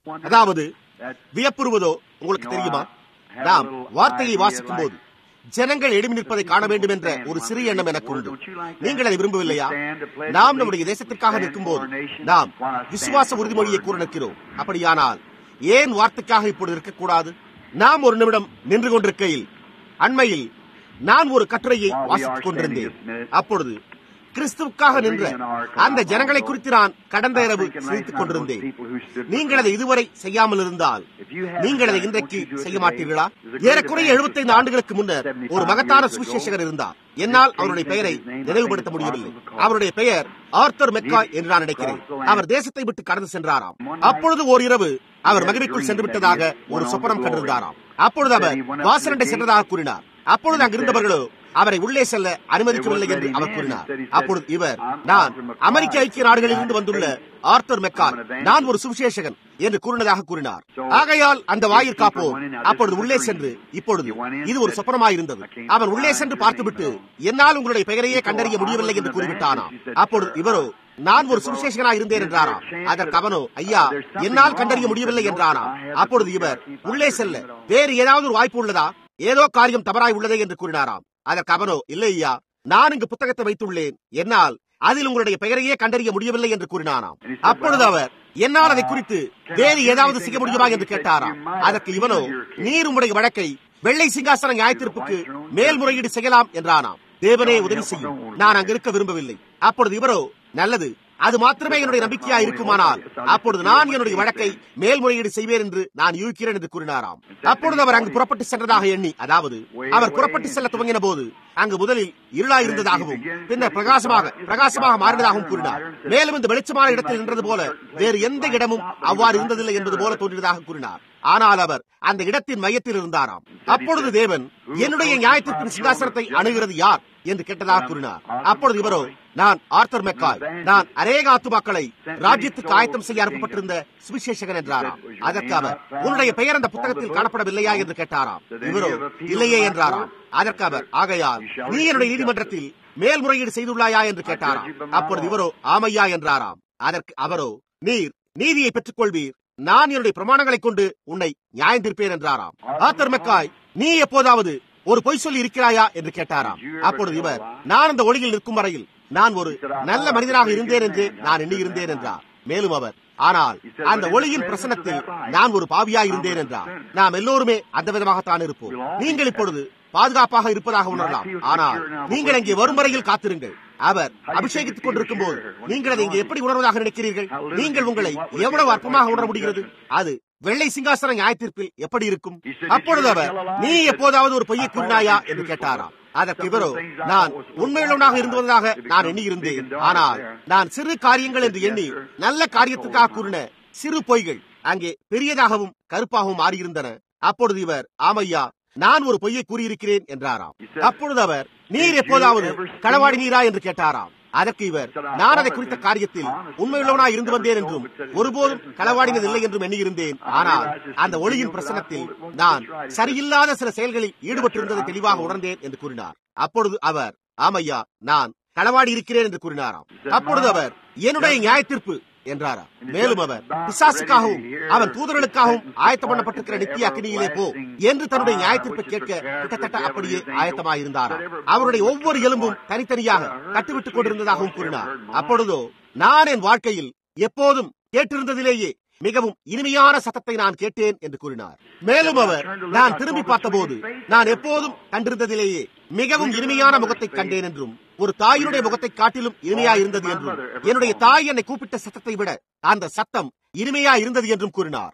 அதாவது வியப்புறுவதோ உங்களுக்கு தெரியுமா நாம் வார்த்தையை வாசிக்கும் போது ஜனங்கள் எழுமி நிற்பதை காண வேண்டும் என்ற ஒரு சிறு எண்ணம் எனக்கு உண்டு நீங்கள் அதை விரும்பவில்லையா நாம் நம்முடைய தேசத்திற்காக நிற்கும் போது நாம் விசுவாச உறுதிமொழியை கூற நிற்கிறோம் அப்படியானால் ஏன் வார்த்தைக்காக இப்பொழுது இருக்கக்கூடாது நாம் ஒரு நிமிடம் நின்று கொண்டிருக்கையில் அண்மையில் நான் ஒரு கட்டுரையை வாசித்துக் கொண்டிருந்தேன் அப்பொழுது கிறிஸ்துவுக்காக நின்ற அந்த ஜனங்களை குறித்து நான் கடந்த இரவு சிரித்துக் கொண்டிருந்தேன் நீங்கள் அதை இதுவரை செய்யாமல் இருந்தால் நீங்கள் அதை இன்றைக்கு செய்ய மாட்டீர்களா ஏறக்குறைய எழுபத்தைந்து ஆண்டுகளுக்கு முன்னர் ஒரு மகத்தான சுவிசேஷகர் இருந்தார் என்னால் அவருடைய பெயரை நினைவுபடுத்த முடியவில்லை அவருடைய பெயர் ஆர்த்தர் மெக்காய் என்று நான் நினைக்கிறேன் அவர் தேசத்தை விட்டு கடந்து சென்றாராம் அப்பொழுது ஓர் இரவு அவர் மகிழ்ச்சிக்குள் சென்று விட்டதாக ஒரு சொப்பனம் கண்டிருந்தாராம் அப்பொழுது அவர் வாசலண்டை சென்றதாக கூறினார் அப்பொழுது அங்கிருந்தவர்களோ அவரை உள்ளே செல்ல அனுமதிக்கவில்லை என்று அவர் கூறினார் அப்பொழுது இவர் நான் அமெரிக்க ஐக்கிய நாடுகளிலிருந்து வந்துள்ள ஆர்த்தர் மெக்கார் நான் ஒரு சுவிசேஷகன் என்று கூறினதாக கூறினார் ஆகையால் அந்த வாயிற் காப்போம் அப்பொழுது உள்ளே சென்று இப்பொழுது இது ஒரு சொப்பனமாயிருந்தது அவன் உள்ளே சென்று பார்த்துவிட்டு என்னால் உங்களுடைய பெயரையே கண்டறிய முடியவில்லை என்று கூறிவிட்டானாம் அப்பொழுது இவரோ நான் ஒரு சுவிசேஷகனா இருந்தேன் என்றாராம் அதற்கு அவனோ ஐயா என்னால் கண்டறிய முடியவில்லை என்றாராம் அப்பொழுது இவர் உள்ளே செல்ல வேறு ஏதாவது ஒரு வாய்ப்பு உள்ளதா ஏதோ காரியம் தவறாய் உள்ளதே என்று கூறினாராம் அதற்கு அவனோ இல்லை ஐயா நான் இங்கு புத்தகத்தை வைத்துள்ளேன் என்னால் அதில் உங்களுடைய பெயரையே கண்டறிய முடியவில்லை என்று கூறினாராம் அப்பொழுது அவர் என்னால் அதை குறித்து வேறு ஏதாவது செய்ய முடியுமா என்று கேட்டாராம் அதற்கு இவனோ நீர் உங்களுடைய வழக்கை வெள்ளை சிங்காசன நியாயத்தீர்ப்புக்கு மேல்முறையீடு செய்யலாம் என்றானாம் தேவனே உதவி செய்யும் நான் அங்கு இருக்க விரும்பவில்லை அப்பொழுது இவரோ நல்லது அது மாத்திரமே என்னுடைய நம்பிக்கையா இருக்குமானால் அப்பொழுது நான் என்னுடைய வழக்கை மேல்முறையீடு செய்வேன் என்று நான் யூகிக்கிறேன் என்று கூறினாராம் அப்பொழுது அவர் அங்கு புறப்பட்டு சென்றதாக எண்ணி அதாவது அவர் புறப்பட்டு செல்ல துவங்கின போது அங்கு முதலில் இருளா இருந்ததாகவும் பின்னர் பிரகாசமாக பிரகாசமாக மாறினதாகவும் கூறினார் மேலும் இந்த வெளிச்சமான இடத்தில் நின்றது போல வேறு எந்த இடமும் அவ்வாறு இருந்ததில்லை என்பது போல தோன்றியதாக கூறினார் ஆனால் அவர் அந்த இடத்தின் மையத்தில் இருந்தாராம் அப்பொழுது தேவன் என்னுடைய நியாயத்திற்கின் சிங்காசனத்தை அணுகிறது யார் என்று கேட்டதாக கூறினார் அப்பொழுது இவரோ நான் ஆர்த்தர் மெக்காய் நான் அநேக ஆத்துமாக்களை ராஜ்யத்துக்கு ஆயத்தம் செய்ய அனுப்பப்பட்டிருந்த சுவிசேஷகன் என்றாராம் அதற்கு அவர் உன்னுடைய பெயர் அந்த புத்தகத்தில் காணப்படவில்லையா என்று கேட்டாராம் இவரோ இல்லையே என்றாராம் அதற்கு அவர் ஆகையால் நீ என்னுடைய நீதிமன்றத்தில் மேல்முறையீடு செய்துள்ளாயா என்று கேட்டாராம் அப்பொழுது இவரோ ஆமையா என்றாராம் அதற்கு அவரோ நீர் நீதியை பெற்றுக் கொள்வீர் நான் என்னுடைய பிரமாணங்களை கொண்டு உன்னை நியாயம் தீர்ப்பேன் என்றாராம் ஆத்தர் மெக்காய் நீ எப்போதாவது ஒரு பொய் சொல்லி இருக்கிறாயா என்று கேட்டாராம் அப்பொழுது இவர் நான் அந்த ஒளியில் நிற்கும் வரையில் நான் ஒரு நல்ல மனிதனாக இருந்தேன் என்று நான் எண்ணி இருந்தேன் என்றார் மேலும் அவர் ஆனால் அந்த ஒளியின் பிரசனத்தில் நான் ஒரு பாவியா இருந்தேன் என்றார் நாம் எல்லோருமே அந்த விதமாகத்தான் இருப்போம் நீங்கள் இப்பொழுது பாதுகாப்பாக இருப்பதாக உணரலாம் ஆனால் நீங்கள் அங்கே வரும் வரையில் காத்திருங்கள் அவர் அபிஷேகித்துக் கொண்டிருக்கும் போது நீங்கள் அதை இங்கே எப்படி உணர்வதாக நினைக்கிறீர்கள் நீங்கள் உங்களை எவ்வளவு அற்பமாக உணர முடிகிறது அது வெள்ளை சிங்காசன நியாயத்தீர்ப்பில் எப்படி இருக்கும் அப்பொழுது அவர் நீ எப்போதாவது ஒரு பொய்யை கூறினாயா என்று கேட்டாராம் அதற்கு இவரோ நான் உண்மையுள்ளவனாக இருந்ததாக நான் எண்ணி இருந்தேன் ஆனால் நான் சிறு காரியங்கள் என்று எண்ணி நல்ல காரியத்துக்காக கூறின சிறு பொய்கள் அங்கே பெரியதாகவும் கருப்பாகவும் மாறியிருந்தன அப்பொழுது இவர் ஆமையா நான் ஒரு பொய்யை கூறியிருக்கிறேன் என்றாராம் அப்பொழுது அவர் நீர் எப்போதாவது களவாடி நீரா என்று கேட்டாராம் அதற்கு இவர் நான் அதை குறித்த காரியத்தில் உண்மையுள்ளவனாய் இருந்து வந்தேன் என்றும் ஒருபோதும் களவாடினதில்லை என்றும் எண்ணியிருந்தேன் ஆனால் அந்த ஒளியின் பிரசனத்தில் நான் சரியில்லாத சில செயல்களில் ஈடுபட்டிருந்ததை தெளிவாக உணர்ந்தேன் என்று கூறினார் அப்பொழுது அவர் ஆமையா நான் களவாடி இருக்கிறேன் என்று கூறினாராம் அப்பொழுது அவர் என்னுடைய நியாயத்தீர்ப்பு என்றாரா மேலும் அவர் பிசாசுக்காகவும் அவன் தூதர்களுக்காகவும் ஆயத்தம் பண்ணப்பட்டிருக்கிற நித்திய அக்னியிலே போ என்று தன்னுடைய நியாயத்தீர்ப்பை கேட்க கிட்டத்தட்ட அப்படியே ஆயத்தமாயிருந்தாரா அவருடைய ஒவ்வொரு எலும்பும் தனித்தனியாக கட்டுவிட்டுக் கொண்டிருந்ததாகவும் கூறினார் அப்பொழுதோ நான் என் வாழ்க்கையில் எப்போதும் கேட்டிருந்ததிலேயே மிகவும் இனிமையான சத்தத்தை நான் கேட்டேன் என்று கூறினார் மேலும் அவர் நான் திரும்பி பார்த்தபோது நான் எப்போதும் கண்டிருந்ததிலேயே மிகவும் இனிமையான முகத்தை கண்டேன் என்றும் ஒரு தாயினுடைய முகத்தை காட்டிலும் இனிமையா இருந்தது என்றும் என்னுடைய தாய் என்னை கூப்பிட்ட சத்தத்தை விட அந்த சத்தம் இனிமையா இருந்தது என்றும் கூறினார்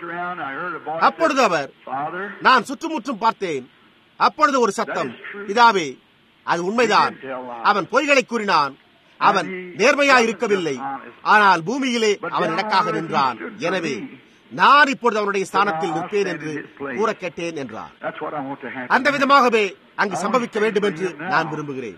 அப்பொழுது அவர் நான் சுற்றுமுற்றும் பார்த்தேன் அப்பொழுது ஒரு சத்தம் இதாவே அது உண்மைதான் அவன் பொய்களை கூறினான் அவன் நேர்மையா இருக்கவில்லை ஆனால் பூமியிலே அவன் எனக்காக நின்றான் எனவே நான் இப்பொழுது அவனுடைய ஸ்தானத்தில் நிற்பேன் என்று கூற கேட்டேன் என்றார் அந்த விதமாகவே அங்கு சம்பவிக்க வேண்டும் என்று நான் விரும்புகிறேன்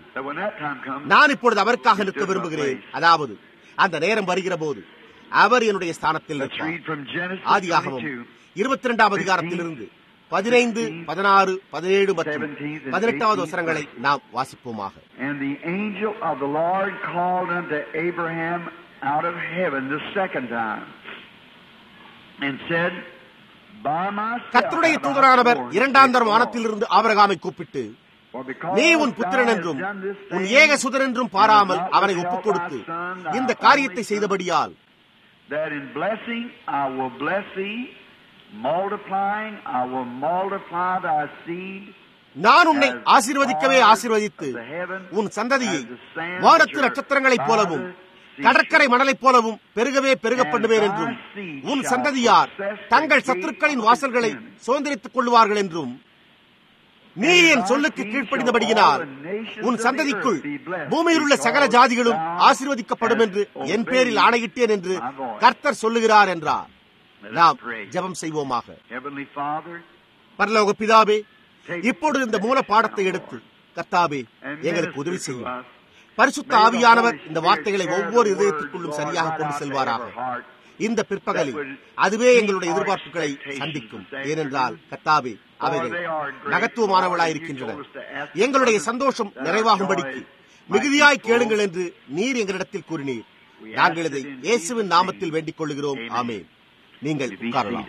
நான் இப்பொழுது அவருக்காக நிற்க விரும்புகிறேன் அதாவது அந்த நேரம் வருகிற போது அவர் என்னுடைய ஸ்தானத்தில் நிற்பார் ஆதியாகவும் இருபத்தி இரண்டாம் அதிகாரத்திலிருந்து பதினைந்து பதினாறு பதினேழு மற்றும் பதினெட்டாவது வசனங்களை நாம் வாசிப்போமாக And the angel of the Lord called unto Abraham out of heaven the second time, and said, By myself கர்த்தருடைய have I தூதரானவர் sworn இரண்டாம் தரம் before வானத்தில் இருந்து ஆபிரகாமை கூப்பிட்டு For because நீ உன் thou புத்திரன் hast என்றும் done this உன் thing, ஏக சுதன் என்றும் பாராமல் அவனை ஒப்புக் கொடுத்து இந்த காரியத்தை செய்தபடியால் that in blessing I will bless thee, multiplying I will multiply thy seed. நான் உன்னை ஆசீர்வதிக்கவே ஆசீர்வதித்து உன் சந்ததியை வானத்து நட்சத்திரங்களைப் போலவும் கடற்கரை மணலைப் போலவும் பெருகவே பெருக பண்ணுவேன் என்றும் உன் சந்ததியார் தங்கள் சத்துருக்களின் வாசல்களை சுதந்திரித்துக் கொள்வார்கள் என்றும் நீ என் சொல்லுக்கு கீழ்ப்படிந்தபடியினால் உன் சந்ததிக்குள் பூமியில் உள்ள சகல ஜாதிகளும் ஆசீர்வதிக்கப்படும் என்று என் பேரில் ஆணையிட்டேன் என்று கர்த்தர் சொல்லுகிறார் என்றார் நாம் ஜெபம் செய்வோமாக Heavenly Father, பரலோக பிதாவே இப்பொழுது இந்த மூல பாடத்தை எடுத்து கர்த்தாவே எங்களுக்கு உதவி செய்யும் பரிசுத்த ஆவியானவர் இந்த வார்த்தைகளை ஒவ்வொரு இதயத்திற்குள்ளும் சரியாக கொண்டு செல்வாராக இந்த பிற்பகலில் அதுவே எங்களுடைய எதிர்பார்ப்புகளை சந்திக்கும் ஏனென்றால் கர்த்தாவே அவைகள் மகத்துவமானவளாயிருக்கின்றன எங்களுடைய சந்தோஷம் நிறைவாகும்படிக்கு மிகுதியாய் கேளுங்கள் என்று நீர் எங்களிடத்தில் கூறினீர் நாங்கள் இதை இயேசுவின் நாமத்தில் வேண்டிக் கொள்கிறோம் ஆமென் நீங்கள் உட்காரலாம்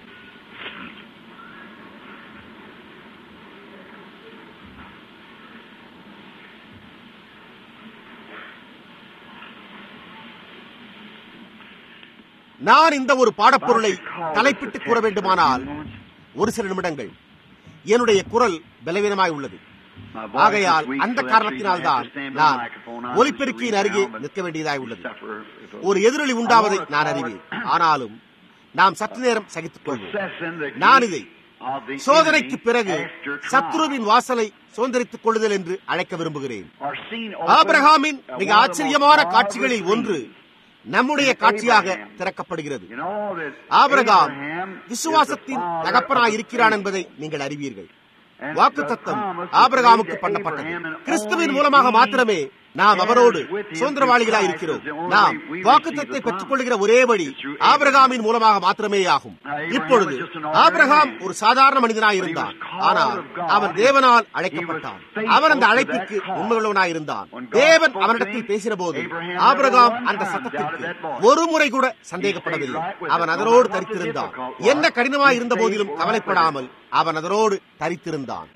நான் இந்த ஒரு பாடப்பொருளை தலைப்பிட்டு கூற வேண்டுமானால் ஒரு சில நிமிடங்கள் என்னுடைய குரல் பலவீனமாய் உள்ளது ஆகையால் அந்த காரணத்தினால்தான் நான் ஒலிபெருக்கியின் அருகே நிற்க வேண்டியதாய் உள்ளது ஒரு எதிரொலி உண்டாவதை நான் அறிவேன் ஆனாலும் நாம் சற்று நேரம் சகித்துக் கொள்வோம் நான் இதை சோதனைக்கு பிறகு சத்ருவின் வாசலை சுதந்திரித்துக் கொள்ளுதல் என்று அழைக்க விரும்புகிறேன் ஆபிரகாமின் மிக ஆச்சரியமான காட்சிகளில் ஒன்று நம்முடைய காட்சியாக திறக்கப்படுகிறது ஆபிரகாம் விசுவாசத்தின் தகப்பனாய் இருக்கிறான் என்பதை நீங்கள் அறிவீர்கள் வாக்கு தத்தம் ஆபிரகாமுக்கு பண்ணப்பட்டது கிறிஸ்துவின் மூலமாக மாத்திரமே நாம் அவரோடு சுதந்திரவாளிகளாய் இருக்கிறோம் நாம் வாக்குத்தத்தை பெற்றுக் கொள்கிற ஒரே வழி ஆபிரகாமின் மூலமாக மாத்திரமே ஆகும் இப்பொழுது ஆபிரகாம் ஒரு சாதாரண மனிதனாய் இருந்தான் ஆனால் அவன் தேவனால் அழைக்கப்பட்டான் அவன் அந்த அழைப்பிற்கு உண்மையுள்ளவனாய் இருந்தான் தேவன் அவனிடத்தில் பேசின போது ஆபிரகாம் அந்த சத்தத்திற்கு ஒரு முறை கூட சந்தேகப்படவில்லை அவன் அதனோடு தரித்திருந்தான் என்ன கடினமாய் இருந்த போதிலும் கவலைப்படாமல் அவன் அதனோடு தரித்திருந்தான்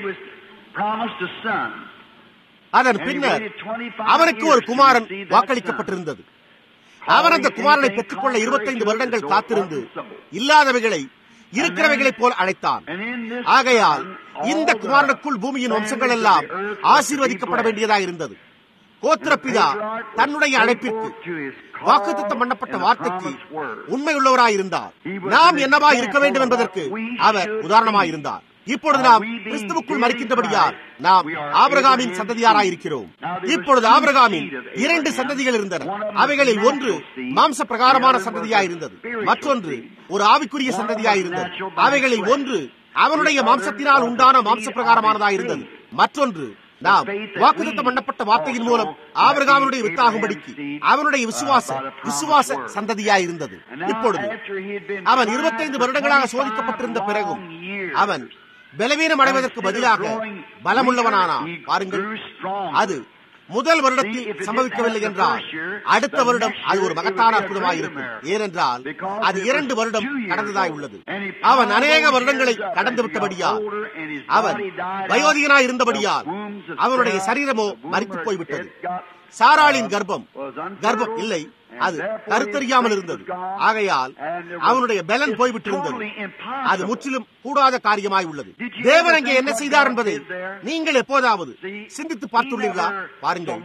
அதன் பின்னர் அவனுக்கு ஒரு குமாரன் வாக்களிக்கப்பட்டிருந்தது அவன் அந்த குமாரனை பெற்றுக்கொள்ள இருபத்தைந்து வருடங்கள் காத்திருந்து இல்லாதவைகளை இருக்கிறவைகளைப் போல் அழைத்தான் ஆகையால் இந்த குமாரனுக்குள் பூமியின் வம்சங்கள் எல்லாம் ஆசீர்வதிக்கப்பட வேண்டியதாக இருந்தது கோத்திரப்பிதா தன்னுடைய அழைப்பிற்கு வாக்குத்தம் பண்ணப்பட்ட வார்த்தைக்கு உண்மையுள்ளவராயிருந்தார் நாம் என்னவா இருக்க வேண்டும் என்பதற்கு அவர் உதாரணமாயிருந்தார் இப்பொழுது நாம் கிறிஸ்துவுக்குள் மறிக்கின்றபடியால் நாம் ஆபிரகாமின் சந்ததியாராயிருக்கிறோம் இப்பொழுது ஆபிரகாமின் இரண்டு சந்ததிகள் இருந்தன அவைகளில் ஒன்று மாம்ச பிரகாரமான சந்ததியாயிருந்தது மற்றொன்று ஒரு ஆவிக்குரிய சந்ததியாயிருந்தது அவைகளில் ஒன்று அவனுடைய மாம்சத்தினால் உண்டான மாம்ச பிரகாரமானதாயிருந்தது மற்றொன்று நாம் வாக்குத்தம் பண்ணப்பட்ட வார்த்தையின் மூலம் ஆபிரகாமனுடைய வித்தாகும்படிக்கு அவனுடைய விசுவாச விசுவாச சந்ததியாயிருந்தது இப்பொழுது அவன் இருபத்தைந்து வருடங்களாக சோதிக்கப்பட்டிருந்த பிறகும் அவன் பலவீனம் அடைவதற்கு பதிலாக பலமுள்ளவனானான் பாருங்கள் அது முதல் வருடத்தில் சம்பவிக்கவில்லை என்றால் அடுத்த வருடம் அது ஒரு மகத்தான அற்புதமாக இருக்கும் ஏனென்றால் அது இரண்டு வருடம் கடந்ததாய் உள்ளது அவன் அநேக வருடங்களை கடந்து விட்டபடியால் அவன் வயோதிகனாய் இருந்தபடியால் அவனுடைய சரீரமோ மறித்து போய்விட்டது சாராளின் கர்ப்பம் கர்ப்பம் இல்லை அது கருத்தறியாமல் இருந்தது ஆகையால் அவனுடைய பலன் போய்விட்டிருந்தது அது முற்றிலும் கூடாத காரியமாய் உள்ளது தேவன் அங்கே என்ன செய்தார் என்பதை நீங்கள் எப்போதாவது சிந்தித்து பார்த்துள்ளீர்களா பாருங்கள்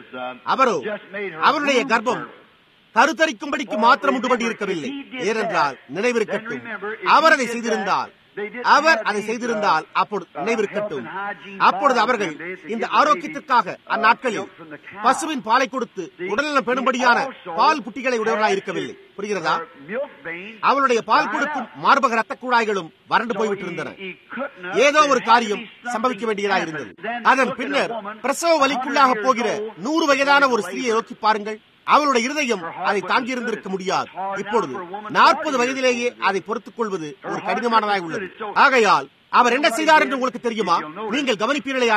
அவரோ அவருடைய கர்ப்பம் கருத்தரிக்கும்படிக்கு மாத்திரம் உண்டுபடி இருக்கவில்லை ஏனென்றால் நினைவிருக்கட்டும் அவர் அதை செய்திருந்தால் அவர் அதை செய்திருந்தால் அப்பொழுது நினைவிருக்கட்டும் அப்பொழுது அவர்கள் இந்த ஆரோக்கியத்திற்காக அந்நாட்களில் பசுவின் பாலை கொடுத்து உடல்நலம் பெறும்படியான பால் குட்டிகளை உடையவர்களாக இருக்கவில்லை புரிகிறதா அவளுடைய பால் கொடுக்கும் மார்பக ரத்த குழாய்களும் வறண்டு போய்விட்டிருந்தன ஏதோ ஒரு காரியம் சம்பவிக்க வேண்டியதாக இருந்தது அதன் பின்னர் பிரசவ வலிக்குள்ளாக போகிற நூறு வயதான ஒரு ஸ்திரியை நோக்கி பாருங்கள் அவளுடைய இருதயம் அதை தாங்கியிருந்திருக்க முடியாது இப்பொழுது நாற்பது வயதிலேயே அதை பொறுத்துக் கொள்வது ஒரு கடினமானதாக உள்ளது ஆகையால் அவர் என்ன செய்தார் என்று உங்களுக்கு தெரியுமா நீங்கள் கவனிப்பீர்களேயானால்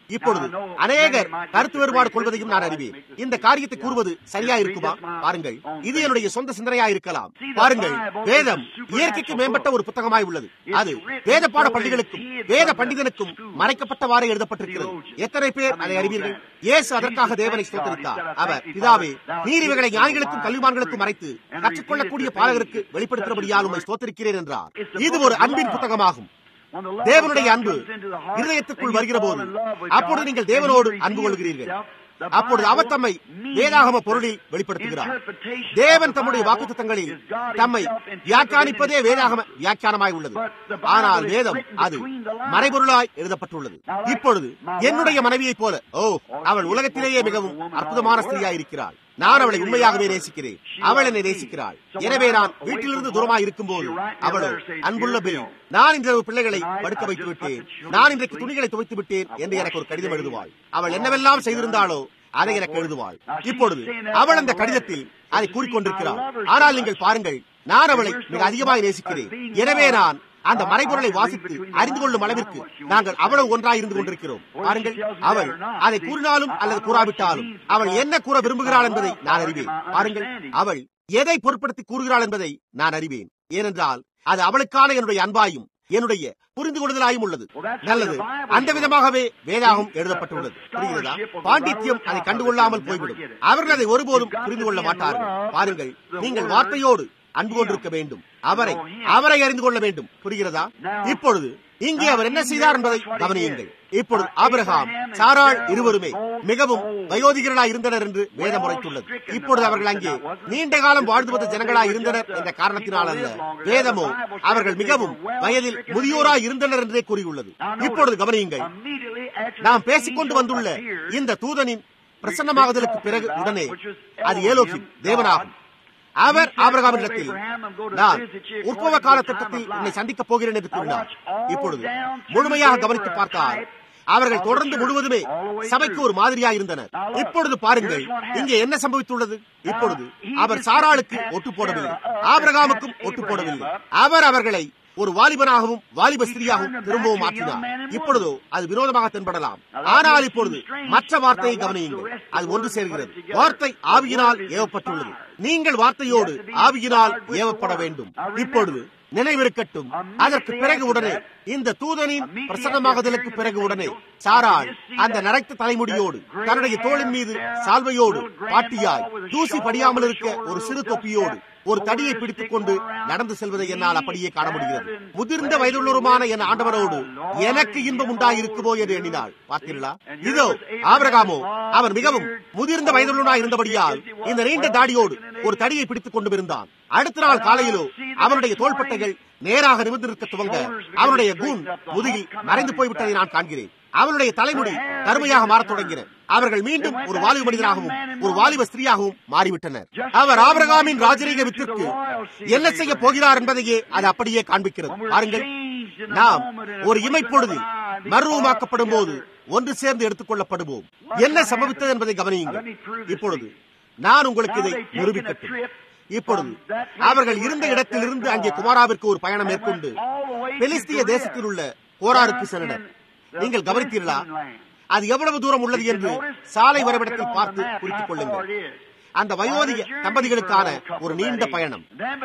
இப்பொழுது அநேகர் கருத்து வேறுபாடு கொள்வதையும் நான் அறிவேன் இந்த காரியத்தை கூறுவது சரியா இருக்குமா பாருங்கள் இது என்னுடைய சொந்த சிந்தனையா இருக்கலாம் பாருங்கள் வேதம் இயற்கைக்கு மேம்பட்ட ஒரு புத்தகமாய் உள்ளது அது வேத பாட பள்ளிகளுக்கும் வேத பண்டிதனுக்கும் மறைக்கப்பட்டவாறு எழுதப்பட்டிருக்கிறது எத்தனை பேர் அதை அறிவீர்கள் இயேசு அதற்காக தேவனை ஸ்தோத்தரித்தார் அவர் பிதாவே நீர் இவைகளை ஞானிகளுக்கும் கல்விமான்களுக்கும் மறைத்து கற்றுக்கொள்ளக்கூடிய பாலகருக்கு வெளிப்படுத்தும்படியால் உண்மை ஸ்தோத்தரிக்கிறேன் என்றார் இது ஒரு அன்பின் புத்தகமாகும் தேவனுடைய அன்பு இருதயத்துக்குள் வருகிற போது அப்பொழுது நீங்கள் தேவனோடு அன்பு கொள்கிறீர்கள் அப்பொழுது அவர் தம்மை வேதாகம பொருளில் வெளிப்படுத்துகிறார் தேவன் தம்முடைய வாக்குத்தங்களில் தம்மை வியாக்கியானிப்பதே வேதாகம வியாக்கியானமாய் உள்ளது ஆனால் வேதம் அது மறைபொருளாய் எழுதப்பட்டுள்ளது இப்பொழுது என்னுடைய மனைவியைப் போல ஓ அவள் உலகத்திலேயே மிகவும் அற்புதமான ஸ்திரியாய் இருக்கிறாள் நான் அவளை உண்மையாகவே நேசிக்கிறேன் அவள் என்னை நேசிக்கிறாள் எனவே நான் வீட்டிலிருந்து தூரமாக இருக்கும் போது அவளோ அன்புள்ள பில் நான் இந்த பிள்ளைகளை படுக்க வைத்து விட்டேன் நான் இன்றைக்கு துணிகளை துவைத்து விட்டேன் என்று எனக்கு ஒரு கடிதம் எழுதுவாள் அவள் என்னவெல்லாம் செய்திருந்தாளோ அதை எனக்கு எழுதுவாள் இப்பொழுது அவள் அந்த கடிதத்தில் அதை கூறிக்கொண்டிருக்கிறாள் ஆனால் நீங்கள் பாருங்கள் நான் அவளை மிக அதிகமாக நேசிக்கிறேன் எனவே நான் அந்த மறைபொருளை வாசித்து அறிந்து கொள்ளும் அளவிற்கு நாங்கள் அவ்வளவு ஒன்றாய் இருந்து கொண்டிருக்கிறோம் பாருங்கள் அவள் அதை கூறினாலும் அல்லது கூறாவிட்டாலும் அவள் என்ன கூற விரும்புகிறாள் என்பதை நான் அறிவேன் பாருங்கள் அவள் எதை பொருட்படுத்தி கூறுகிறாள் என்பதை நான் அறிவேன் ஏனென்றால் அது அவளுக்கான என்னுடைய அன்பாயும் என்னுடைய புரிந்து கொள்ளுதலாயும் உள்ளது நல்லது அந்த விதமாகவே வேதாகம் எழுதப்பட்டுள்ளது புரிகிறதா பாண்டித்யம் அதை கண்டுகொள்ளாமல் போய்விடும் அவர்கள் அதை ஒருபோதும் புரிந்து கொள்ள மாட்டார்கள் பாருங்கள் நீங்கள் வார்த்தையோடு அன்பு கொண்டிருக்க வேண்டும் அவரை அவரை அறிந்து கொள்ள வேண்டும் புரிகிறதா இப்பொழுது இங்கே அவர் என்ன செய்தார் என்பதை கவனியுங்கள் இப்பொழுது ஆபிரகாம் சாராள் இருவருமே மிகவும் வயோதிகர்களாய் இருந்தனர் என்று வேதம் உரைத்துள்ளது இப்பொழுது அவர்கள் அங்கே நீண்ட காலம் வாழ்ந்து வந்த ஜனங்களாய் இருந்தனர் என்ற காரணத்தினால் அல்ல வேதமோ அவர்கள் மிகவும் வயதில் முதியோராய் இருந்தனர் என்றே கூறியுள்ளது இப்பொழுது கவனியுங்கள் நாம் பேசிக்கொண்டு வந்துள்ள இந்த தூதனின் பிரசன்னமாகுதலுக்கு பிறகு உடனே அது ஏலோகி தேவனாகும் அவர் ஆபிரகாமிடத்தில் நான் உற்பவ கால திட்டத்தில் உன்னை சந்திக்கப் போகிறேன் என்று கூறினார் இப்பொழுது முழுமையாக கவனித்து பார்த்தால் அவர்கள் தொடர்ந்து முழுவதுமே சபைக்கு ஒரு மாதிரியா இருந்தனர் இப்பொழுது பாருங்கள் இங்கே என்ன சம்பவித்துள்ளது இப்பொழுது அவர் சாராளுக்கு ஒட்டு போடவில்லை ஆபிரகாமுக்கும் ஒட்டு போடவில்லை அவர் அவர்களை ஒரு வாலிபனாகவும் வாலிப ஸ்திரியாகவும் திரும்பவும் மாற்றினார் இப்பொழுதோ அது விரோதமாக தென்படலாம் ஆனால் இப்பொழுது மற்ற வார்த்தையை கவனியுங்கள் அது ஒன்று சேர்கிறது வார்த்தை ஆவியினால் ஏவப்பட்டுள்ளது நீங்கள் வார்த்தையோடு ஆவியினால் ஏவப்பட வேண்டும் இப்பொழுது நினைவிருக்கட்டும் அதற்கு பிறகு உடனே இந்த தூதனின் பிரசன்னமாகுதலுக்கு பிறகு உடனே சாராள் அந்த நரைத்த தலைமுடியோடு தன்னுடைய தோளின் மீது சால்வையோடு பாட்டியாய் தூசி படியாமல் இருக்க ஒரு சிறு தொப்பியோடு ஒரு தடியை பிடித்துக் கொண்டு நடந்து செல்வதை என்னால் அப்படியே காண முடிகிறது முதிர்ந்த வயதுள்ளவருமான என் ஆண்டவரோடு எனக்கு இன்பம் உண்டாயிருக்குமோ என்று எண்ணினாள் பார்த்தீர்களா இதோ ஆபிரகாமோ அவர் மிகவும் முதிர்ந்த வயதுள்ளவனாய் இருந்தபடியால் இந்த நீண்ட தாடியோடு ஒரு தடியை பிடித்துக் கொண்டு இருந்தான் அடுத்த நாள் காலையிலோ அவனுடைய தோள்பட்டைகள் நேராக நிமிர்ந்திருக்க துவங்க அவனுடைய கூன் முதுகில் மறைந்து போய்விட்டதை நான் காண்கிறேன் அவனுடைய தலைமுடி கருமையாக மாறத் தொடங்கின அவர்கள் மீண்டும் ஒரு வாலிப மனிதராகவும் ஒரு வாலிப ஸ்திரீயாகவும் மாறிவிட்டனர் அவர் ஆபரகாமின் ராஜரீக வித்திற்கு என்ன செய்ய போகிறார் என்பதையே அது அப்படியே காண்பிக்கிறது பாருங்கள் நாம் ஒரு இமைப்பொழுது மர்வமாக்கப்படும் போது ஒன்று சேர்ந்து எடுத்துக் கொள்ளப்படுவோம் என்ன சம்பவித்தது என்பதை கவனியுங்கள் இப்பொழுது நான் உங்களுக்கு இதை நிரூபிக்கட்டும் இப்பொழுது அவர்கள் இருந்த இடத்திலிருந்து அங்கே குமாராவிற்கு ஒரு பயணம் மேற்கொண்டு பெலிஸ்திய தேசத்தில் உள்ள கோராருக்கு சென்றனர் நீங்கள் கவனித்தீர்களா அது எவ்வளவு தூரம் உள்ளது என்று சாலை வரைபடத்தில் பார்த்து குறித்துக் கொள்ளுங்கள் அந்த வயோதிக தம்பதிகளுக்கான ஒரு நீண்ட பயணம்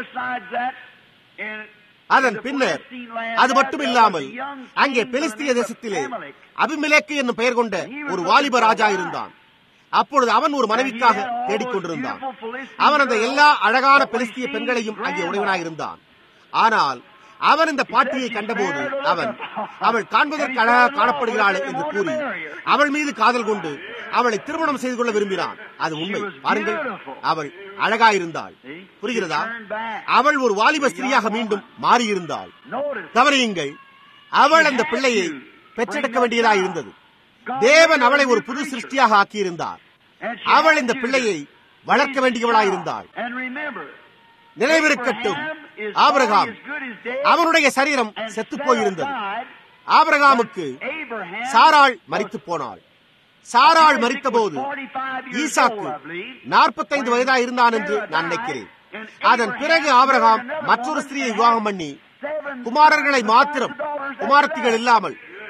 அதன் பின்னர் அது மட்டும் இல்லாமல் அங்கே பெலிஸ்திய தேசத்திலே அபிமிலேக்கு என்னும் பெயர் கொண்ட ஒரு வாலிப ராஜா இருந்தான் அப்பொழுது அவன் ஒரு மனைவிக்காக தேடிக்கொண்டிருந்தான் அவன் அந்த எல்லா அழகான பெலிஸ்திய பெண்களையும் அங்கே உடையவனாக இருந்தான் ஆனால் அவன் இந்த பாட்டியை கண்டபோது அவன் அவள் காண்பதற்கு அழகாக காணப்படுகிறாள் என்று கூறி அவள் மீது காதல் கொண்டு அவளை திருமணம் செய்து கொள்ள விரும்பினான் அது உண்மை பாருங்கள் அவள் அழகாயிருந்தாள் புரிகிறதா அவள் ஒரு வாலிப ஸ்திரியாக மீண்டும் மாறியிருந்தாள் கவனியுங்கள் அவள் அந்த பிள்ளையை பெற்றெடுக்க வேண்டியதாக இருந்தது தேவன் அவளை ஒரு புது சிருஷ்டியாக ஆக்கியிருந்தார் அவள் இந்த பிள்ளையை வளர்க்க வேண்டியவளாய் இருந்தாள் நினைவிருக்கட்டும் ஆபிரகாம் அவனுடைய சரீரம் செத்து போயிருந்தது ஆபிரகாமுக்கு சாராள் மறித்து போனாள் சாராள் மறித்த போது ஈசாக்கு நாற்பத்தைந்து வயதா இருந்தான் என்று நான் நினைக்கிறேன் அதன் பிறகு ஆபிரகாம் மற்றொரு ஸ்திரியை விவாகம் பண்ணி குமாரர்களை மாத்திரம் குமாரத்திகள் இல்லாமல்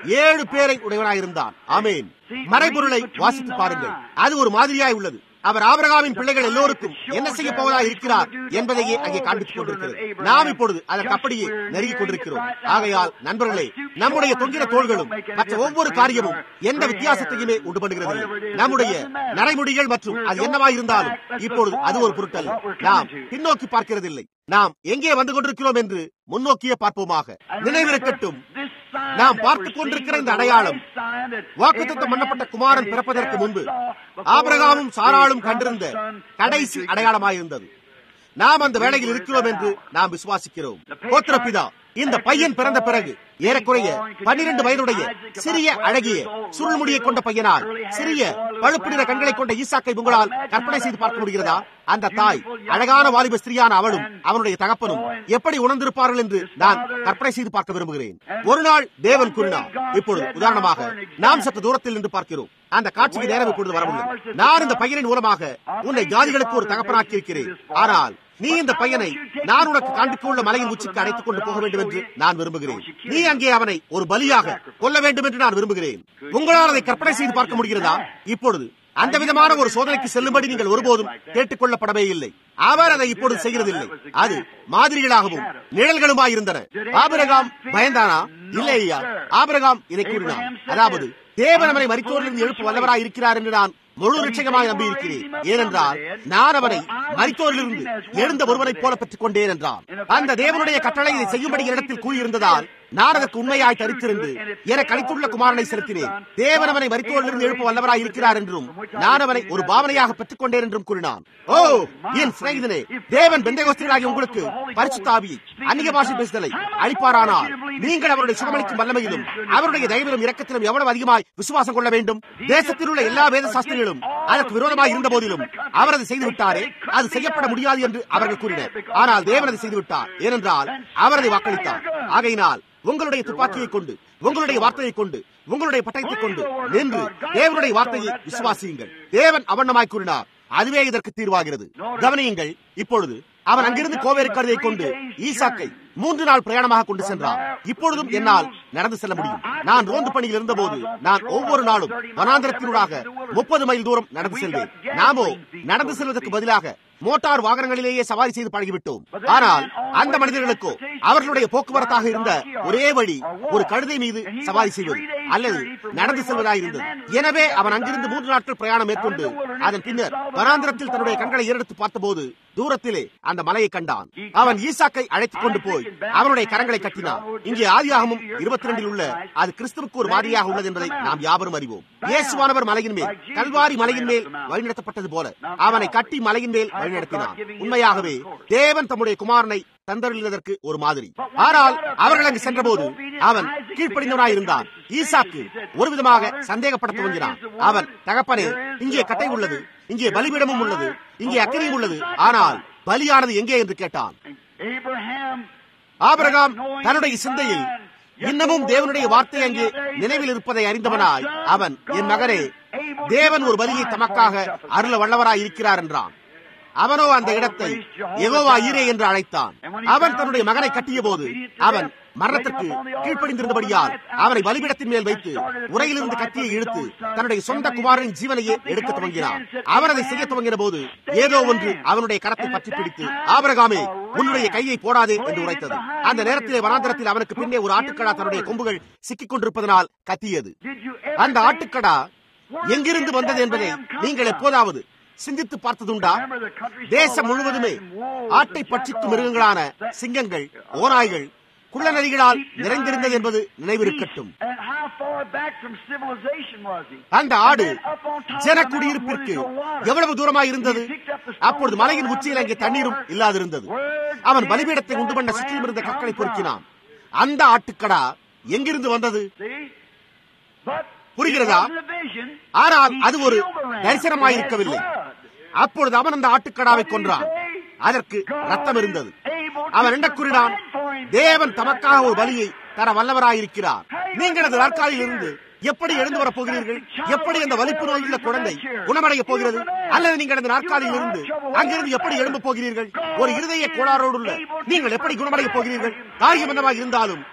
ஏழு பேரை உடையவனாயிருந்தான் ஆமேன் மறைபொருளை வாசித்து பாருங்கள் அது ஒரு மாதிரியாய் உள்ளது அவர் ஆபரகாமின் பிள்ளைகள் எல்லோருக்கும் என்ன செய்ய போவதாக இருக்கிறார் என்பதையே அங்கே காண்பித்துக் கொண்டிருக்கிறது நாம் இப்பொழுது அதற்கு அப்படியே நெருங்கிக் கொண்டிருக்கிறோம் ஆகையால் நண்பர்களே நம்முடைய தொங்கிற தோள்களும் மற்ற ஒவ்வொரு காரியமும் எந்த வித்தியாசத்தையுமே உண்டு பண்ணுகிறது நம்முடைய நடைமுடிகள் மற்றும் அது என்னவாய் இருந்தாலும் இப்பொழுது அது ஒரு பொருட்டல்ல நாம் பின்னோக்கி பார்க்கிறதில்லை நாம் எங்கே வந்து கொண்டிருக்கிறோம் என்று முன்னோக்கியே பார்ப்போமாக நினைவிருக்கட்டும் நாம் பார்த்துக் கொண்டிருக்கிற இந்த அடையாளம் வாக்குத்தத்தம் பண்ணப்பட்ட குமாரன் பிறப்பதற்கு முன்பு ஆபிரகாமும் சாராளும் கண்டிருந்த கடைசி அடையாளமாயிருந்தது நாம் அந்த வேளையில் இருக்கிறோம் என்று நாம் விசுவாசிக்கிறோம் கோத்திரப்பிதா இந்த பையன் பிறந்த பிறகு ஏறக்குறைய பன்னிரண்டு வயதுடைய சிறிய அழகிய சுருள்முடியை கொண்ட பையனால் சிறிய பழுப்பு நிற கண்களை கொண்ட ஈசாக்கை உங்களால் கற்பனை செய்து பார்க்க முடிகிறதா அந்த தாய் அழகான வாலிப ஸ்திரியான அவளும் அவனுடைய தகப்பனும் எப்படி உணர்ந்திருப்பார்கள் என்று நான் கற்பனை செய்து பார்க்க விரும்புகிறேன் ஒரு நாள் தேவன் கூறினார் இப்பொழுது உதாரணமாக நாம் சற்று தூரத்தில் நின்று பார்க்கிறோம் அந்த காட்சிக்கு நேரம் இப்பொழுது வரவில்லை நான் இந்த பையனின் மூலமாக உன்னை ஜாதிகளுக்கு ஒரு தகப்பனாக்கி இருக்கிறேன் ஆனால் நீ இந்த பையனை நான் உனக்கு காண்பிக்க உள்ள மலையின் உச்சிக்கு அழைத்துக் கொண்டு போக வேண்டும் என்று நான் விரும்புகிறேன் நீ அங்கே அவனை ஒரு பலியாக கொல்ல வேண்டும் என்று நான் விரும்புகிறேன் உங்களால் அதை கற்பனை செய்து பார்க்க முடிகிறதா இப்பொழுது அந்த விதமான ஒரு சோதனைக்கு செல்லும்படி நீங்கள் ஒருபோதும் கேட்டுக் கொள்ளப்படவே இல்லை அவர் அதை இப்பொழுது செய்கிறதில்லை அது மாதிரிகளாகவும் நிழல்களுமாய் இருந்தன ஆபிரகாம் பயந்தானா இல்லை ஐயா ஆபிரகாம் இதை கூறினார் அதாவது தேவன் அவனை மரித்தோரிலிருந்து எழுப்பு வல்லவராய் இருக்கிறார் என்று நான் முழு நிச்சயமாக நம்பியிருக்கிறேன் ஏனென்றால் நான் அவனை மரித்தோரிலிருந்து எழுந்த ஒருவனைப் போல பெற்றுக் கொண்டேன் என்றார் அந்த தேவனுடைய கட்டளை இதை செய்யும்படி இடத்தில் கூறியிருந்ததால் நான் அதற்கு உண்மையாய் தரித்திருந்து எனக்கு அளித்துள்ள குமாரனை செலுத்தினேன் தேவன் அவனை மரித்தோரிலிருந்து எழுப்ப வல்லவராய் இருக்கிறார் என்றும் நான் அவனை ஒரு பாவனையாக பெற்றுக் கொண்டேன் என்றும் கூறினான் ஓ என் சிநேகிதனே தேவன் பெந்தகோஸ்திகளாகி உங்களுக்கு பரிசுத்தாவி அந்நிய பாஷை பேசுதலை அளிப்பாரானால் நீங்கள் அவருடைய சுகமளிக்கும் வல்லமையிலும் அவருடைய தயவிலும் இரக்கத்திலும் எவ்வளவு அதிகமாய் விசுவாசம் கொள்ள வேண்டும் தேசத்தில் உள்ள எல்லா வேத சாஸ்திரிகளும் அதற்கு விரோதமாய் இருந்த போதிலும் அவர் அதை செய்து விட்டாரே அது செய்யப்பட முடியாது என்று அவர்கள் கூறினர் ஆனால் தேவன் அதை செய்து விட்டார் ஏனென்றால் அவர் அதை வாக்களித்தார் ஆகையினால் உங்களுடைய துப்பாக்கியை கொண்டு உங்களுடைய வார்த்தையை கொண்டு உங்களுடைய பட்டயத்தை கொண்டு நின்று தேவனுடைய வார்த்தையை விசுவாசியுங்கள் தேவன் அவண்ணமாய் கூறினார் அதுவே இதற்கு தீர்வாகிறது கவனியுங்கள் இப்பொழுது அவன் அங்கிருந்து கோவேறு கருதை கொண்டு ஈசாக்கை மூன்று நாள் பிரயாணமாக கொண்டு சென்றான் இப்பொழுதும் என்னால் நடந்து செல்ல முடியும் நான் ரோந்து பணியில் இருந்தபோது நான் ஒவ்வொரு நாளும் வனாந்திரத்தினூடாக முப்பது மைல் தூரம் நடந்து செல்வேன் நாமோ நடந்து செல்வதற்கு பதிலாக மோட்டார் வாகனங்களிலேயே சவாரி செய்து பழகிவிட்டோம் ஆனால் அந்த மனிதர்களுக்கோ அவர்களுடைய போக்குவரத்தாக இருந்த ஒரே வழி ஒரு கழுதை மீது சவாரி செய்வது அல்லது நடந்து செல்வதாக இருந்தது எனவே அவன் அங்கிருந்து மூன்று நாட்கள் பிரயாணம் மேற்கொண்டு அதன் பின்னர் வனாந்திரத்தில் தன்னுடைய கண்களை ஏறெடுத்து பார்த்தபோது தூரத்திலே அந்த மலையை கண்டான் அவன் ஈசாக்கை அழைத்துக் கொண்டு போய் அவனுடைய கரங்களை கட்டினான் இங்கே ஆதியாகமும் இருபத்தி ரெண்டில் உள்ள அது கிறிஸ்துவுக்கு ஒரு மாதிரியாக உள்ளது என்பதை நாம் யாவரும் அறிவோம் இயேசுவானவர் மலையின் மேல் கல்வாரி மலையின் மேல் வழிநடத்தப்பட்டது போல அவனை கட்டி மலையின் மேல் வழிநடத்தினார் உண்மையாகவே தேவன் தம்முடைய குமாரனை தந்தருளினதற்கு ஒரு மாதிரி ஆனால் அவர்கள் அங்கு சென்றபோது அவன் கீழ்ப்படிந்தவனாயிருந்தான் ஈசாக்கு ஒரு விதமாக சந்தேகப்பட துவங்கினான் அவன் தகப்பனே இங்கே கட்டை உள்ளது இங்கே பலிபீடமும் உள்ளது இங்கே அக்கறையும் உள்ளது ஆனால் பலியானது எங்கே என்று கேட்டான் ஆபரகாம் தன்னுடைய சிந்தையில் இன்னமும் தேவனுடைய வார்த்தை அங்கே நினைவில் இருப்பதை அறிந்தவனாய் அவன் என் மகனே தேவன் ஒரு பலியை தமக்காக அருள வல்லவராய் இருக்கிறார் என்றான் அவனோ அந்த இடத்தை எகோவா ஈரே என்று அழைத்தான் அவன் தன்னுடைய மகனை கட்டிய போது அவன் மரணத்திற்கு கீழ்ப்படிந்திருந்தபடியால் அவனை பலிபிடத்தின் மேல் வைத்து உரையிலிருந்து கத்தியை இழுத்து தன்னுடைய சொந்த குமாரனின் ஜீவனையே எடுக்க துவங்கினான் அவன் அதை செய்ய துவங்கின போது ஏதோ ஒன்று அவனுடைய கரத்தை பற்றி பிடித்து ஆபரகாமே உன்னுடைய கையை போடாதே என்று உரைத்தது அந்த நேரத்திலே வனாந்தரத்தில் அவனுக்கு பின்னே ஒரு ஆட்டுக்கடா தன்னுடைய கொம்புகள் சிக்கிக் கொண்டிருப்பதனால் கத்தியது அந்த ஆட்டுக்கடா எங்கிருந்து வந்தது என்பதை நீங்கள் எப்போதாவது சிந்தித்து பார்த்ததுண்டா தேசம் முழுவதுமே ஆட்டை பட்சிக்கும் மிருகங்களான சிங்கங்கள் ஓநாய்கள் குள்ள நதிகளால் நிறைந்திருந்தது என்பது நினைவிருக்கட்டும் அந்த ஆடு ஜன குடியிருப்பிற்கு எவ்வளவு தூரமாய் இருந்தது அப்பொழுது மலையின் உச்சியில் அங்கே தண்ணீரும் இல்லாதிருந்தது அவன் பலிபீடத்தை உண்டு பண்ண சுற்றிலும் இருந்த கற்களை பொறுக்கினான் அந்த ஆட்டுக்கடா எங்கிருந்து வந்தது புரிகிறதா ஆனால் அது ஒரு தரிசனமாயிருக்கவில்லை அப்பொழுது அவன் அந்த ஆட்டுக்கடாவை கொன்றான் அதற்கு ரத்தம் இருந்தது அவன் என்ன கூறினான் தேவன் தமக்காக ஒரு பலியை தர வல்லவராயிருக்கிறார் நீங்கள் அந்த நாற்காலியில் இருந்து எப்படி எழுந்து வரப் போகிறீர்கள் எப்படி அந்த வலிப்பு நோயுள்ள குழந்தை குணமடைய போகிறது அல்லது நீங்கள் அந்த நாற்காலியில் இருந்து அங்கிருந்து எப்படி எழும்ப போகிறீர்கள் ஒரு இருதய கோளாறோடு உள்ள நீங்கள் எப்படி குணமடைய போகிறீர்கள் காரியம் என்னவாக இருந்தாலும்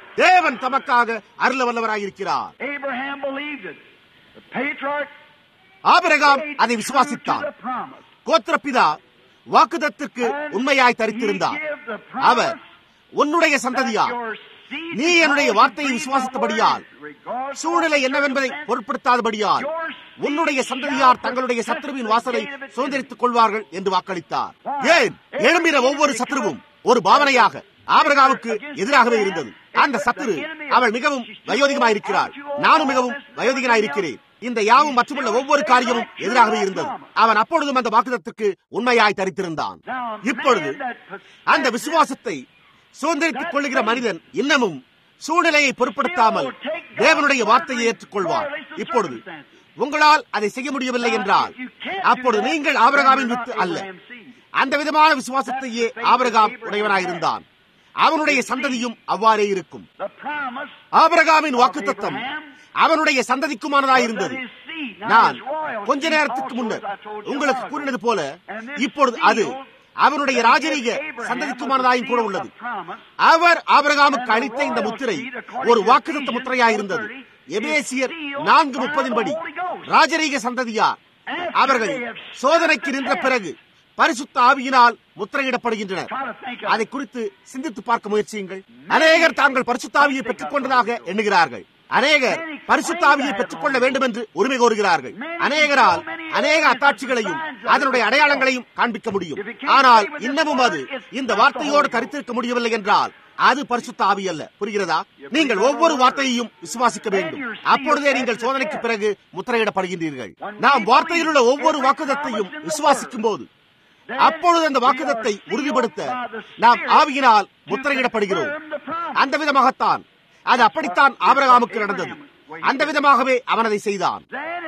தேவன் தமக்காக அருள வல்லவராயிருக்கிறார் Abraham believed it. The patriarch Abraham stayed அதை true விசுவாசித்தார் to the promise. கோத்திரப்பிதா வாக்குதத்திற்கு And உண்மையாய் he தரித்திருந்தார் gave the அவர் promise உன்னுடைய that சந்ததியார் your seed நீ என்னுடைய because வார்த்தையை you breathed விசுவாசித்தபடியால் my word, regardless of சூழ்நிலை என்னவென்பதை circumstance, பொருட்படுத்தாதபடியால் உன்னுடைய சந்ததியார் தங்களுடைய சத்ருவின் வாசலை சுதந்திரித்துக் கொள்வார்கள் என்று வாக்களித்தார் ஏன் எழும்பின ஒவ்வொரு சத்ருவும் ஒரு பாவனையாக ஆபிரகாமுக்கு எதிராகவே இருந்தது அந்த சத்துரு அவள் மிகவும் வயோதிகமாயிருக்கிறாள் நானும் மிகவும் வயோதிகனாயிருக்கிறேன் இந்த யாவும் மற்றுமுள்ள ஒவ்வொரு காரியமும் எதிராகவே இருந்தது அவன் அப்பொழுதும் அந்த வாக்குதத்துக்கு உண்மையாய் தரித்திருந்தான் இப்பொழுது அந்த விசுவாசத்தை சுதந்திரித்துக் கொள்ளுகிற மனிதன் இன்னமும் சூழ்நிலையை பொருட்படுத்தாமல் தேவனுடைய வார்த்தையை ஏற்றுக்கொள்வார் இப்பொழுது உங்களால் அதை செய்ய முடியவில்லை என்றால் அப்பொழுது நீங்கள் ஆபிரகாமின் வித்து அல்ல அந்த விதமான விசுவாசத்தையே ஆபிரகாம் உடையவனாயிருந்தான் அவனுடைய சந்ததியும் அவ்வாறே இருக்கும் The promise ஆபிரகாமின் வாக்குத்தத்தம் அவனுடைய சந்ததிக்குமானதாயிருந்தது நான் கொஞ்ச நேரத்துக்கு முன்னர் உங்களுக்கு கூறினது போல இப்பொழுது அது அவனுடைய ராஜரீக சந்ததிக்குமானதாயும் கூட உள்ளது அவர் ஆபிரகாமுக்கு அளித்த இந்த முத்திரை ஒரு வாக்குத்தத்த முத்திரையாயிருந்தது எபேசியர் நான்கு முப்பதின்படி ராஜரீக சந்ததியார் அவர்கள் சோதனைக்கு நின்ற பிறகு பரிசுத்த ஆவியினால் முத்திரையிடப்படுகின்றனர் அதை குறித்து சிந்தித்து பார்க்க முயற்சியுங்கள் அநேகர் தாங்கள் பரிசுத்தாவியை பெற்றுக் கொண்டதாக எண்ணுகிறார்கள் அநேகர் பரிசுத்தாவியை பெற்றுக்கொள்ள வேண்டும் என்று உரிமை கோருகிறார்கள் அநேகரால் அநேக அத்தாட்சிகளையும் அதனுடைய அடையாளங்களையும் காண்பிக்க முடியும் ஆனால் இன்னமும் அது இந்த வார்த்தையோடு கருத்திருக்க முடியவில்லை என்றால் அது பரிசுத்த ஆவி அல்ல புரிகிறதா நீங்கள் ஒவ்வொரு வார்த்தையையும் விசுவாசிக்க வேண்டும் அப்பொழுதே நீங்கள் சோதனைக்கு பிறகு முத்திரையிடப்படுகின்றீர்கள் நாம் வார்த்தையில் உள்ள ஒவ்வொரு வாக்குதத்தையும் விசுவாசிக்கும் போது அப்பொழுது அந்த வாக்குதத்தை உறுதிப்படுத்த நாம் ஆவியினால் முத்திரையிடப்படுகிறோம் அந்த விதமாகத்தான் அது அப்படித்தான் ஆபரகாமுக்கு நடந்தது அந்த விதமாகவே அவன் அதை செய்தான்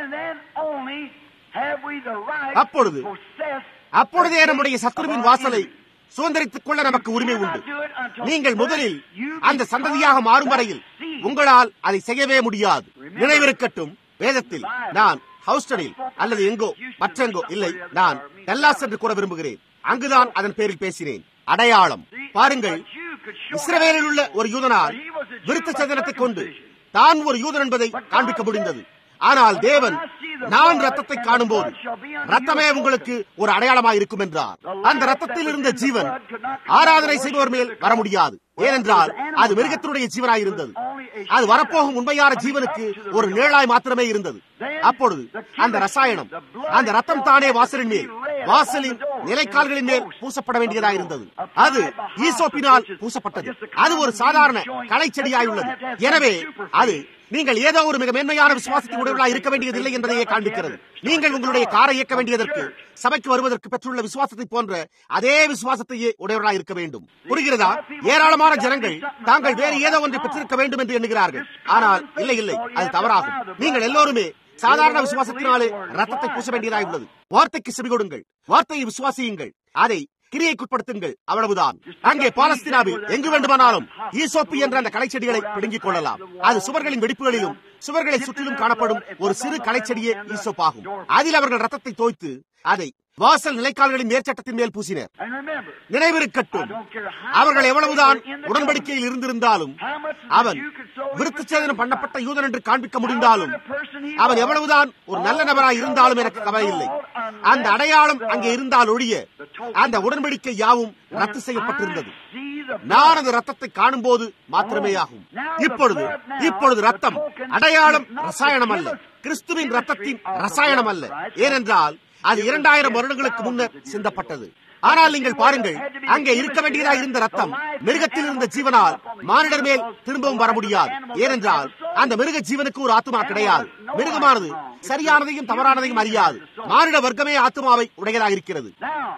அப்பொழுது அப்பொழுதே நம்முடைய சத்துருவின் வாசலை சுதந்திரித்துக் கொள்ள நமக்கு உரிமை உண்டு நீங்கள் முதலில் அந்த சந்ததியாக மாறும் வரையில் உங்களால் அதை செய்யவே முடியாது நினைவிருக்கட்டும் வேதத்தில் நான் ஹவுஸ்டனில் அல்லது எங்கோ மற்றெங்கோ இல்லை நான் டல்லாஸ் என்று கூற விரும்புகிறேன் அங்குதான் அதன் பேரில் பேசினேன் அடையாளம் பாருங்கள் இஸ்ரவேலில் உள்ள ஒரு யூதனால் விருத்த சதனத்தை கொண்டு தான் ஒரு யூதன் என்பதை காண்பிக்க முடிந்தது ஆனால் தேவன் நான் ரத்தத்தை காணும் போது ரத்தமே உங்களுக்கு ஒரு அடையாளமாக இருக்கும் என்றார் அந்த ரத்தத்தில் இருந்த ஜீவன் ஆராதனை செய்பவர் மேல் வர முடியாது ஏனென்றால் அது மிருகத்தினுடைய ஜீவனாய் இருந்தது அது வரப்போகும் உண்மையான ஜீவனுக்கு ஒரு நிழலாய் மாத்திரமே இருந்தது அப்பொழுது அந்த ரசாயனம் அந்த ரத்தம் தானே வாசலின் மேல் வாசலின் நிலைக்கால்களின் மேல் பூசப்பட வேண்டியதாக இருந்தது அது ஈசோப்பினால் பூசப்பட்டது அது ஒரு சாதாரண களை செடியாய் உள்ளது எனவே அது நீங்கள் ஏதோ ஒரு மிக மேன்மையான விசுவாசத்தை உடையவர்களாக இருக்க வேண்டியதில்லை என்பதையே காண்பிக்கிறது நீங்கள் உங்களுடைய காரை இயக்க வேண்டியதற்கு சபைக்கு வருவதற்கு பெற்றுள்ள விசுவாசத்தை போன்ற அதே விசுவாசத்தையே உடையவர்களாக இருக்க வேண்டும் புரிகிறதா ஏராளமான ஜனங்கள் தாங்கள் வேறு ஏதோ ஒன்றை பெற்றிருக்க வேண்டும் என்று எண்ணுகிறார்கள் ஆனால் இல்லை இல்லை அது தவறாகும் நீங்கள் எல்லோருமே சாதாரண விசுவாசத்தினாலே ரத்தத்தை பூச வேண்டியதாக உள்ளது வார்த்தைக்கு செவி கொடுங்கள் வார்த்தையை விசுவாசியுங்கள் அதை கிரியைக்குட்படுத்துங்கள் அவ்வளவுதான் அங்கே பாலஸ்தீனாவில் எங்கு வேண்டுமானாலும் ஈசோப்பி என்ற அந்த கலைச்செடிகளை பிடுங்கிக் கொள்ளலாம் அது சுவர்களின் வெடிப்புகளிலும் சுவர்களை சுற்றிலும் காணப்படும் ஒரு சிறு கலைச்செடியே ஈசோப்பாகும் அதில் அவர்கள் ரத்தத்தை தோய்த்து அதை வாசல் நிலைக்கால்களின் மேற்சட்டத்தின் மேல் பூசினர் நினைவிருக்கட்டும் அவர்கள் எவ்வளவுதான் உடன்படிக்கையில் இருந்திருந்தாலும் அவன் விருத்தச்சேதனம் பண்ணப்பட்ட யூதன் என்று காண்பிக்க முடிந்தாலும் அவன் எவ்வளவுதான் ஒரு நல்ல நபராய் இருந்தாலும் எனக்கு கவலை இல்லை அந்த அடையாளம் அங்கே இருந்தால் ஒழிய அந்த உடன்படிக்கை யாவும் ரத்து செய்யப்பட்டிருந்தது நான் அந்த ரத்தத்தை காணும் போது மாத்திரமே ஆகும் இப்பொழுது இப்பொழுது ரத்தம் அடையாளம் ரசாயனம் அல்ல கிறிஸ்துவின் ரத்தத்தின் ரசாயனம் அல்ல ஏனென்றால் அது இரண்டாயிரம் வருடங்களுக்கு முன்னர் சிந்தப்பட்டது ஆனால் நீங்கள் பாருங்கள் அங்கே இருக்க வேண்டியதாக இருந்த ரத்தம் மிருகத்தில் இருந்த ஜீவனால் மானிடர் மேல் திரும்பவும் வர முடியாது ஏனென்றால் அந்த மிருக ஜீவனுக்கு ஒரு ஆத்மா கிடையாது மிருகமானது சரியானதையும் தவறானதையும் அறியாது மானிட வர்க்கமே ஆத்மாவை உடையதாக இருக்கிறது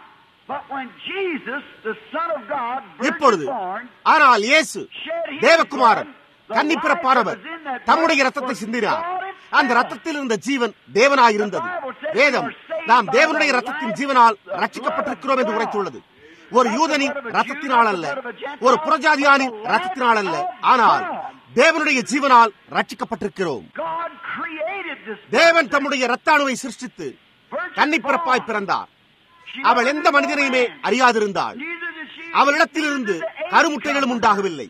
இப்பொழுது ஆனால் இயேசு தேவகுமாரன் கன்னிப்பிறப்பானவர் தம்முடைய ரத்தத்தை சிந்தினார் அந்த ரத்தத்தில் இருந்த ஜீவன் தேவனாயிருந்தது வேதம் நாம் தேவனுடைய ரத்தத்தின் ஜீவனால் ரட்சிக்கப்பட்டிருக்கிறோம் என்று உரைத்துள்ளது ஒரு யூதனின் ரத்தத்தினால் அல்ல ஒரு புறஜாதியானின் ரத்தத்தினால் அல்ல ஆனால் தேவனுடைய ஜீவனால் ரட்சிக்கப்பட்டிருக்கிறோம் தேவன் தம்முடைய ரத்தாணுவை சிருஷ்டித்து கன்னிப்பிறப்பாய் பிறந்தார் அவள் எந்த மனிதனையுமே அறியாதிருந்தாள் அவளிடத்திலிருந்து கருமுட்டைகளும் உண்டாகவில்லை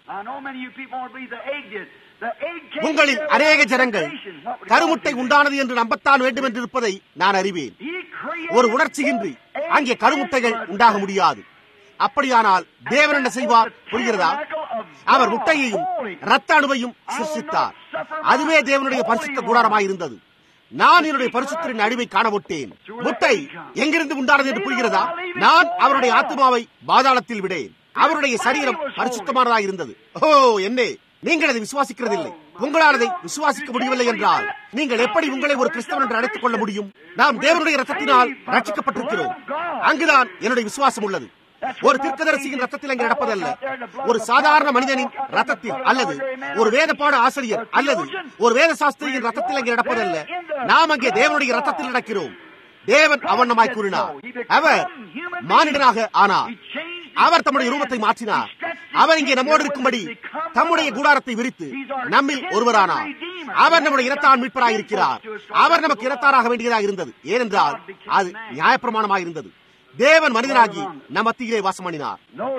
உங்களில் அநேக ஜனங்கள் கருமுட்டை உண்டானது என்று நம்பத்தான் வேண்டும் என்று இருப்பதை நான் அறிவேன் ஒரு உணர்ச்சியின்றி அங்கே கருமுட்டைகள் உண்டாக முடியாது அப்படியானால் தேவன் என்ன செய்வார் புரிகிறதா அவர் முட்டையையும் ரத்த அணுவையும் சிருஷ்டித்தார் அதுவே தேவனுடைய பரிசுத்த கூடாரமாயிருந்தது நான் என்னுடைய பரிசுத்தரின் அழிவை காணவிட்டேன் முட்டை எங்கிருந்து உண்டானது என்று புரிகிறதா நான் அவருடைய ஆத்மாவை பாதாளத்தில் விடேன் அவருடைய சரீரம் பரிசுத்தமானதாக இருந்தது ஓ என்னே நீங்கள் அதை விசுவாசிக்கிறதில்லை உங்களால் அதை விசுவாசிக்க முடியவில்லை என்றால் நீங்கள் எப்படி உங்களை ஒரு கிறிஸ்தவன் என்று அழைத்துக் கொள்ள முடியும் நாம் தேவனுடைய ரத்தத்தினால் ரட்சிக்கப்பட்டிருக்கிறோம் அங்குதான் என்னுடைய விசுவாசம் உள்ளது ஒரு தீர்க்கதரிசியின் ரத்தத்தில் அங்கே நடப்பதல்ல ஒரு சாதாரண மனிதனின் ரத்தத்தில் அல்லது ஒரு வேதப்பாட ஆசிரியர் அல்லது ஒரு வேத சாஸ்திரியின் ரத்தத்தில் அங்கே நடப்பதல்ல நாம் அங்கே தேவனுடைய ரத்தத்தில் நடக்கிறோம் தேவன் அவண்ணமாய் கூறினார் அவர் மானிடனாக ஆனார் அவர் தம்முடைய ரூபத்தை மாற்றினார் அவர் இங்கே நம்மோடு இருக்கும்படி தம்முடைய கூடாரத்தை விரித்து நம்மில் ஒருவரானார் அவர் நம்முடைய இனத்தான் மீட்பராக இருக்கிறார் அவர் நமக்கு இனத்தாராக வேண்டியதாக இருந்தது ஏனென்றால் அது நியாயப்பிரமாணமாக இருந்தது தேவன் மனிதனாகி நம் மத்தியிலே வாசம் பண்ணினார்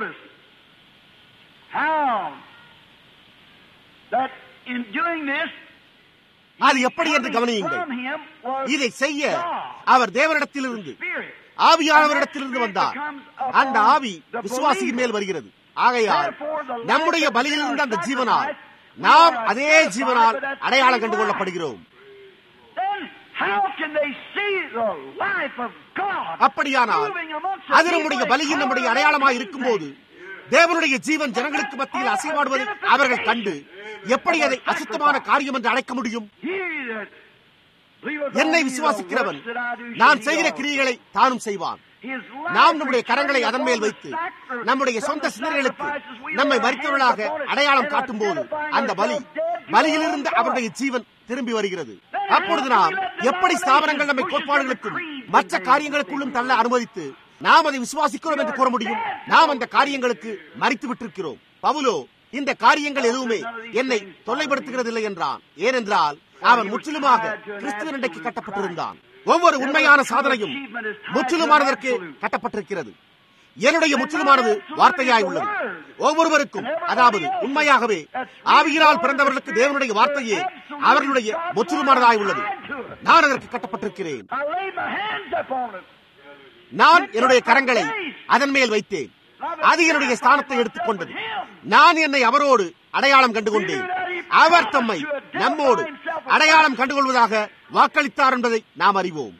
அது எப்படி என்று கவனியுங்கள் இதை செய்ய அவர் தேவனிடத்திலிருந்து ஆவியானவரிடத்திலிருந்து வந்தார் அந்த ஆவி விசுவாசியின் மேல் வருகிறது ஆகையால் நம்முடைய பலியிலிருந்து அந்த ஜீவனால் நாம் அதே ஜீவனால் அடையாளம் கண்டு கொள்ளப்படுகிறோம் அப்படியானால் அது நம்முடைய பலியின் நம்முடைய அடையாளமாக இருக்கும் போது தேவனுடைய ஜீவன் ஜனங்களுக்கு மத்தியில் அசைவாடுவதை அவர்கள் கண்டு எப்படி அதை அசுத்தமான காரியம் என்று அழைக்க முடியும் என்னை விசுவாசிக்கிறவன் நான் செய்கிற கிரியைகளை தானும் செய்வான் நாம் நம்முடைய கரங்களை அதன் மேல் வைத்து நம்முடைய சொந்த சிந்தனைகளுக்கு நம்மை மறித்தவர்களாக அடையாளம் காட்டும் போது அந்த பலி பலியிலிருந்து அவருடைய ஜீவன் திரும்பி வருகிறது அப்பொழுது நாம் எப்படி ஸ்தாபனங்கள் நம்மை கோட்பாடுகளுக்கும் மற்ற காரியங்களுக்குள்ளும் தள்ள அனுமதித்து நாம் அதை விசுவாசிக்கிறோம் என்று கூற முடியும் நாம் அந்த காரியங்களுக்கு மறித்து விட்டிருக்கிறோம் பவுலோ இந்த காரியங்கள் எதுவுமே என்னை தொல்லைப்படுத்துகிறதில்லை என்றான் ஏனென்றால் அவன் முற்றிலுமாக கிறிஸ்துவ இன்றைக்கு கட்டப்பட்டிருந்தான் ஒவ்வொரு உண்மையான சாதனையும் முற்றிலுமானதற்கு கட்டப்பட்டிருக்கிறது என்னுடைய முற்றிலுமானது வார்த்தையாய் உள்ளது ஒவ்வொருவருக்கும் அதாவது உண்மையாகவே ஆவியினால் பிறந்தவர்களுக்கு தேவனுடைய வார்த்தையே அவர்களுடைய முற்றிலுமானதாய் உள்ளது நான் அதற்கு கட்டப்பட்டிருக்கிறேன் நான் என்னுடைய கரங்களை அதன் மேல் வைத்தேன் அது என்னுடைய ஸ்தானத்தை எடுத்துக்கொண்டது நான் என்னை அவரோடு அடையாளம் கண்டுகொண்டேன் அவர் தம்மை நம்மோடு அடையாளம் கண்டுகொள்வதாக வாக்களித்தார் என்பதை நாம் அறிவோம்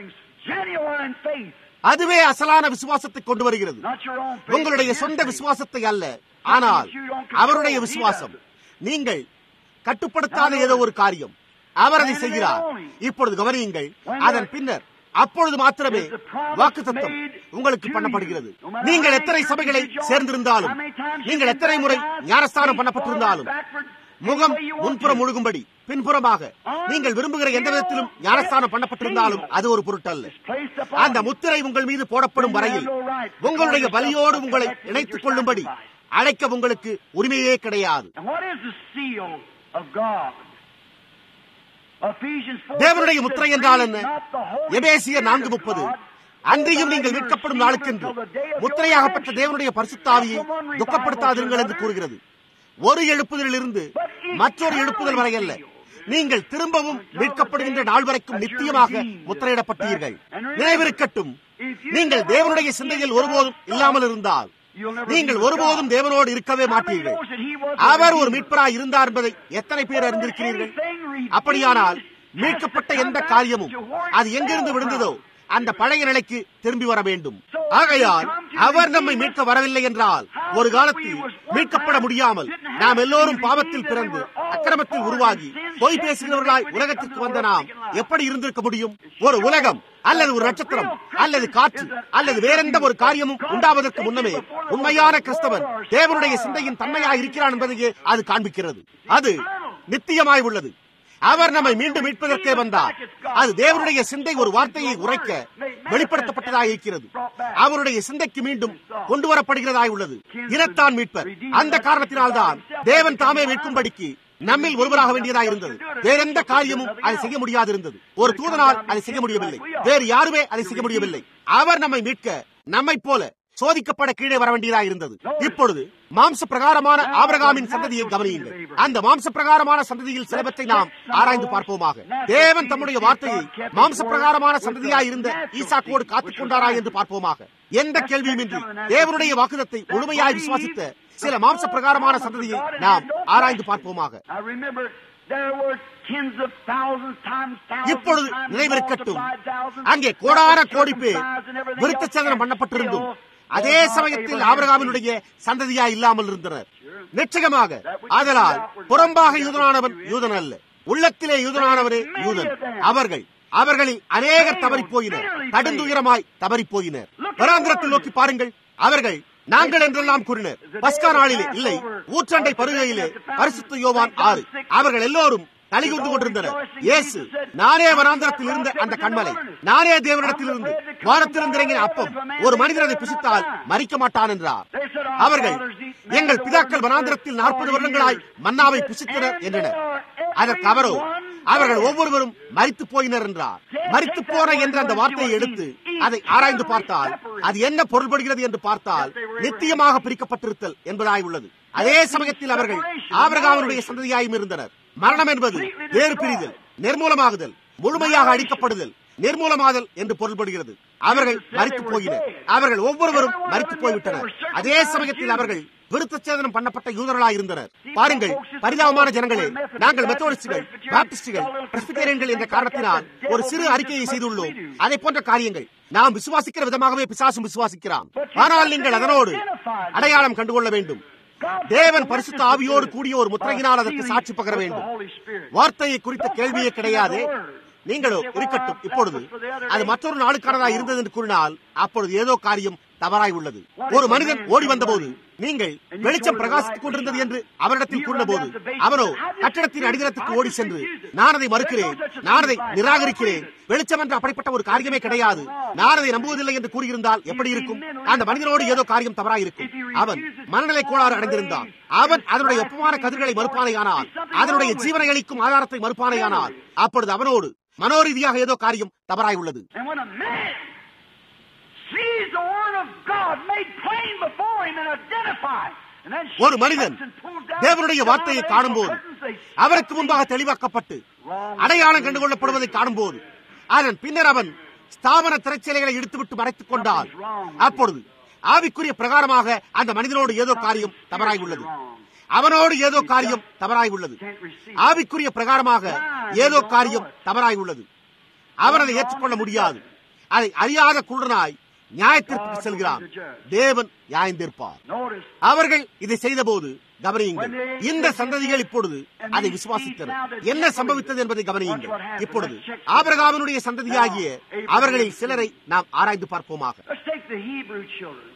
அதுவே அசலான விசுவாசத்தை கொண்டு வருகிறது உங்களுடைய சொந்த விசுவாசத்தை அல்ல ஆனால் அவருடைய விசுவாசம் நீங்கள் கட்டுப்படுத்தாத ஏதோ ஒரு காரியம் அவர் அதை செய்கிறார் இப்பொழுது கவனியுங்கள் அதன் பின்னர் அப்பொழுது மாத்திரமே வாக்கு தத்துவம் உங்களுக்கு பண்ணப்படுகிறது நீங்கள் எத்தனை சபைகளை சேர்ந்திருந்தாலும் நீங்கள் எத்தனை முறை ஞானஸ்தானம் பண்ணப்பட்டிருந்தாலும் முகம் முன்புறம் முழுகும்படி பின்புறமாக நீங்கள் விரும்புகிற எந்த விதத்திலும் ஞானஸ்தானம் பண்ணப்பட்டிருந்தாலும் அது ஒரு பொருட்டல்ல அந்த முத்திரை உங்கள் மீது போடப்படும் வரையில் உங்களுடைய பலியோடு உங்களை இணைத்துக் கொள்ளும்படி அழைக்க உங்களுக்கு உரிமையே கிடையாது தேவனுடைய முத்திரை என்றால் என்ன எபேசிய நான்கு முப்பது அன்றையும் நீங்கள் மீட்கப்படும் நாளுக்கென்று முத்திரையாகப்பட்ட தேவனுடைய பரிசுத்தாவியை துக்கப்படுத்தாதீர்கள் என்று கூறுகிறது ஒரு எழுப்புதலில் இருந்து மற்றொரு எழுப்புதல் வரை அல்ல நீங்கள் திரும்பவும் மீட்கப்படுகின்ற நாள் வரைக்கும் நித்தியமாக முத்திரையிடப்பட்டீர்கள் நினைவிருக்கட்டும் நீங்கள் தேவனுடைய சிந்தையில் ஒருபோதும் இல்லாமல் இருந்தால் நீங்கள் ஒருபோதும் தேவனோடு இருக்கவே மாட்டீர்கள் அவர் ஒரு மீட்பராய் இருந்தார் என்பதை எத்தனை பேர் அறிந்திருக்கிறீர்கள் அப்படியானால் மீட்கப்பட்ட எந்த காரியமும் அது எங்கிருந்து விழுந்ததோ அந்த பழைய நிலைக்கு திரும்பி வர வேண்டும் ஆகையால் அவர் நம்மை மீட்க வரவில்லை என்றால் ஒரு காலத்தில் மீட்கப்பட முடியாமல் நாம் எல்லோரும் பாவத்தில் பிறந்து அக்கிரமத்தில் உருவாகி பொய் பேசுகிறவர்களாய் உலகத்திற்கு வந்த நாம் எப்படி இருந்திருக்க முடியும் ஒரு உலகம் அல்லது ஒரு நட்சத்திரம் அல்லது காற்று அல்லது வேறெந்த ஒரு காரியமும் உண்டாவதற்கு முன்னமே உண்மையான கிறிஸ்தவன் தேவனுடைய சிந்தையின் தன்மையாக இருக்கிறான் என்பதையே அது காண்பிக்கிறது அது நித்தியமாய் உள்ளது அவர் நம்மை மீண்டும் மீட்பதற்கே வந்தார் அது தேவனுடைய சிந்தை ஒரு வார்த்தையை உரைக்க வெளிப்படுத்தப்பட்டதாக இருக்கிறது அவருடைய சிந்தைக்கு மீண்டும் கொண்டு வரப்படுகிறதாய் உள்ளது இனத்தான் மீட்பர் அந்த காரணத்தினால்தான் தேவன் தாமே மீட்கும்படிக்கு நம்மில் ஒருவராக வேண்டியதாக இருந்தது வேற எந்த காரியமும் அதை செய்ய முடியாது இருந்தது ஒரு தூதனால் அதை செய்ய முடியவில்லை வேறு யாருமே அதை செய்ய முடியவில்லை அவர் நம்மை மீட்க நம்மை போல சோதிக்கப்பட கீழே வர வேண்டியதாக இருந்தது இப்பொழுது மாம்ச பிரகாரமான ஆபிரகாமின் சந்ததியை கவனியுங்கள் அந்த மாம்ச பிரகாரமான சந்ததியில் சிலவற்றை நாம் ஆராய்ந்து பார்ப்போமாக தேவன் தம்முடைய வார்த்தையை மாம்ச பிரகாரமான சந்ததியாய் இருந்த ஈசாக்கோடு காத்துக் கொண்டாரா என்று பார்ப்போமாக எந்த கேள்வியுமின்றி தேவனுடைய வாக்குதத்தை முழுமையாய் விசுவாசித்த சில மாம்ச பிரகாரமான சந்ததியை நாம் ஆராய்ந்து பார்ப்போமாக I remember there were tens of thousands times thousands இப்பொழுது times நினைவிருக்கட்டும் multiplied thousands அங்கே கோடான of கோடி பேர் circumcised and everything விருத்த else, சேதனம் and பண்ணப்பட்டிருந்தும் still அதே was not சமயத்தில் Abraham's ஆபிரகாமினுடைய சந்ததியா இல்லாமல் இருந்தனர் நிச்சயமாக ஆதலால் புறம்பாக யூதனானவன் யூதன் அல்ல உள்ளத்திலே யூதனானவரே யூதன் அவர்கள் அவர்களில் அநேகர் தவறிப் போயினர் கடுந்துயரமாய் தவறிப் போயினர் வராந்திரத்தில் நோக்கி பாருங்கள் அவர்கள் நாங்கள் என்றெல்லாம் கூறினர் பஸ்கா நாளிலே இல்லை ஊற்றண்டை பருகையிலே பரிசுத்த யோவான் ஆறு அவர்கள் எல்லோரும் தலிகுந்து கொண்டிருந்தனர் இயேசு நானே வனாந்தரத்தில் இருந்த அந்த கண்மலை நானே தேவனிடத்தில் இருந்து வானத்திலிருந்து இறங்கின அப்பம் ஒரு மனிதன் அதை புசித்தால் மறிக்க மாட்டான் என்றார் அவர்கள் எங்கள் பிதாக்கள் வனாந்திரத்தில் நாற்பது வருடங்களாய் மன்னாவை புசித்தனர் என்றனர் அதற்கு அவரோ அவர்கள் ஒவ்வொருவரும் மறித்து போயினர் என்றார் மறித்து போன என்ற அந்த வார்த்தையை எடுத்து அதை ஆராய்ந்து பார்த்தால் அது என்ன பொருள்படுகிறது என்று பார்த்தால் நித்தியமாக பிரிக்கப்பட்டிருத்தல் என்பதாய் உள்ளது அதே சமயத்தில் அவர்கள் ஆபரகாமனுடைய சந்ததியாயும் இருந்தனர் மரணம் என்பது வேறு பிரிதல் நிர்மூலமாகுதல் முழுமையாக அழிக்கப்படுதல் நிர்மூலமாதல் என்று பொருள்படுகிறது அவர்கள் மறித்து போயினர் அவர்கள் ஒவ்வொருவரும் மறித்து போய்விட்டனர் அதே சமயத்தில் அவர்கள் விருத்த சேதனம் பண்ணப்பட்ட யூதர்களாய் இருந்தனர் பாருங்கள் பரிதாபமான ஜனங்களே நாங்கள் மெத்தோடிஸ்டுகள் பாப்டிஸ்டுகள் பிரஸ்பிட்டேரியன்கள் என்ற காரணத்தினால் ஒரு சிறு அறிக்கையை செய்துள்ளோம் அதை போன்ற காரியங்கள் நாம் விசுவாசிக்கிற விதமாகவே பிசாசும் விசுவாசிக்கிறான் ஆனால் நீங்கள் அதனோடு அடையாளம் கண்டுகொள்ள வேண்டும் தேவன் பரிசுத்த ஆவியோடு கூடிய ஒரு முத்திரையினால் அதற்கு சாட்சி பகர வேண்டும் வார்த்தையை குறித்த கேள்வியே கிடையாது நீங்களோ இருக்கட்டும் இப்பொழுது அது மற்றொரு நாளுக்கானதா இருந்தது என்று கூறினால் அப்பொழுது ஏதோ காரியம் தவறாய் உள்ளது ஒரு மனிதன் ஓடி வந்தபோது நீங்கள் வெளிச்சம் பிரகாசித்துக் கொண்டிருந்தது என்று அவரிடத்தில் கூறினபோது அவனோ கட்டடத்தின் அடித்தளத்துக்கு ஓடி சென்று நான் அதை மறுக்கிறேன் நான் அதை நிராகரிக்கிறேன் வெளிச்சம் என்று அப்படிப்பட்ட ஒரு காரியமே கிடையாது நான் அதை நம்புவதில்லை என்று கூறியிருந்தால் எப்படி இருக்கும் அந்த மனிதனோடு ஏதோ காரியம் தவறாய் இருக்கும் அவன் மனநிலை கோளாறு அடைந்திருந்தான் அவன் அதனுடைய ஒப்பமான கதிர்களை மறுப்பானையானால் அதனுடைய ஜீவனை அளிக்கும் ஆதாரத்தை மறுப்பானையானால் அப்பொழுது அவனோடு மனோரீதியாக ஏதோ காரியம் தவறாய் உள்ளது And when a man sees the word of God made plain before him and identified, and then ஒரு மனிதன் shuts and pulls down தேவனுடைய the வார்த்தையை காணும்போது curtains, they அவருக்கு முன்பாக தெளிவாக்கப்பட்டு அடையாளம் கண்டுகொள்ளப்படுவதை காணும்போது அதன் பின்னர் அவன் ஸ்தாபன திரைச்சலைகளை இழுத்துவிட்டு மறைத்துக் கொண்டால் அப்பொழுது ஆவிக்குரிய பிரகாரமாக அந்த மனிதனோடு ஏதோ காரியம் தவறாய் உள்ளது அவனோடு ஏதோ காரியம் தவறாய் உள்ளது ஆவிக்குரிய பிரகாரமாக ஏதோ காரியம் தவறாய் உள்ளது அவன் அதை ஏற்றுக்கொள்ள முடியாது அதை அறியாத குருடனாய் நியாயத்திற்கு செல்கிறான் தேவன் நியாயந்தீர்ப்பார் Notice, அவர்கள் இதை செய்தபோது கவனியுங்கள் இந்த சந்ததிகள் இப்பொழுது அதை விசுவாசித்தனர் என்ன சம்பவித்தது என்பதை கவனியுங்கள் இப்பொழுது ஆபிரகாமினுடைய சந்ததியாகிய அவர்களில் சிலரை நாம் ஆராய்ந்து பார்ப்போமாக let's take the Hebrew children.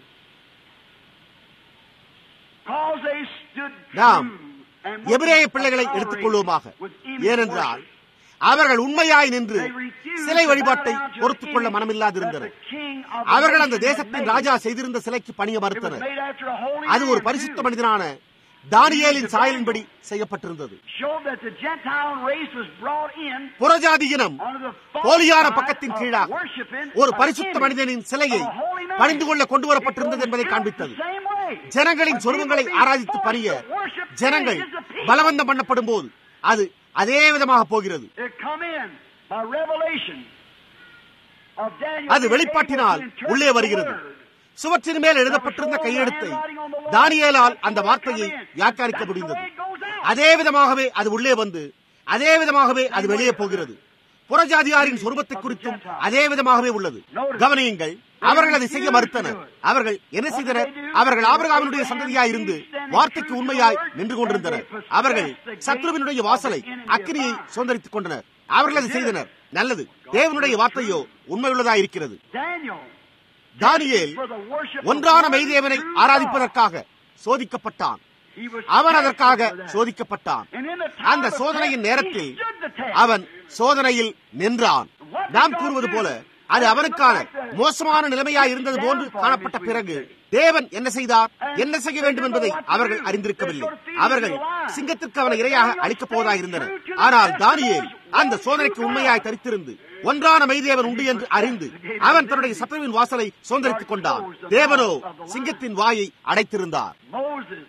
Cause they stood நாம் true and எபிரேய பிள்ளைகளை எடுத்துக்கொள்வோமாக ஏனென்றால் அவர்கள் உண்மையாய் நின்று சிலை வழிபாட்டை பொறுத்துக் கொள்ள மனமில்லாதிருந்தனர் அவர்கள் அந்த தேசத்தின் ராஜா செய்திருந்த சிலைக்கு பணிய மறுத்தனர் அது ஒரு பரிசுத்த மனிதனான தானியேலின் சாயலின்படி செய்யப்பட்டிருந்தது showed that the Gentile race was brought in புறஜாதி இனம் under the false போலியான side பக்கத்தின் of கீழாக worshiping ஒரு an பரிசுத்த image மனிதனின் சிலையை of a holy man. பணிந்து கொள்ள கொண்டு வரப்பட்டிருந்தது It என்பதை goes காண்பித்தது the same way. ஜனங்களின் When சொருவங்களை people be ஆராதித்து forced பணிய to worship ஜனங்கள் images of people, பலவந்தம் பண்ணப்படும் போது அது அதே விதமாக போகிறது it come in by revelation of Daniel அது being வெளிப்பாட்டினால் able to interpret உள்ளே the வருகிறது word. சுவற்றின் மேல் எழுதப்பட்டிருந்த கையெழுத்தை தானியேலால் அந்த வார்த்தையை வியாக்கியானிக்க முடிந்தது அதே விதமாகவே அது உள்ளே வந்து அதே விதமாகவே அது வெளியே போகிறது புறஜாதியாரின் சொருபத்தை குறித்தும் அதே விதமாகவே உள்ளது கவனியுங்கள் அவர்கள் அதை செய்ய மறுத்தனர் அவர்கள் என்ன செய்தனர் அவர்கள் ஆபிரகாமினுடைய சந்ததியாய் இருந்து வார்த்தைக்கு உண்மையாய் நின்று கொண்டிருந்தனர் அவர்கள் சத்ருவினுடைய வாசலை அக்கினியை சுதந்திரித்துக் கொண்டனர் அவர்கள் அதை செய்தனர் நல்லது தேவனுடைய வார்த்தையோ உண்மையுள்ளதாய் இருக்கிறது Daniel Daniel for the worship of ஒன்றான one மெய்தேவனை true ஆராதிப்பதற்காக சோதிக்கப்பட்டான் He was அவன் tested அதற்காக for that. சோதிக்கப்பட்டான் And in the time அந்த of சோதனையின் test, நேரத்தில் he stood the test. அவன் சோதனையில் நின்றான் நாம் கூறுவது போல அது அவனுக்கான மோசமான நிலைமையாய் இருந்தது போன்று காணப்பட்ட பிறகு தேவன் என்ன செய்தார் என்ன செய்ய வேண்டும் என்பதை அவர்கள் அறிந்திருக்கவில்லை அவர்கள் சிங்கத்திற்கு அவனை இரையாக அளிக்கப் போவதாய் இருந்தனர் ஆனால் தானியேல் அந்த சோதனைக்கு உண்மையாய் தரித்திருந்து ஒன்றான மெய்தேவன் உண்டு என்று அறிந்து அவன் தன்னுடைய சத்ருவின் வாசலை சுதந்திரித்துக் கொண்டான் தேவனோ சிங்கத்தின் வாயை அடைத்திருந்தார் Moses,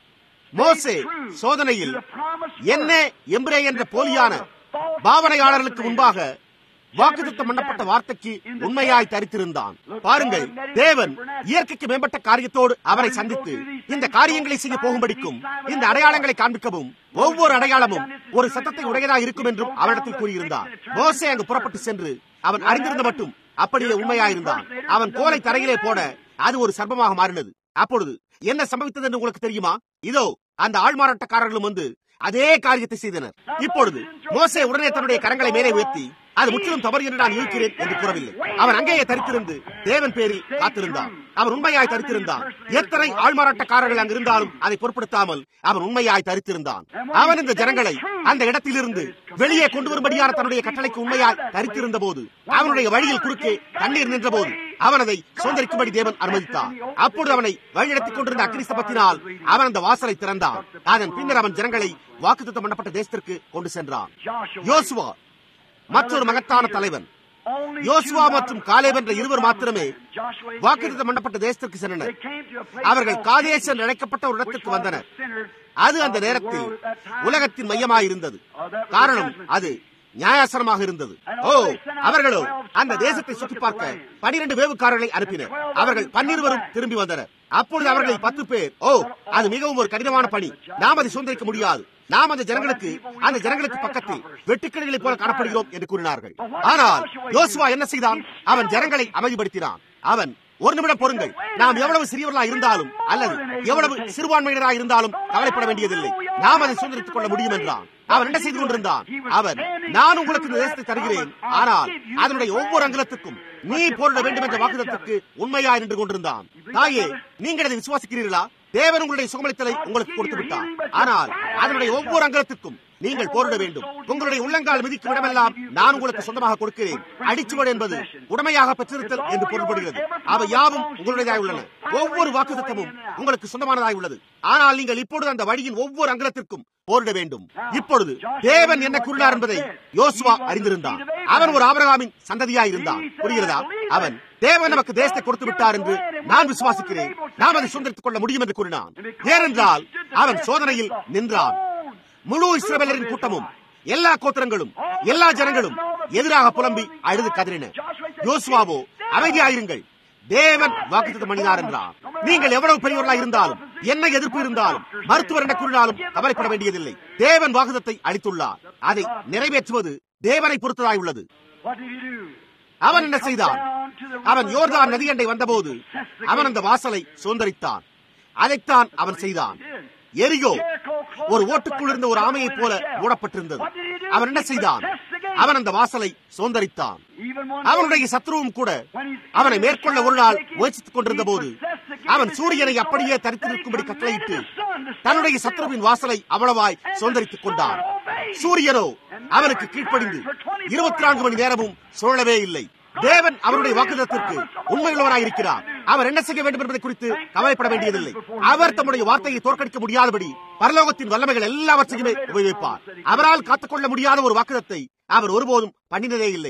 மோசே சோதனையில் என்ன எம்பிரே என்ற போலியான பாவனையாளர்களுக்கு முன்பாக வாக்குத்தத்தம் பண்ணப்பட்ட வார்த்தைக்கு உண்மையாய் தரித்திருந்தான் பாருங்கள் தேவன் இயற்கைக்கு மேம்பட்ட காரியத்தோடு அவரை சந்தித்து இந்த காரியங்களை செய்ய போகும்படிக்கும் இந்த அடையாளங்களை காண்பிக்கவும் ஒவ்வொரு அடையாளமும் ஒரு சத்தத்தை உடையதாக இருக்கும் என்றும் அவரிடத்தில் கூறியிருந்தார் மோசே அங்கு புறப்பட்டு சென்று அவன் அறிந்திருந்த மட்டும் அப்படியே உண்மையாயிருந்தான் அவன் கோலை தரையிலே போட அது ஒரு சர்ப்பமாக மாறினது அப்பொழுது என்ன சம்பவித்தது என்று உங்களுக்கு தெரியுமா இதோ அந்த ஆள்மாறாட்டக்காரர்களும் வந்து அதே காரியத்தை செய்தனர் இப்பொழுது மோசே உடனே தன்னுடைய கரங்களை மேலே உயர்த்தி அது முற்றிலும் தவறு என்று நான் இருக்கிறேன் என்று கூறவில்லை அவன் அங்கேயே தரித்திருந்து தேவன் பேரில் காத்திருந்தான் அவன் உண்மையாய் தரித்திருந்தான் எத்தனை ஆள்மாறாட்டக்காரர்கள் அங்கு இருந்தாலும் அதை பொருட்படுத்தாமல் அவன் உண்மையாய் தரித்திருந்தான் அவன் இந்த ஜனங்களை அந்த இடத்திலிருந்து வெளியே கொண்டு வரும்படியான தன்னுடைய கட்டளைக்கு உண்மையாய் தரித்திருந்த போது அவனுடைய வழியில் குறுக்கே தண்ணீர் நின்ற போது அவன் அதை சுதந்திரிக்கும்படி தேவன் அனுமதித்தார் அப்பொழுது அவனை வழிநடத்திக் கொண்டிருந்த அக்னிஸ்தபத்தினால் அவன் அந்த வாசலை திறந்தான் அதன் பின்னர் அவன் ஜனங்களை வாக்குத்தத்தம் பண்ணப்பட்ட தேசத்திற்கு கொண்டு சென்றான் யோசுவா மற்றொரு மகத்தான தலைவன் யோசுவா மற்றும் காலேப் என்ற இருவர் மாத்திரமே வாக்குத்தத்தம் பண்ணப்பட்ட தேசத்திற்கு சென்றனர் அவர்கள் காதேச அழைக்கப்பட்ட ஒரு இடத்திற்கு வந்தனர் அது அந்த நேரத்தில் உலகத்தின் மையமாயிருந்தது காரணம் அது நியாயாசனமாக இருந்தது ஓ அவர்களோ அந்த தேசத்தை சுற்றி பார்க்க பனிரெண்டு வேவுக்காரர்களை அனுப்பினர் அவர்கள் பன்னிருவரும் திரும்பி வந்தனர் அப்பொழுது அவர்களில் பத்து பேர் ஓ அது மிகவும் ஒரு கடினமான பணி நாம் அதை சுதந்திரிக்க முடியாது நாம் அந்த ஜனங்களுக்கு அந்த ஜனங்களுக்கு பக்கத்தில் வெட்டுக்கிளிகளைப் போல காணப்படுகிறோம் என்று கூறினார்கள் ஆனால் யோசுவா என்ன செய்தான் அவன் ஜனங்களை அமைதிப்படுத்தினான் அவன் ஒரு நிமிடம் பொறுங்கள் நாம் எவ்வளவு சிறியவர்களா இருந்தாலும் அல்லது எவ்வளவு சிறுபான்மையினராக இருந்தாலும் கவலைப்பட வேண்டியதில்லை நாம் அதை சுதந்திரித்துக் கொள்ள முடியும் என்றான் அவன் என்ன செய்து கொண்டிருந்தான் அவன் நான் உங்களுக்கு இந்த தேசத்தை தருகிறேன் ஆனால் அதனுடைய ஒவ்வொரு அங்கலத்துக்கும் நீ போரிட வேண்டும் என்ற வாக்குதத்துக்கு உண்மையாய் நின்று கொண்டிருந்தான் தாயே நீங்கள் அதை விசுவாசிக்கிறீர்களா தேவன் உங்களுடைய சுகமளித்தலை உங்களுக்கு கொடுத்து விட்டார் ஆனால் அதனுடைய ஒவ்வொரு அங்கலத்துக்கும் நீங்கள் போரிட வேண்டும் உங்களுடைய உள்ளங்கால் மிதிக்கும் இடமெல்லாம் நான் உங்களுக்கு சொந்தமாக கொடுக்கிறேன் அடிச்சுவடு என்பது உடமையாக பெற்றிருத்தல் என்று பொருள்படுகிறது அவை யாவும் உங்களுடையதாய் உள்ளன ஒவ்வொரு வாக்குத்தமும் உங்களுக்கு சொந்தமானதாய் உள்ளது ஆனால் நீங்கள் இப்பொழுது அந்த வழியின் ஒவ்வொரு அங்கலத்திற்கும் போரிட வேண்டும் இப்பொழுது தேவன் என்ன கூறினார் என்பதை யோசுவா அறிந்திருந்தான் அவன் ஒரு ஆபரகாமின் சந்ததியாய் இருந்தான் புரிகிறதா அவன் தேவன் நமக்கு தேசத்தை கொடுத்து விட்டார் என்று நான் விசுவாசிக்கிறேன் நாம் அதை சுதந்திரித்துக் கொள்ள முடியும் என்று கூறினான் ஏனென்றால் அவன் சோதனையில் நின்றான் முழு இஸ்ரவேலரின் கூட்டமும் எல்லா கோத்திரங்களும் எல்லா ஜனங்களும் எதிராக புலம்பி அழுது கதறின யோசுவாவோ அமைதியாயிருங்கள் தேவன் வாக்குத்தம் பண்ணினார் என்றார் நீங்கள் எவ்வளவு பெரியவர்களாக இருந்தாலும் என்ன எதிர்ப்பு இருந்தாலும் மருத்துவர் என்ன கூறினாலும் கவலைப்பட வேண்டியதில்லை தேவன் வாக்குதத்தை அளித்துள்ளார் அதை நிறைவேற்றுவது தேவனை பொறுத்ததாய் உள்ளது அவன் என்ன செய்தான் அவன் யோர்தான் நதியண்டை வந்தபோது அவன் அந்த வாசலை சுதந்திரித்தான் அதைத்தான் அவன் செய்தான் எரியோ ஒரு ஓட்டுக்குள் இருந்த ஒரு ஆமையைப் போல மூடப்பட்டிருந்தது அவன் என்ன செய்தான் அவன் அந்த வாசலை சுதந்திரித்தான் அவனுடைய சத்ருவும் கூட அவனை மேற்கொள்ள ஒரு நாள் முயற்சித்துக் கொண்டிருந்த போது அவன் சூரியனை அப்படியே தரித்து நிற்கும்படி கட்டளையிட்டு தன்னுடைய சத்ருவின் வாசலை அவ்வளவாய் சுதந்திரித்துக் கொண்டான் சூரியனோ அவனுக்கு கீழ்ப்படிந்து இருபத்தி நான்கு மணி நேரமும் சுழலவே இல்லை தேவன் அவருடைய வாக்குதத்திற்கு உண்மையுள்ளவராய் இருக்கிறார் அவர் என்ன செய்ய வேண்டும் என்பதை குறித்து கவலைப்பட வேண்டியதில்லை அவர் தம்முடைய வார்த்தையை தோற்கடிக்க முடியாதபடி பரலோகத்தின் வல்லமைகள் எல்லாவற்றையுமே உபயோகிப்பார் அவரால் காத்துக்கொள்ள முடியாத ஒரு வாக்குதத்தை அவர் ஒருபோதும் பண்ணினதே இல்லை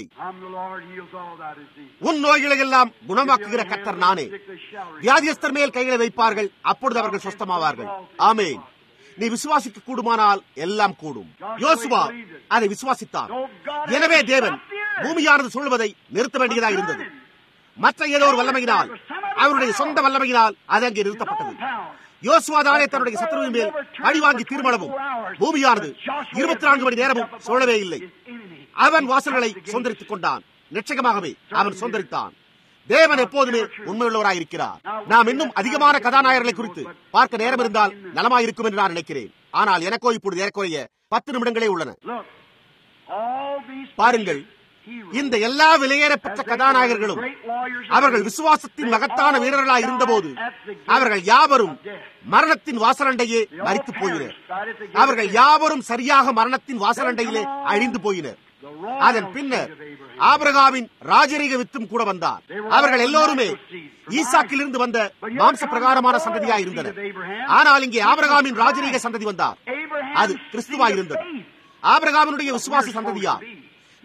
உன் நோய்களை எல்லாம் குணமாக்குகிற கத்தர் நானே வியாதியஸ்தர் மேல் கைகளை வைப்பார்கள் அப்பொழுது அவர்கள் சொஸ்தமாவார்கள் ஆமேன் நீ விசுவாசிக்க கூடுமானால் எல்லாம் கூடும் யோசுவா அதை விசுவாசித்தார் எனவே தேவன் பூமியானது சொல்வதை நிறுத்த வேண்டியதாக இருந்தது மற்ற ஏதோ ஒரு வல்லமையினால் அவருடைய சொந்த வல்லமையினால் அது அங்கே நிறுத்தப்பட்டது யோசுவா தானே தன்னுடைய சத்ருவின் மேல் அடிவாங்கி தீர்மானமும் பூமியானது இருபத்தி நான்கு மணி நேரமும் சொல்லவே இல்லை அவன் வாசல்களை சொந்தரித்துக் கொண்டான் நிச்சயமாகவே அவன் சொந்தரித்தான் தேவன் எப்போதுமே உண்மையுள்ளவராயிருக்கிறார் நாம் இன்னும் அதிகமான கதாநாயகர்களை குறித்து பார்க்க நேரம் இருந்தால் நலமாயிருக்கும் என்று நான் நினைக்கிறேன் ஆனால் எனக்கோ இப்பொழுது ஏறக்குறைய பத்து நிமிடங்களே உள்ளன பாருங்கள் இந்த எல்லா விலையேறப்பட்ட கதாநாயகர்களும் அவர்கள் விசுவாசத்தின் மகத்தான வீரர்களாய் இருந்தபோது அவர்கள் யாவரும் மரணத்தின் வாசலண்டையே மறித்து போயினர் அவர்கள் யாவரும் சரியாக மரணத்தின் வாசலண்டையிலே அழிந்து போயினர் அதன் பின்னர் ஆபிரகாவின் ராஜரீக வித்தும் கூட வந்தார் அவர்கள் எல்லோருமே ஈசாக்கில் இருந்து வந்த மாம்ச பிரகாரமான சந்ததியாய் இருந்தனர் ஆனால் இங்கே ஆபிரகாமின் ராஜரீக சந்ததி வந்தார் அது கிறிஸ்துவாய் இருந்தது ஆபிரகாமினுடைய விசுவாச சந்ததியார்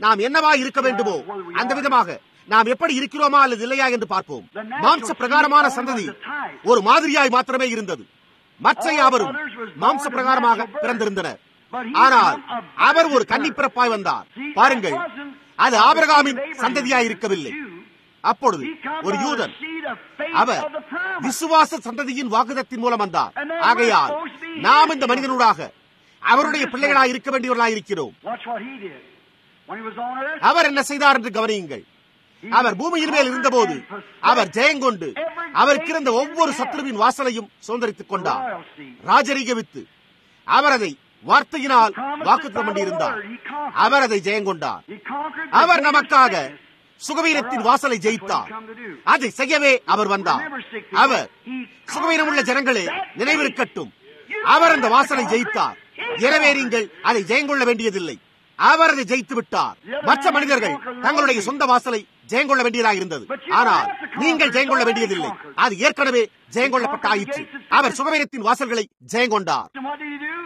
நாம் என்னவா இருக்க வேண்டுமோ அந்த விதமாக நாம் எப்படி இருக்கிறோமா அல்லது இல்லையா என்று பார்ப்போம் மாம்ச பிரகாரமான சந்ததி ஒரு மாதிரியாய் மாத்திரமே இருந்தது மற்ற யாவரும் மாம்ச பிரகாரமாக பிறந்திருந்தனர் ஆனால் அவர் ஒரு கன்னிப்பிறப்பாய் வந்தார் பாருங்கள் அது ஆபிரகாமின் சந்ததியாய் இருக்கவில்லை அப்பொழுது ஒரு யூதன் அவர் விசுவாச சந்ததியின் வாக்குதத்தின் மூலம் வந்தார் ஆகையால் நாம் இந்த மனிதனூடாக அவருடைய பிள்ளைகளாய் இருக்க வேண்டியவர்களாய் இருக்கிறோம் Watch what he did. When he was on earth, அவர் என்ன செய்தார் என்று கவனியுங்கள் அவர் பூமியின் மேல் இருந்தபோது அவர் ஜெயங்கொண்டு அவருக்கு இருந்த ஒவ்வொரு சத்ருவின் வாசலையும் சுதந்திரித்துக் கொண்டார் ராஜரீக வித்து அவர் அதை வார்த்தையினால் வாக்குத்தம் பண்ணியிருந்தார் அவர் அதை Jayamkondar he conquered the our greatest நமக்காக sickness. சுகவீனத்தின் வாசலை ஜெயித்தார் அதை செய்யவே அவர் வந்தார் அவர் சுகவீனமுள்ள ஜனங்களே நினைவிருக்கட்டும் அவர் அந்த வாசலை ஜெயித்தார் எனவே நீங்கள் அதை ஜெயங்கொள்ள வேண்டியதில்லை அவர் அதை ஜெயித்து விட்டார் மற்ற மனிதர்கள் தங்களுடைய சொந்த வாசலை ஜெயங்கொள்ள வேண்டியதாக இருந்தது ஆனால் நீங்கள் ஜெயங்கொள்ள வேண்டியதில்லை அது ஏற்கனவே ஜெயங்கொள்ளப்பட்ட ஆயிற்று அவர் சுகவீனத்தின் வாசல்களை Jayamkondar And what did he do?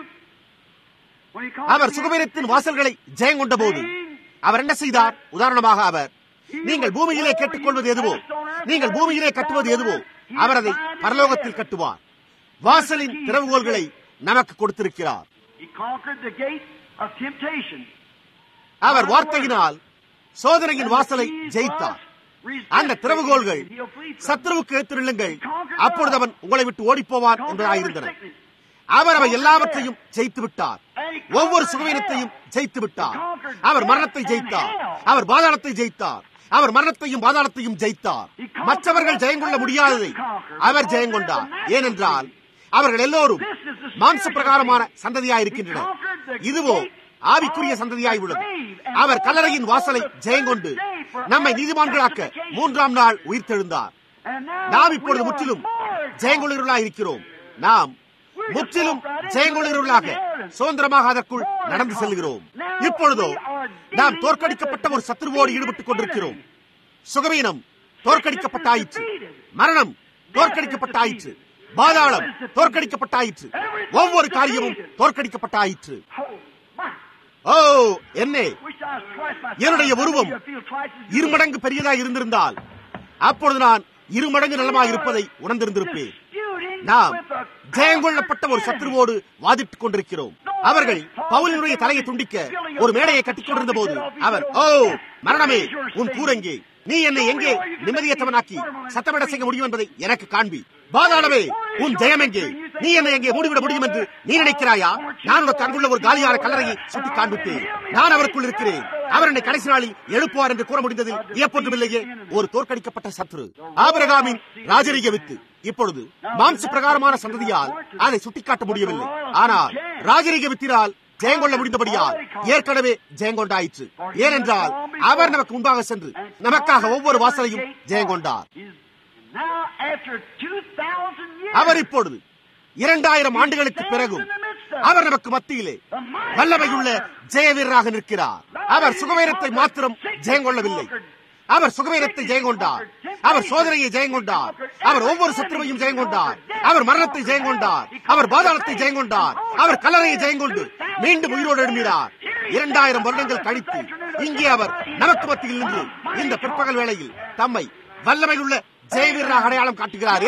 When he conquered our the சுகவீனத்தின் வாசல்களை ஜெயங்கொண்ட போது அவர் என்ன செய்தார் உதாரணமாக அவர் நீங்கள் பூமியிலே கேட்டுக்கொள்வது எதுவோ நீங்கள் பூமியிலே கட்டுவது எதுவோ அவர் அதை பரலோகத்தில் கட்டுவார் வாசலின் திறவுகோல்களை நமக்கு கொடுத்திருக்கிறார் He conquered the gate of temptation. அவர் வார்த்தையினால் சோதனையின் வாசலை ஜெயித்தார் அந்த திறவுகோல்கள் சத்ருவுக்கு எடுத்துள்ளுங்கள் அப்பொழுது அவன் உங்களை விட்டு ஓடிப்போவான் என்பதாயிருந்தன அவர் அவை எல்லாவற்றையும் ஜெயித்து விட்டார் ஒவ்வொரு சுகவீனத்தையும் ஜெயித்து விட்டார் அவர் மரணத்தை ஜெயித்தார் அவர் பாதாளத்தை ஜெயித்தார் அவர் மரணத்தையும் பாதாளத்தையும் ஜெயித்தார் மற்றவர்கள் ஜெயங்கொள்ள முடியாததை அவர் ஜெயங்கொண்டார் ஏனென்றால் அவர்கள் எல்லோரும் மாம்ச பிரகாரமான சந்ததியாயிருக்கின்றனர் இதுவோ ஆவிக்குரிய சந்ததியாய் உள்ளது அவர் கல்லறையின் வாசலை ஜெயங்கொண்டு நம்மை நீதிமான்களாக்க மூன்றாம் நாள் உயிர்த்தெழுந்தார் நாம் இப்பொழுது முற்றிலும் ஜெயங்கொள்ளுகளாய் இருக்கிறோம் நாம் முற்றிலும் ஜெயங்கொள்ளுகளாக சுதந்திரமாக அதற்குள் நடந்து செல்கிறோம் இப்பொழுதோ நாம் தோற்கடிக்கப்பட்ட ஒரு சத்துருவோடு ஈடுபட்டுக் கொண்டிருக்கிறோம் சுகவீனம் தோற்கடிக்கப்பட்டாயிற்று மரணம் தோற்கடிக்கப்பட்டாயிற்று பாதாளம் தோற்கடிக்கப்பட்டாயிற்று ஒவ்வொரு காரியமும் தோற்கடிக்கப்பட்டாயிற்று Oh, my. ஓ என்னே Wish I was twice my என்னுடைய size. உருவம் I feel twice as good. இருமடங்கு பெரியதாக இருந்திருந்தால் அப்பொழுது நான் இருமடங்கு நலமாக இருப்பதை உணர்ந்திருந்திருப்பேன் Disputing நாம் with a ஜெயங்கொள்ளப்பட்ட ஒரு சத்துருவோடு வாதிட்டுக் கொண்டிருக்கிறோம் அவர்கள் பவுலினுடைய தலையை துண்டிக்க ஒரு மேடையை கட்டிக் கொண்டிருந்த போது அவர் ஓ மரணமே உன் கூரங்கே நீ என்னை எங்கே நிம்மதியற்றவனாக்கி சத்தமிட செய்ய முடியும் என்பதை எனக்கு காண்பி பாதாளமே உன் ஜெயம் எங்கே நீ என்னை எங்கே மூடிவிட முடியும் என்று நீ நினைக்கிறாயா நான் உனக்கு அங்குள்ள ஒரு காலியான கல்லறையை சுட்டி காண்பித்தேன் நான் அவருக்குள் இருக்கிறேன் அவர் என்னை கடைசி நாளில் எழுப்புவார் என்று கூற முடிந்ததில் வியப்பொன்றுமில்லையே ஒரு தோற்கடிக்கப்பட்ட சத்ரு ஆபிரகாமின் ராஜரீக வித்து இப்பொழுது மாம்ச பிரகாரமான சந்ததியால் அதை சுட்டிக்காட்ட முடியவில்லை ஆனால் ராஜரீக வித்தினால் ஜெயங்கொள்ள முடிந்தபடியால் ஏற்கனவே ஜெயங்கொண்டாயிற்று ஏனென்றால் அவர் நமக்கு முன்பாக சென்று நமக்காக ஒவ்வொரு வாசலையும் Jayamkondar He's now after 2,000 years. அவர் இப்பொழுது இரண்டாயிரம் ஆண்டுகளுக்கு பிறகும் அவர் நமக்கு மத்தியிலே வல்லமையுள்ள ஜெய வீரராக நிற்கிறார் அவர் சுகவீரத்தை மாத்திரம் ஜெயங்கொள்ளவில்லை அவர் சுகவீரத்தை ஜெயங்கொண்டார் அவர் சோதனையை ஜெயங்கொண்டார் அவர் ஒவ்வொரு சத்துருவையும் ஜெயங்கொண்டார் அவர் மரணத்தை ஜெயங்கொண்டார் அவர் பாதாளத்தை ஜெயங்கொண்டார் அவர் கல்லறையை ஜெயங்கொண்டு மீண்டும் உயிரோடு எழும்பினார் இரண்டாயிரம் வருடங்கள் கழித்து இங்கே அவர் நமக்கு மத்தியில் நின்று இந்த பிற்பகல் வேளையில் தம்மை வல்லமையுள்ள ஜெய வீரராக அடையாளம் காட்டுகிறாரே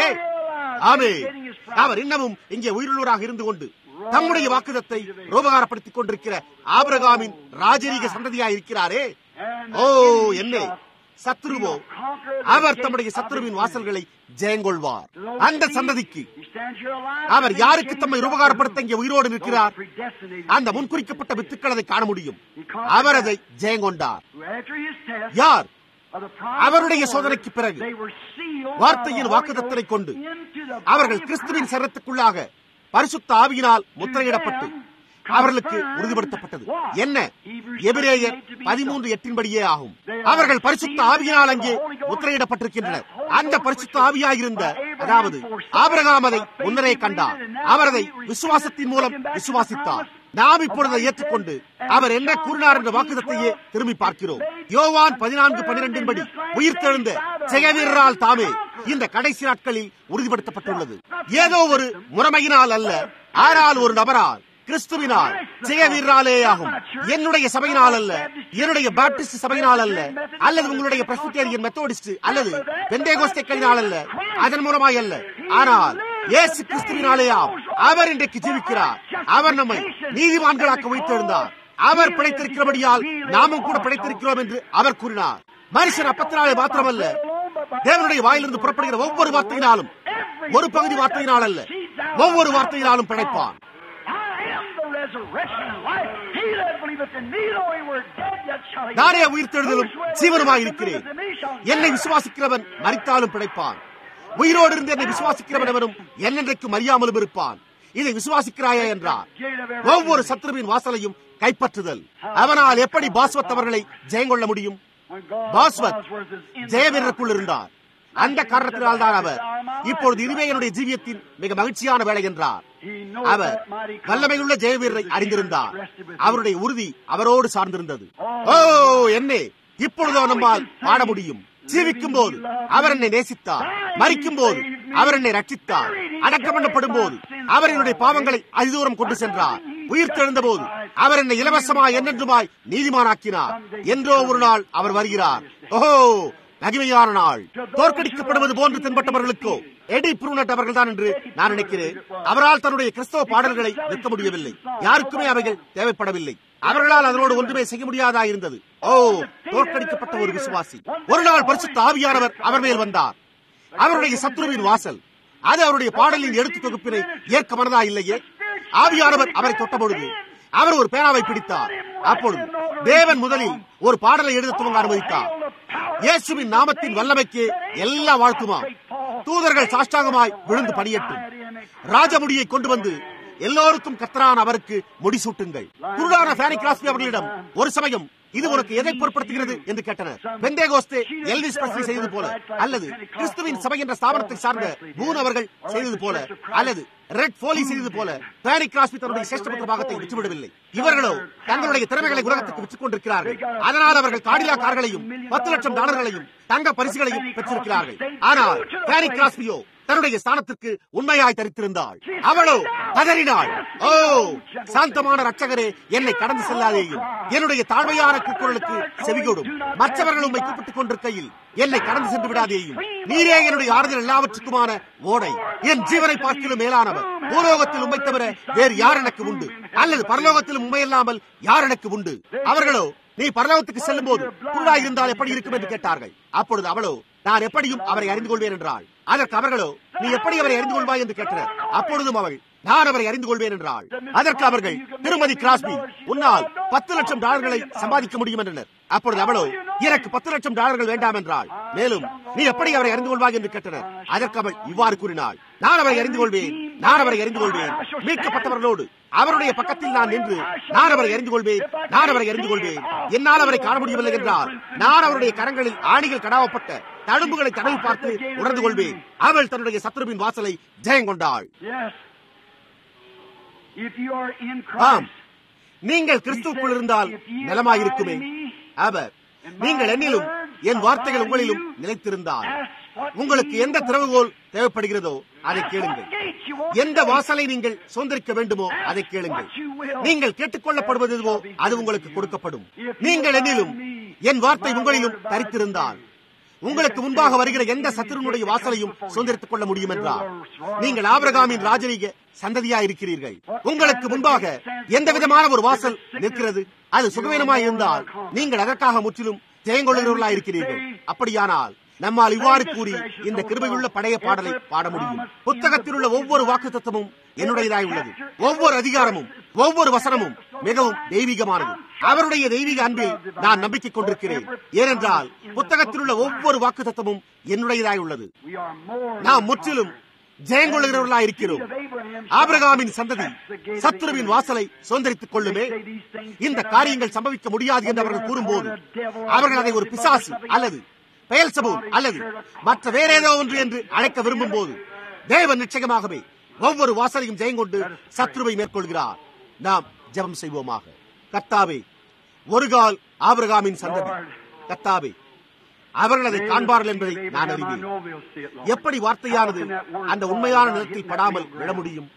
ஆமே அவர் இன்னமும் இங்கே உயிருள்ளவராக இருந்து கொண்டு தம்முடைய வாக்குதத்தை ரோபகாரப்படுத்திக் கொண்டிருக்கிற ஆபிரகாமின் ராஜரீக சந்ததியாய் இருக்கிறாரே ஓ என்ன சத்ருவோ அவர் தம்முடைய சத்ருவின் வாசல்களை ஜெயங்கொள்வார் அந்த சந்ததிக்கு He stands here alive. அவர் யாருக்கு தம்மை ரூபகாரப்படுத்த இங்கே உயிரோடு நிற்கிறார் Predestinated. அந்த முன்குறிக்கப்பட்ட வித்துக்கள் அதை காண முடியும் அவர் அதை ஜெயங்கொண்டார் After his test யார் of the promise அவருடைய of the சோதனைக்கு Lord, பிறகு they were sealed வார்த்தையின் by the Holy வாக்குதத்தனை Ghost கொண்டு into the அவர்கள் body of கிறிஸ்துவின் Christ. சரத்துக்குள்ளாக பரிசுத்த ஆவியினால் முத்திரையிடப்பட்டு அவர்களுக்கு உறுதிப்படுத்தப்பட்டது என்ன எபிரேயர் பதிமூன்று எட்டின்படியே ஆகும் அவர்கள் பரிசுத்த ஆவியினால் அங்கே முத்திரையிடப்பட்டிருக்கின்றனர் அந்த பரிசுத்த ஆவியாயிருந்த அதாவது ஆபிரகாம் அதை முன்னரே கண்டார் அவர் அதை விசுவாசத்தின் மூலம் விசுவாசித்தார் நாம் இப்பொழுது அதை ஏற்றுக்கொண்டு அவர் என்ன கூறினார் என்ற வாக்குதத்தையே திரும்பி பார்க்கிறோம் யோவான் பதினான்கு பனிரெண்டின் படி உயிர்த்தெழுந்த ஜெயவீரரால் தாமே இந்த கடைசி நாட்களில் உறுதிப்படுத்தப்பட்டுள்ளது ஏதோ ஒரு முறைமையினால் அல்ல ஆனால் ஒரு நபரால் கிறிஸ்துவினால் ஜெய வீரராலே ஆகும் என்னுடைய சபையினால் அல்ல என்னுடைய பாப்டிஸ்ட் சபையினால் அல்ல அல்லது உங்களுடைய பிரஸ்பிட்டேரியன் மெத்தோடிஸ்ட் அல்லது பெந்தேகோஸ்தைகளினால் அல்ல அதன் மூலமாய் அல்ல ஆனால் இயேசு கிறிஸ்துவினாலேயாம் அவர் இன்றைக்கு ஜீவிக்கிறார் அவர் நம்மை நீதிமான்களாக்க வைத்திருந்தார் அவர் பிழைத்திருக்கிறபடியால் நாமும் கூட பிழைத்திருக்கிறோம் என்று அவர் கூறினார் மனுஷன் அப்பத்தினாலே மாத்திரமல்ல தேவனுடைய வாயிலிருந்து புறப்படுகிற ஒவ்வொரு வார்த்தையினாலும் ஒரு பகுதி வார்த்தையினால் அல்ல ஒவ்வொரு வார்த்தையினாலும் பிழைப்பான் நானே உயிர்த்தெழுதலும் ஜீவனுமாய் இருக்கிறேன் என்னை விசுவாசிக்கிறவன் மறித்தாலும் பிழைப்பான் உயிரோடு இருந்து என்னை விசுவாசிக்கிறவன் எவனும் என்னென்றைக்கு மறியாமலும் இருப்பான் இதை விசுவாசிக்கிறாயா என்றார் ஒவ்வொரு சத்ருவின் வாசலையும் கைப்பற்றுதல் அவனால் எப்படி பாஸ்வத் அவர்களை ஜெயங்கொள்ள முடியும் பாஸ்வத் ஜெயவீரருக்குள் இருந்தார் அந்த காரணத்தினால் தான் அவர் இப்பொழுது இதுவே என்னுடைய ஜீவியத்தின் மிக மகிழ்ச்சியான வேலை என்றார் அவர் வல்லமையுள்ள ஜெயவீரரை அறிந்திருந்தார் அவருடைய உறுதி அவரோடு சார்ந்திருந்தது ஓ என்னே இப்பொழுதோ நம்மால் பாட முடியும் ஜீவிக்கும் போது அவர் என்னை நேசித்தார் மறிக்கும் போது அவர் என்னை ரட்சித்தார் அடக்கம் பண்ணப்படும் போது அவர் என்னுடைய பாவங்களை அதிதூரம் கொண்டு சென்றார் உயிர் தெழுந்த போது அவர் என்னை இலவசமாய் என்னென்றுமாய் நீதிமானாக்கினார் என்றோ ஒரு நாள் அவர் வருகிறார் ஓஹோ மகிமையான நாள் தோற்கடிக்கப்படுவது போன்று தென்பட்டவர்களுக்கோ எடி புருனட் அவர்கள் தான் என்று நான் நினைக்கிறேன் அவரால் தன்னுடைய கிறிஸ்தவ பாடல்களை விற்க முடியவில்லை யாருக்குமே அவைகள் தேவைப்படவில்லை அவர்களால் அதனோடு ஒன்றுமே செய்ய முடியாதா இருந்தது ஓ தோற்கடிக்கப்பட்ட ஒரு விசுவாசி ஒரு நாள் பரிசுத்த ஆவியானவர் அவர் மேல் வந்தார் அவருடைய சத்ருவின் வாசல் அது அவருடைய பாடலின் எடுத்து தொகுப்பினை ஏற்க மனதா இல்லையே ஆவியானவர் அவரை தொட்டபொழுது அவர் ஒரு பேனாவை பிடித்தார் அப்பொழுது தேவன் முதலில் ஒரு பாடலை எழுத துவங்க அனுமதித்தார் இயேசுவின் நாமத்தின் வல்லமைக்கு எல்லா வாழ்த்துமா தூதர்கள் சாஷ்டாங்கமாய் விழுந்து பணியட்டும் ராஜமுடியை கொண்டு வந்து எல்லோருக்கும் கத்தரான அவருக்கு முடிசூட்டுங்கள் குருடான ஃபேனி கிராஸ்பி அவர்களிடம் ஒரு சமயம் இது உனக்கு எதை பொருட்படுத்துகிறது என்று கேட்டனர் பெந்தேகோஸ்தே எல்விஸ் பிரஸ்லி செய்தது போல அல்லது கிறிஸ்துவின் சபை என்ற ஸ்தாபனத்தை சார்ந்த பூன் அவர்கள் செய்தது போல அல்லது ரெட் போலி செய்தது போல பேனி கிராஸ்பி தன்னுடைய சிரேஷ்டபுத்திர பாகத்தை விட்டுவிடவில்லை இவர்களோ தங்களுடைய திறமைகளை உலகத்துக்கு விற்றுக் கொண்டிருக்கிறார்கள் அதனால் அவர்கள் காடிலா கார்களையும் பத்து லட்சம் டாலர்களையும் தங்க பரிசுகளையும் பெற்றிருக்கிறார்கள் ஆனால் பேனி கிராஸ்பியோ தன்னுடைய ஸ்தானத்திற்கு உண்மையாய் தரித்திருந்தாள் அவளோ பதறினாள் ஓ சாந்தமான ரட்சகரே என்னை கடந்து செல்லாதேயும் என்னுடைய தாழ்மையான குரலுக்கு செவிகொடும் மற்றவர்கள் உண்மை கூப்பிட்டுக் கொண்டிருக்கையில் என்னை கடந்து சென்று விடாதேயும் நீரே என்னுடைய ஆறுதல் எல்லாவற்றுக்குமான ஓடை என் ஜீவனை பார்க்கிலும் மேலானவர் பூலோகத்தில் உண்மை தவிர வேறு யார் எனக்கு உண்டு அல்லது பரலோகத்திலும் உண்மை இல்லாமல் யார் எனக்கு உண்டு அவர்களோ நீ பரலோகத்துக்கு செல்லும் போது குருடாய் இருந்தால் எப்படி இருக்கும் என்று கேட்டார்கள் அப்பொழுது அவளோ நான் எப்படியும் அவரை அறிந்து கொள்வேன் என்றாள் அதற்கு அவர்களோ நீ எப்படி அவரை அறிந்து கொள்வாய் என்று கேட்டனர் அப்பொழுதும் அவள் நான் அவரை அறிந்து கொள்வேன் என்றாள் அதற்கு அவர்கள் திருமதி கிராஸ்பி உன்னால் பத்து லட்சம் டாலர்களை சம்பாதிக்க முடியும் என்றனர் அப்பொழுது அவளோ எனக்கு பத்து லட்சம் டாலர்கள் வேண்டாம் என்றாள் மேலும் நீ எப்படி அவரை அறிந்து கொள்வாய் என்று கேட்டனர் அதற்கு அவள் இவ்வாறு கூறினாள் நான் அவரை அறிந்து கொள்வேன் நான் அவரை அறிந்து கொள்வேன் மீட்கப்பட்டவர்களோடு அவருடைய பக்கத்தில் நான் நின்று நான் அவரை அறிந்து கொள்வேன் நான் அவரை அறிந்து கொள்வேன் என்னால் அவரை காண முடியவில்லை என்றால் நான் அவருடைய கரங்களில் ஆணிகள் கடாவப்பட்ட தழும்புகளை தடவி பார்த்து உணர்ந்து கொள்வேன் அவள் தன்னுடைய சத்ருவின் வாசலை ஜெயம் கொண்டாள் ஆம் நீங்கள் கிறிஸ்துவுக்குள் இருந்தால் நலமாயிருக்குமே அவர் நீங்கள் என்னிலும் என் வார்த்தைகள் உங்களிலும் நிலைத்திருந்தால் உங்களுக்கு எந்த திறவுகோல் தேவைப்படுகிறதோ அதை கேளுங்கள் எந்த வாசலை நீங்கள் சுதந்திரிக்க வேண்டுமோ அதை கேளுங்கள் நீங்கள் கேட்டுக்கொள்ளப்படுவது எதுவோ அது உங்களுக்கு கொடுக்கப்படும் நீங்கள் என்னிலும் என் வார்த்தை உங்களிலும் தரித்திருந்தால் உங்களுக்கு முன்பாக வருகிற எந்த சத்துருனுடைய வாசலையும் சுதந்திரித்துக் கொள்ள முடியும் என்றார் நீங்கள் ஆபிரகாமின் ராஜரீக சந்ததியா இருக்கிறீர்கள் உங்களுக்கு முன்பாக எந்த விதமான ஒரு வாசல் நிற்கிறது அது சுகவீனமாய் இருந்தால் நீங்கள் அதற்காக முற்றிலும் ஜெயங்கொள்ளுகிறவர்களா இருக்கிறீர்கள் அப்படியானால் நம்மால் இவ்வாறு கூறி இந்த கிருபையுள்ள பழைய பாடலை பாட முடியும் புத்தகத்தில் உள்ள ஒவ்வொரு வாக்கு தத்துவமும் என்னுடையதாய் உள்ளது ஒவ்வொரு அதிகாரமும் ஒவ்வொரு வசனமும் மிகவும் தெய்வீகமானது அவருடைய தெய்வீக அன்பில் நான் நம்பிக்கை கொண்டிருக்கிறேன் ஏனென்றால் புத்தகத்தில் உள்ள ஒவ்வொரு வாக்கு தத்துவமும் என்னுடையதாய் உள்ளது நாம் முற்றிலும் ஜெயங்கொள்ளுகிறவர்களா இருக்கிறோம் ஆபிரகாமின் சந்ததி சத்துருவின் வாசலை சுதந்திரித்துக் கொள்ளுமே இந்த காரியங்கள் சம்பவிக்க முடியாது என்று அவர்கள் கூறும்போது அவர்கள் அதை ஒரு பிசாசு அல்லது பெயல் சபூர் அல்லது மற்ற வேற ஏதோ ஒன்று என்று அழைக்க விரும்பும் போது தேவன் நிச்சயமாகவே ஒவ்வொரு வாசலையும் ஜெயங்கொண்டு சத்ருவை மேற்கொள்கிறார் நாம் ஜெபம் செய்வோமாக கத்தாவே ஒரு கால் ஆபிரகாமின் சந்ததி கத்தாவே அவர்கள் அதை காண்பார்கள் என்பதை நான் அறிவேன் எப்படி வார்த்தையானது அந்த உண்மையான நிலத்தில் படாமல் விழ முடியும்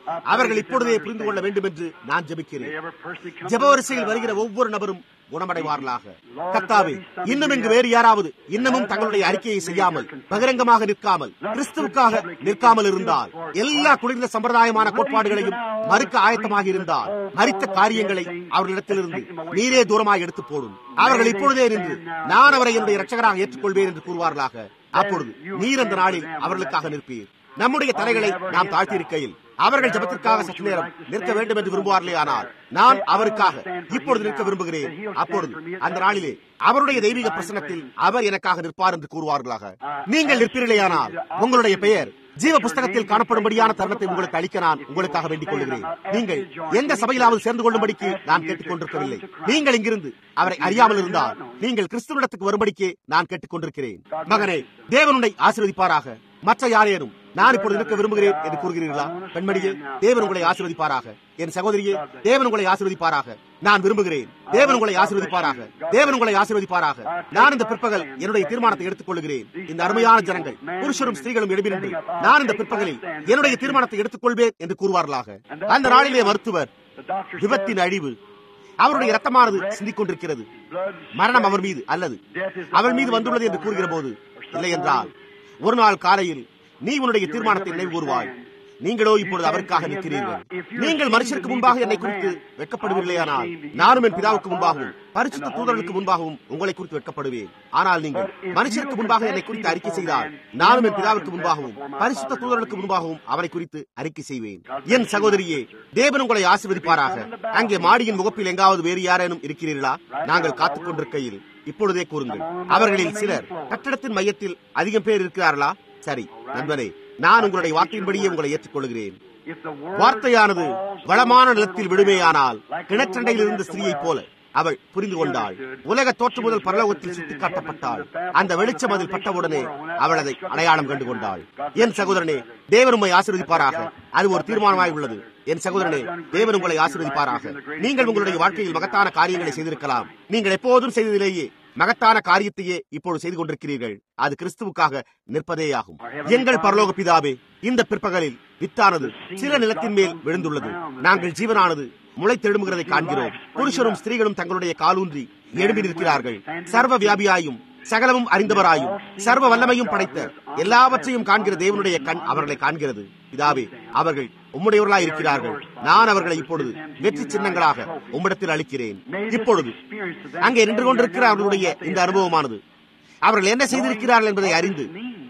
அவர்கள் இப்பொழுதே புரிந்து கொள்ள வேண்டும் என்று நான் ஜெபிக்கிறேன் ஜெப வரிசையில் வருகிற ஒவ்வொரு நபரும் குணமடைவார்களாக கத்தாவே இன்னும் இங்கு வேறு யாராவது இன்னமும் தங்களுடைய அறிக்கையை செய்யாமல் பகிரங்கமாக நிற்காமல் கிறிஸ்துவுக்காக நிற்காமல் இருந்தால் எல்லா குளிர்ந்த சம்பிரதாயமான கோட்பாடுகளையும் மறுக்க ஆயத்தமாக இருந்தால் மறித்த காரியங்களை அவர்களிடத்திலிருந்து நீரே தூரமாக எடுத்து போடும் அவர்கள் இப்பொழுதே நின்று நான் அவரை என்னுடைய இரட்சகராக ஏற்றுக்கொள்வேன் என்று கூறுவார்களாக அப்பொழுது நீர் அந்த நாளில் அவர்களுக்காக நிற்பீர் நம்முடைய தலைகளை நாம் தாழ்த்தியிருக்கையில் அவர்கள் ஜபத்திற்காக சற்று நேரம் நிற்க வேண்டும் என்று விரும்புவார்களே ஆனால் நான் அவருக்காக இப்பொழுது நிற்க விரும்புகிறேன் அப்பொழுது அந்த நாளிலே அவருடைய தெய்வீக பிரசனத்தில் அவர் எனக்காக நிற்பார் என்று கூறுவார்களாக நீங்கள் நிற்பீர்களேயானால் உங்களுடைய பெயர் ஜீவ புஸ்தகத்தில் காணப்படும்படியான தருணத்தை உங்களுக்கு அளிக்க நான் உங்களுக்காக வேண்டிக் கொள்கிறேன் நீங்கள் எந்த சபையிலாவது சேர்ந்து கொள்ளும்படிக்கு நான் கேட்டுக் கொண்டிருக்கவில்லை நீங்கள் இங்கிருந்து அவரை அறியாமல் இருந்தால் நீங்கள் கிறிஸ்துவனிடத்துக்கு வரும்படிக்கு நான் கேட்டுக் கொண்டிருக்கிறேன் மகனே தேவனுடைய ஆசீர்வதிப்பாராக மற்ற யாரேனும் நான் இப்பொழுது இருக்க விரும்புகிறேன் என்று கூறுகிறீர்களா பெண்மணியே தேவன் உங்களை ஆசீர்வதிப்பாராக என் சகோதரியே தேவன் உங்களை ஆசீர்வதிப்பாராக நான் விரும்புகிறேன் தேவன் உங்களை ஆசீர்வதிப்பாராக தேவன் உங்களை ஆசீர்வதிப்பாராக நான் இந்த பிற்பகல் என்னுடைய தீர்மானத்தை எடுத்துக் கொள்கிறேன் இந்த அருமையான ஜனங்கள் புருஷரும் ஸ்திரீகளும் எழுப்பினின்று நான் இந்த பிற்பகலில் என்னுடைய தீர்மானத்தை எடுத்துக் கொள்வேன் என்று கூறுவார்களாக அந்த நாளிலே மருத்துவர் விபத்தின் அழிவு அவருடைய ரத்தமானது சிந்திக் கொண்டிருக்கிறது மரணம் அவர் மீது அல்லது அவள் மீது வந்துள்ளது என்று கூறுகிற போது இல்லை என்றால் ஒரு நாள் காலையில் நீ உன்னுடைய தீர்மானத்தை நினைவு கூறுவாய் நீங்களோ இப்பொழுது அவருக்காக நிற்கிறீர்கள் நீங்கள் மனுஷருக்கு முன்பாக என்னை குறித்து வெட்கப்படுவீர்களேயானால் நானும் என் பிதாவுக்கு முன்பாகவும் பரிசுத்த தூதர்களுக்கு முன்பாகவும் உங்களை குறித்து வெட்கப்படுவேன் ஆனால் நீங்கள் மனுஷருக்கு முன்பாக என்னை குறித்து அறிக்கை செய்தால் நானும் என் பிதாவுக்கு முன்பாகவும் பரிசுத்த தூதர்களுக்கு முன்பாகவும் அவரை குறித்து அறிக்கை செய்வேன் என் சகோதரியே தேவன் உங்களை ஆசீர்வதிப்பாராக அங்கே மாடியின் முகப்பில் எங்காவது வேறு யாரேனும் இருக்கிறீர்களா நாங்கள் காத்துக் கொண்டிருக்கையில் இப்பொழுதே கூறுங்கள் அவர்களில் சிலர் கட்டடத்தின் மையத்தில் அதிகம் பேர் இருக்கிறார்களா சரி நண்பனே நான் உங்களுடைய வார்த்தையின்படியே உங்களை ஏற்றுக்கொள்கிறேன் வார்த்தையானது வளமான நிலத்தில் விடுமேயானால் கிணற்றண்டையில் இருந்த ஸ்திரீயைப் போல அவள் புரிந்து கொண்டாள் உலக தோற்று முதல் பரலோகத்தில் சுட்டிக்காட்டப்பட்டாள் அந்த வெளிச்சம் அதில் பட்டவுடனே அவள் அதை அடையாளம் கண்டு கொண்டாள் என் சகோதரனே தேவன் உண்மை ஆசீர்வதிப்பாராக அது ஒரு தீர்மானமாய் உள்ளது என் சகோதரனே தேவன் உங்களை ஆசீர்வதிப்பாராக நீங்கள் உங்களுடைய வாழ்க்கையில் மகத்தான காரியங்களை செய்திருக்கலாம் நீங்கள் எப்போதும் செய்ததிலேயே மகத்தான காரியத்தையே இப்பொழுது செய்து கொண்டிருக்கிறீர்கள் அது கிறிஸ்துவுக்காக நிற்பதேயாகும் எங்கள் பரலோக பிதாவே இந்த பிற்பகலில் வித்தானது சில நிலத்தின் மேல் விழுந்துள்ளது நாங்கள் ஜீவனானது முளை தெழுமுகிறதை காண்கிறோம் புருஷரும் ஸ்திரீகளும் தங்களுடைய காலூன்றி எழுப்பி நிற்கிறார்கள் சர்வ வியாபியாயும் சகலமும் அறிந்தவராயும் சர்வ வல்லமையும் படைத்த எல்லாவற்றையும் காண்கிற தேவனுடைய கண் அவர்களை காண்கிறது பிதாவே அவர்கள் உம்முடையவர்களாய் இருக்கிறார்கள் நான் அவர்களை இப்பொழுது வெற்றி சின்னங்களாக உம்மிடத்தில் அளிக்கிறேன் இப்பொழுது அங்கே நின்று கொண்டிருக்கிற அவர்களுடைய இந்த அனுபவமானது அவர்கள் என்ன செய்திருக்கிறார்கள் என்பதை அறிந்து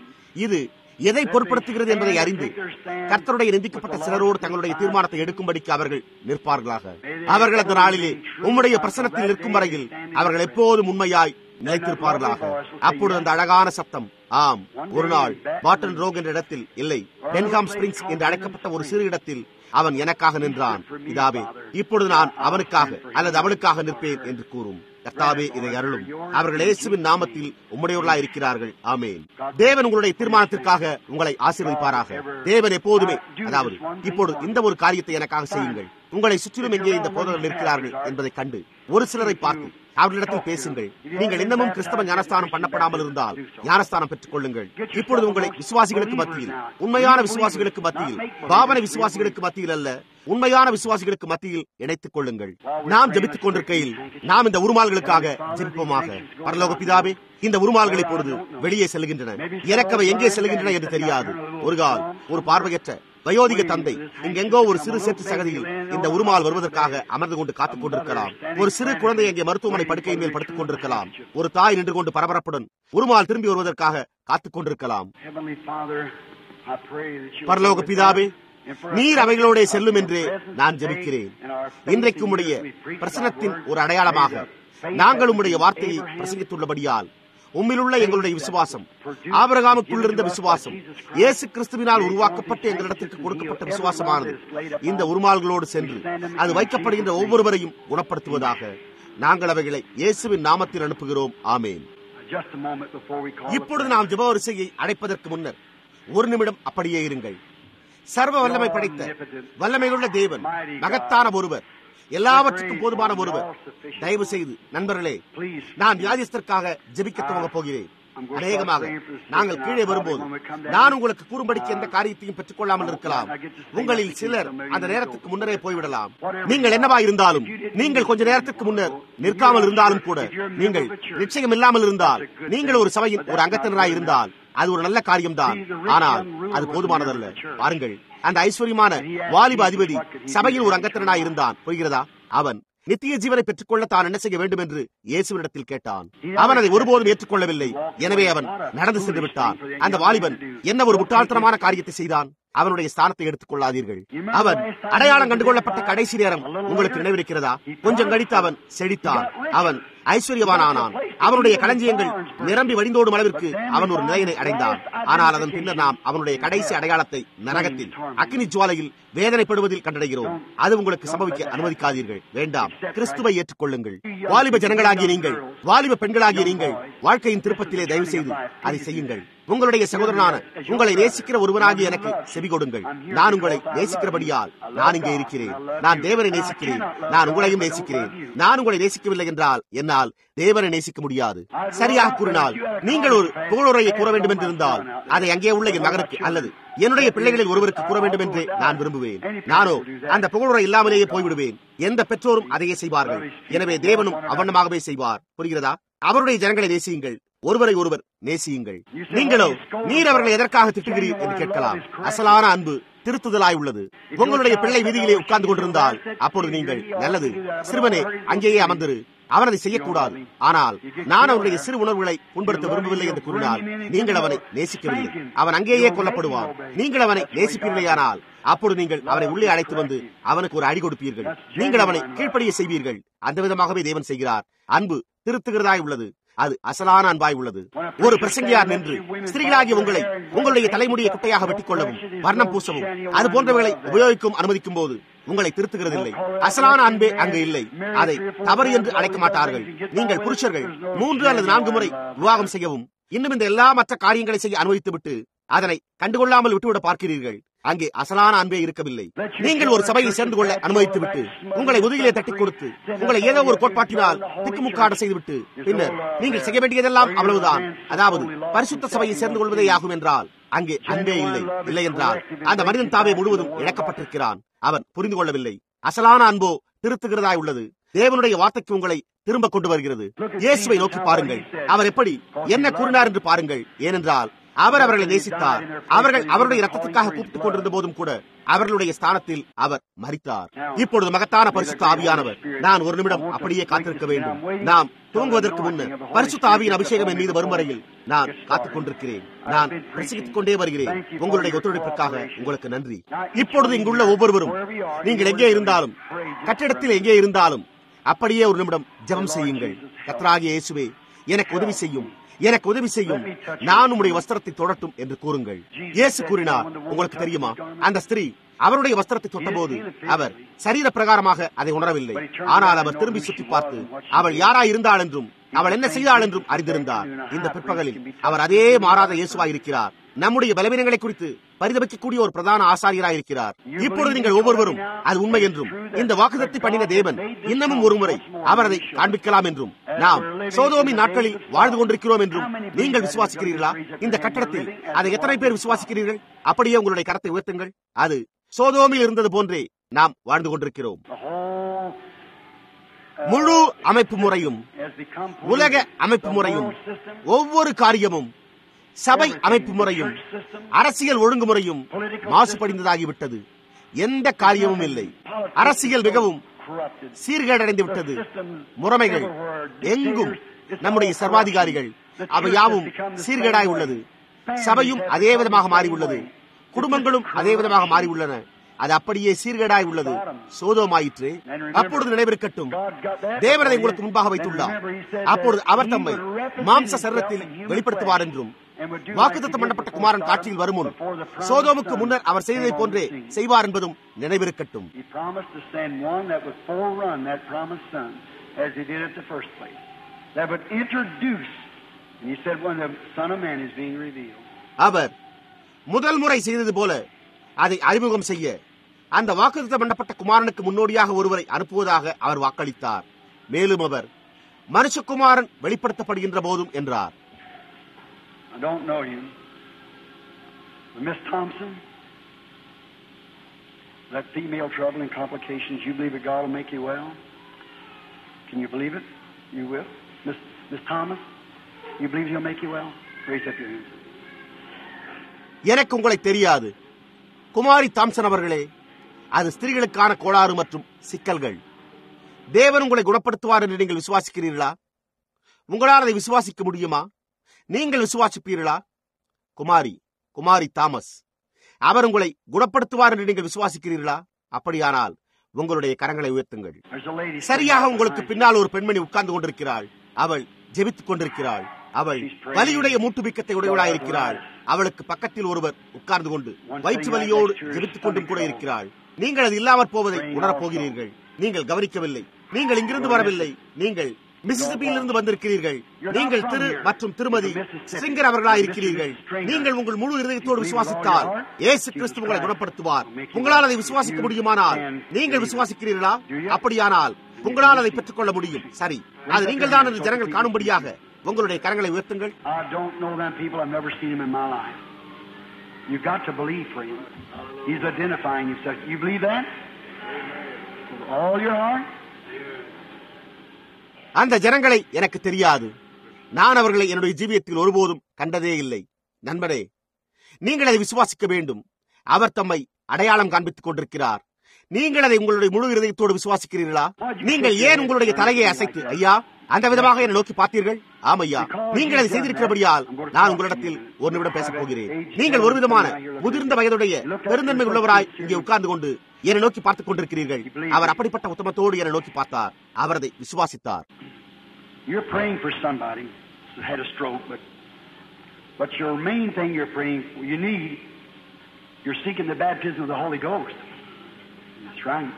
இது எதை பொருட்படுத்துகிறது என்பதை அறிந்து கர்த்தருடைய நிந்திக்கப்பட்ட சிலரோடு தங்களுடைய தீர்மானத்தை எடுக்கும்படிக்கு அவர்கள் நிற்பார்களாக அவர்கள் அந்த நாளிலே உம்முடைய பிரசனத்தில் நிற்கும் வரையில் அவர்கள் எப்போதும் உண்மையாய் நிலைத்திருப்பார்களாக அப்பொழுது அந்த அழகான சத்தம் ஆம் ஒரு நாள் பாட்டன் ரோக் என்ற இடத்தில் இல்லை டென்ஹாம் ஸ்பிரிங்ஸ் என்று அழைக்கப்பட்ட ஒரு சிறு இடத்தில் அவன் எனக்காக நின்றான் இதாவே இப்பொழுது நான் அவனுக்காக அல்லது அவளுக்காக நிற்பேன் என்று கூறும் கர்த்தாவே இதை அருளும் அவர்கள் இயேசுவின் நாமத்தில் உம்முடையவர்களா இருக்கிறார்கள் ஆமேன் தேவன் உங்களுடைய தீர்மானத்திற்காக உங்களை ஆசீர்வதிப்பாராக தேவன் எப்போதுமே அதாவது இப்பொழுது இந்த ஒரு காரியத்தை எனக்காக செய்யுங்கள் உங்களை சுற்றிலும் எங்கே இந்த போதகர்கள் இருக்கிறார்கள் என்பதை கண்டு ஒரு சிலரை பார்த்து அவர்களிடத்தில் பேசுங்கள் நீங்கள் இன்னமும் கிறிஸ்தவ ஞானஸ்தானம் பண்ணப்படாமல் இருந்தால் ஞானஸ்தானம் பெற்றுக் கொள்ளுங்கள் இப்பொழுது உங்களை விசுவாசிகளுக்கு மத்தியில் உண்மையான விசுவாசிகளுக்கு மத்தியில் பாவன விசுவாசிகளுக்கு மத்தியில் அல்ல உண்மையான விசுவாசிகளுக்கு மத்தியில் இணைத்துக் கொள்ளுங்கள் நாம் ஜபித்துக் கொண்டிருக்கையில் நாம் இந்த உருமால்களுக்காக ஜெபிப்போமாக பரலோக பிதாவே இந்த உருமால்கள் இப்பொழுது வெளியே செல்கின்றன எனக்கவை எங்கே செல்கின்றன என்று தெரியாது ஒரு கால் ஒரு பார்வையற்ற வயோதிக தந்தை இங்கெங்கோ ஒரு சிறு சேற்று சகதியில் இந்த உருமால் வருவதற்காக அமர்ந்து கொண்டு காத்துக் கொண்டிருக்கலாம் ஒரு சிறு குழந்தை எங்கே மருத்துவமனை படுக்கையின் மேல் படுத்துக் கொண்டிருக்கலாம் ஒரு தாய் நின்று கொண்டு பரபரப்புடன் உருமால் திரும்பி வருவதற்காக காத்துக் கொண்டிருக்கலாம் பரலோக பிதாவே நீர் அவைகளோட செல்லும் என்று நான் ஜெபிக்கிறேன் இன்றைக்கு உடைய பிரசனத்தின் ஒரு அடையாளமாக நாங்கள் உம்முடைய வார்த்தையை பிரசங்கித்துள்ளபடியால் உம்மிலுள்ள எங்களுடைய விசுவாசம் ஆபரகாமுக்குள் இருந்த விசுவாசம் இயேசு கிறிஸ்துவினால் உருவாக்கப்பட்டு எங்களிடத்திற்கு கொடுக்கப்பட்ட விசுவாசமானது இந்த உருமால்களோடு சென்று அது வைக்கப்படுகின்ற ஒவ்வொருவரையும் குணப்படுத்துவதாக நாங்கள் அவைகளை இயேசுவின் நாமத்தில் அனுப்புகிறோம் ஆமேன் இப்பொழுது நாம் ஜப வரிசையை அடைப்பதற்கு முன்னர் ஒரு நிமிடம் அப்படியே இருங்கள் சர்வ வல்லமை படைத்த வல்லமையுள்ள தேவன் மகத்தான ஒருவர் எல்லாவற்றுக்கும் போதுமான ஒருவர் தயவு செய்து நண்பர்களே நான் வியாதிஸ்தற்காக ஜெபிக்க துவங்க போகிறேன் அநேகமாக நாங்கள் கீழே வரும்போது நான் உங்களுக்கு கூறும்படிக்கு எந்த காரியத்தையும் பெற்றுக் கொள்ளாமல் இருக்கலாம் உங்களில் சிலர் அந்த நேரத்துக்கு முன்னரே போய்விடலாம் நீங்கள் என்னவா இருந்தாலும் நீங்கள் கொஞ்ச நேரத்துக்கு முன்னர் நிற்காமல் இருந்தாலும் கூட நீங்கள் நிச்சயம் இல்லாமல் இருந்தால் நீங்கள் ஒரு சபையின் ஒரு அங்கத்தினராய் இருந்தால் அது ஒரு நல்ல காரியம்தான் ஆனால் அது போதுமானதல்ல பாருங்கள் அந்த ஐஸ்வர்யமான வாலிப அதிபதி சபையில் ஒரு அங்கத்தினனாய் இருந்தான் புரிகிறதா அவன் நித்திய ஜீவனை பெற்றுக்கொள்ள தான் என்ன செய்ய வேண்டும் என்று இயேசுவிடத்தில் கேட்டான் அவன் அதை ஒருபோதும் ஏற்றுக்கொள்ளவில்லை எனவே அவன் நடந்து சென்று விட்டான் அந்த வாலிபன் என்ன ஒரு முட்டாள்தனமான காரியத்தை செய்தான் அவனுடைய ஸ்தானத்தை எடுத்துக் கொள்ளாதீர்கள் அவன் அடையாளம் கண்டுகொள்ளப்பட்ட கடைசி நேரம் உங்களுக்கு நினைவிருக்கிறதா கொஞ்சம் கழித்து அவன் செழித்தான் அவன் ஐஸ்வர்யவானானான் அவனுடைய களஞ்சியங்கள் நிரம்பி வடிந்தோடும் அளவிற்கு அவன் ஒரு நிலையினை அடைந்தான் ஆனால் அதன் பின்னர் நாம் அவனுடைய கடைசி அடையாளத்தை நரகத்தில் அக்னி ஜுவாலையில் வேதனைப்படுவதில் கண்டடைகிறோம் அது உங்களுக்கு சம்பவிக்க அனுமதிக்காதீர்கள் வேண்டாம் கிறிஸ்துவை ஏற்றுக்கொள்ளுங்கள் வாலிப ஜனங்களாகிய நீங்கள் வாலிப பெண்களாகிய நீங்கள் வாழ்க்கையின் திருப்பத்திலே தயவு செய்து அதை செய்யுங்கள் உங்களுடைய சகோதரனான உங்களை நேசிக்கிற ஒருவனாகி எனக்கு செவி கொடுங்கள் நான் உங்களை நேசிக்கிறபடியால் நான் இங்கே இருக்கிறேன் நான் தேவனை நேசிக்கிறேன் நான் உங்களையும் நேசிக்கிறேன் நான் உங்களை நேசிக்கவில்லை என்றால் என்னால் தேவனை நேசிக்க முடியாது சரியாக கூறினால் நீங்கள் ஒரு புகழுரையை கூற வேண்டும் என்று இருந்தால் அதை அங்கே உள்ள என் மகனுக்கு அல்லது என்னுடைய பிள்ளைகளில் ஒருவருக்கு கூற வேண்டும் என்று நான் விரும்புவேன் நானோ அந்த புகழுரை இல்லாமலேயே போய்விடுவேன் எந்த பெற்றோரும் அதையே செய்வார்கள் எனவே தேவனும் அவண்ணமாகவே செய்வார் புரிகிறதா அவருடைய ஜனங்களை நேசியுங்கள் ஒருவரை ஒருவர் நேசியுங்கள் நீங்களோ நீர் அவர்களை எதற்காக திட்டுகிறீர் என்று கேட்கலாம் அசலான அன்பு திருத்துதலாய் உள்ளது உங்களுடைய பிள்ளை வீதியிலே உட்கார்ந்து கொண்டிருந்தால் அப்பொழுது நீங்கள் நல்லது சிறுவனே அங்கேயே அமர்ந்திரு அவன் அதை செய்யக்கூடாது ஆனால் நான் அவனுடைய சிறு உணர்வுகளை புண்படுத்த விரும்பவில்லை என்று கூறினால் நீங்கள் அவனை நேசிக்கவில்லை அவன் அங்கேயே கொல்லப்படுவான் நீங்கள் அவனை நேசிப்பீர்களேயானால் அப்பொழுது நீங்கள் அவனை உள்ளே அழைத்து வந்து அவனுக்கு ஒரு அடி கொடுப்பீர்கள் நீங்கள் அவனை கீழ்ப்படிய செய்வீர்கள் அந்த விதமாகவே தேவன் செய்கிறார் அன்பு திருத்துகிறதாய் உள்ளது அது அசலான அன்பாய் உள்ளது ஒரு பிரசங்கியார் நின்று ஸ்திரீகளாகிய உங்களை உங்களுடைய தலைமுடியை குட்டையாக வெட்டிக் கொள்ளவும் வர்ணம் பூசவும் அது போன்றவைகளை உபயோகிக்கும் அனுமதிக்கும் போது உங்களை திருத்துகிறதில்லை அசலான அன்பே அங்கு இல்லை அதை தவறு என்று அழைக்க மாட்டார்கள் நீங்கள் புருஷர்கள் மூன்று அல்லது நான்கு முறை விவாகம் செய்யவும் இன்னும் இந்த எல்லா மற்ற காரியங்களை செய்ய அனுமதித்துவிட்டு அதனை கண்டுகொள்ளாமல் விட்டுவிட பார்க்கிறீர்கள் அங்கே அசலான அன்பே இருக்கவில்லை நீங்கள் ஒரு சபையில் சேர்ந்து கொள்ள அனுமதித்துவிட்டு உங்களை முதுகிலே தட்டி கொடுத்து உங்களை ஏதோ ஒரு கோட்பாட்டினால் திக்குமுக்காட செய்துவிட்டு பின்னர் நீங்கள் செய்ய வேண்டியதெல்லாம் அவ்வளவுதான் அதாவது பரிசுத்த சபையை சேர்ந்து கொள்வதே ஆகும் என்றால் அங்கே அன்பே இல்லை இல்லை என்றால் அந்த மனிதன் தாவே முழுவதும் இழக்கப்பட்டிருக்கிறான் அவன் புரிந்து கொள்ளவில்லை அசலான அன்போ திருத்துகிறதாய் உள்ளது தேவனுடைய வார்த்தைக்கு உங்களை திரும்ப கொண்டு வருகிறது இயேசுவை நோக்கி பாருங்கள் அவர் எப்படி என்ன கூறினார் என்று பாருங்கள் ஏனென்றால் அவர் அவர்களை நேசித்தார் அவர்கள் அவருடைய ரத்தத்துக்காக கூப்பிட்டுக் கொண்டிருந்த போதும் கூட அவர்களுடைய ஸ்தானத்தில் அவர் மறித்தார் இப்பொழுது மகத்தான பரிசுத்த ஆவியானவர் நான் ஒரு நிமிடம் அப்படியே காத்திருக்க வேண்டும் நாம் தூங்குவதற்கு முன்னர் பரிசுத்த ஆவியின் அபிஷேகம் என் மீது வரும் வரையில் நான் காத்துக் கொண்டிருக்கிறேன் நான் பிரசங்கித்துக் கொண்டே வருகிறேன் உங்களுடைய ஒத்துழைப்பிற்காக உங்களுக்கு நன்றி இப்பொழுது இங்குள்ள ஒவ்வொருவரும் நீங்கள் எங்கே இருந்தாலும் கட்டிடத்தில் எங்கே இருந்தாலும் அப்படியே ஒரு நிமிடம் ஜெபம் செய்யுங்கள் கத்தராகிய இயேசுவே எனக்கு உதவி செய்யும் எனக்கு உதவி செய்யும் நான் உம்முடைய வஸ்திரத்தை தொடட்டும் என்று கூறுங்கள் இயேசு கூறினார் உங்களுக்கு தெரியுமா அந்த ஸ்திரீ அவருடைய வஸ்திரத்தை தொட்டபோது அவர் சரீர பிரகாரமாக அதை உணரவில்லை ஆனால் அவர் திரும்பி சுற்றி பார்த்து அவள் யாரா இருந்தாள் என்றும் அவள் என்ன செய்தாள் என்றும் அறிந்திருந்தார் இந்த பிற்பகலில் அவர் அதே மாறாத இயேசுவாய் இருக்கிறார் நம்முடைய பலவீனங்களை குறித்து பரிதபிக்கக்கூடிய ஒரு பிரதான ஆசாரியராய் இருக்கிறார் இப்பொழுது நீங்கள் ஒவ்வொருவரும் அது உண்மை என்றும் இந்த வாக்குதத்தை பண்ணின தேவன் இன்னமும் ஒருமுறை அவர் அதை காண்பிக்கலாம் என்றும் நாம் சோதோமின் நாட்களில் வாழ்ந்து கொண்டிருக்கிறோம் என்றும் நீங்கள் விசுவாசிக்கிறீர்களா இந்த கட்டடத்தில் அதை எத்தனை பேர் விசுவாசிக்கிறீர்கள் அப்படியே உங்களுடைய கரத்தை உயர்த்துங்கள் அது சோதோமில் இருந்தது போன்றே நாம் வாழ்ந்து கொண்டிருக்கிறோம் முழு அமைப்பு முறையும் உலக அமைப்பு முறையும் ஒவ்வொரு காரியமும் சபை அமைப்பு முறையும் அரசியல் ஒழுங்குமுறையும் மாசுபடிந்ததாகிவிட்டது எந்த காரியமும் இல்லை அரசியல் மிகவும் சீர்கேடடைந்து விட்டது முறைமைகள் எங்கும் நம்முடைய சர்வாதிகாரிகள் அவை யாவும் சீர்கேடாய் உள்ளது சபையும் அதே விதமாக மாறி உள்ளது குடும்பங்களும் அதே விதமாக மாறி உள்ளன அது அப்படியே சீர்கேடாய் உள்ளது சோதோமாயிற்று அப்பொழுது நினைவிருக்கட்டும் தேவனதை உங்களுக்கு முன்பாக வைத்துள்ளார் அப்பொழுது அவர் தம்மை மாம்ச சரீரத்தில் வெளிப்படுத்துவார் என்றும் வாக்குத்தத்தம் பண்ணப்பட்ட குமாரன் காட்சியில் வரும் முன் சோதோமுக்கு முன்னர் அவர் செய்ததை போன்றே செய்வார் என்பதும் நினைவிருக்கட்டும் As he did at the first place, that would introduce, and he said, when the Son of Man is being revealed. அவர் முதல் முறை செய்தது போல அதை அறிமுகம் செய்ய அந்த வாக்குத்தம் பண்ணப்பட்ட குமாரனுக்கு முன்னோடியாக ஒருவரை அனுப்புவதாக அவர் வாக்களித்தார் மேலும் அவர் மனுஷகுமாரன் வெளிப்படுத்தப்படுகின்ற போதும் என்றார் I don't know you. But Miss Thompson, that female trouble and complications, you believe that God will make you well? Can you believe it? You will? Miss, Miss Thomas, you believe He'll make you well? Raise up your hands. எனக்கு உங்களை தெரியாது குமாரி Thomson அவர்களே அது ஸ்திரீகளுக்கான கோளாறு மற்றும் சிக்கல்கள் தேவன் உங்களை குணப்படுத்துவார் என்று நீங்கள் விசுவாசிக்கிறீர்களா உங்களால் அதை விசுவாசிக்க முடியுமா நீங்கள் விசுவாசிப்பீர்களா குமாரி குமாரி தாமஸ் அவர் உங்களை குணப்படுத்துவார் என்று நீங்கள் விசுவாசிக்கிறீர்களா அப்படியானால் உங்களுடைய கரங்களை உயர்த்துங்கள் There's a lady. சரியாக உங்களுக்கு பின்னால் ஒரு பெண்மணி உட்கார்ந்து கொண்டிருக்கிறாள் அவள் ஜெபித்துக் கொண்டிருக்கிறாள் அவள் வலியுடைய மூட்டுபிக்கத்தை உடையவளாயிருக்கிறாள் அவளுக்கு பக்கத்தில் ஒருவர் உட்கார்ந்து கொண்டு வயிற்று வலியோடு ஜெபித்துக் கொண்டும் கூட இருக்கிறாள் நீங்கள் அது இல்லாமற் போவதை உணரப் போகிறீர்கள் நீங்கள் கவனிக்கவில்லை நீங்கள் இங்கிருந்து வரவில்லை நீங்கள் மிசிசிபியிலிருந்து வந்திருக்கிறீர்கள் நீங்கள் திரு மற்றும் திருமதி சிங்கர் அவர்களாக இருக்கிறீர்கள் நீங்கள் உங்கள் முழு இருதயத்தோடு விசுவாசித்தால் இயேசு கிறிஸ்து உங்களை குணப்படுத்துவார் உங்களால் அதை விசுவாசிக்க முடியுமானால் நீங்கள் விசுவாசிக்கிறீர்களா அப்படியானால் உங்களால் அதை பெற்றுக்கொள்ள முடியும் சரி அது நீங்கள் தான் என்று ஜனங்கள் காணும்படியாக உங்களுடைய கரங்களை உயர்த்துங்கள் I don't know them people. I've never seen them in my life. You've got to believe for him. He's identifying himself. You believe that? With all your heart? அந்த ஜனங்களை எனக்கு தெரியாது நான் அவர்களை என்னுடைய ஜீவியத்தில் ஒருபோதும் கண்டதே இல்லை நண்பனே நீங்கள் அதை விசுவாசிக்க வேண்டும் அவர் தம்மை அடையாளம் காண்பித்துக் கொண்டிருக்கிறார் நீங்கள் அதை உங்களுடைய முழு இருதயத்தோடு விசுவாசிக்கிறீர்களா நீங்கள் ஏன் உங்களுடைய தலையை அசைத்து ஐயா அந்த விதமாக என்னை நோக்கி பார்த்தீர்கள் ஆம் ஐயா நீங்கள் அதை செய்திருக்கிறபடியால் நான் உங்களிடத்தில் ஒரு நிமிடம் பேசப் போகிறேன் நீங்கள் ஒரு விதமான முதிர்ந்த வயதுடைய பெருந்தன்மை உள்ளவராய் இங்கே உட்கார்ந்து கொண்டு என்னை நோக்கி பார்த்துக் கொண்டிருக்கிறீர்கள் அவர் அப்படிப்பட்ட உத்தமத்தோடு என்னை நோக்கி பார்த்தார் அவர் அதை விசுவாசித்தார் You're praying for somebody who had a stroke, but but your main thing you're praying for, you need, you're seeking the baptism of the Holy Ghost. That's right.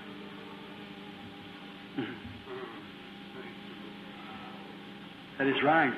That is right.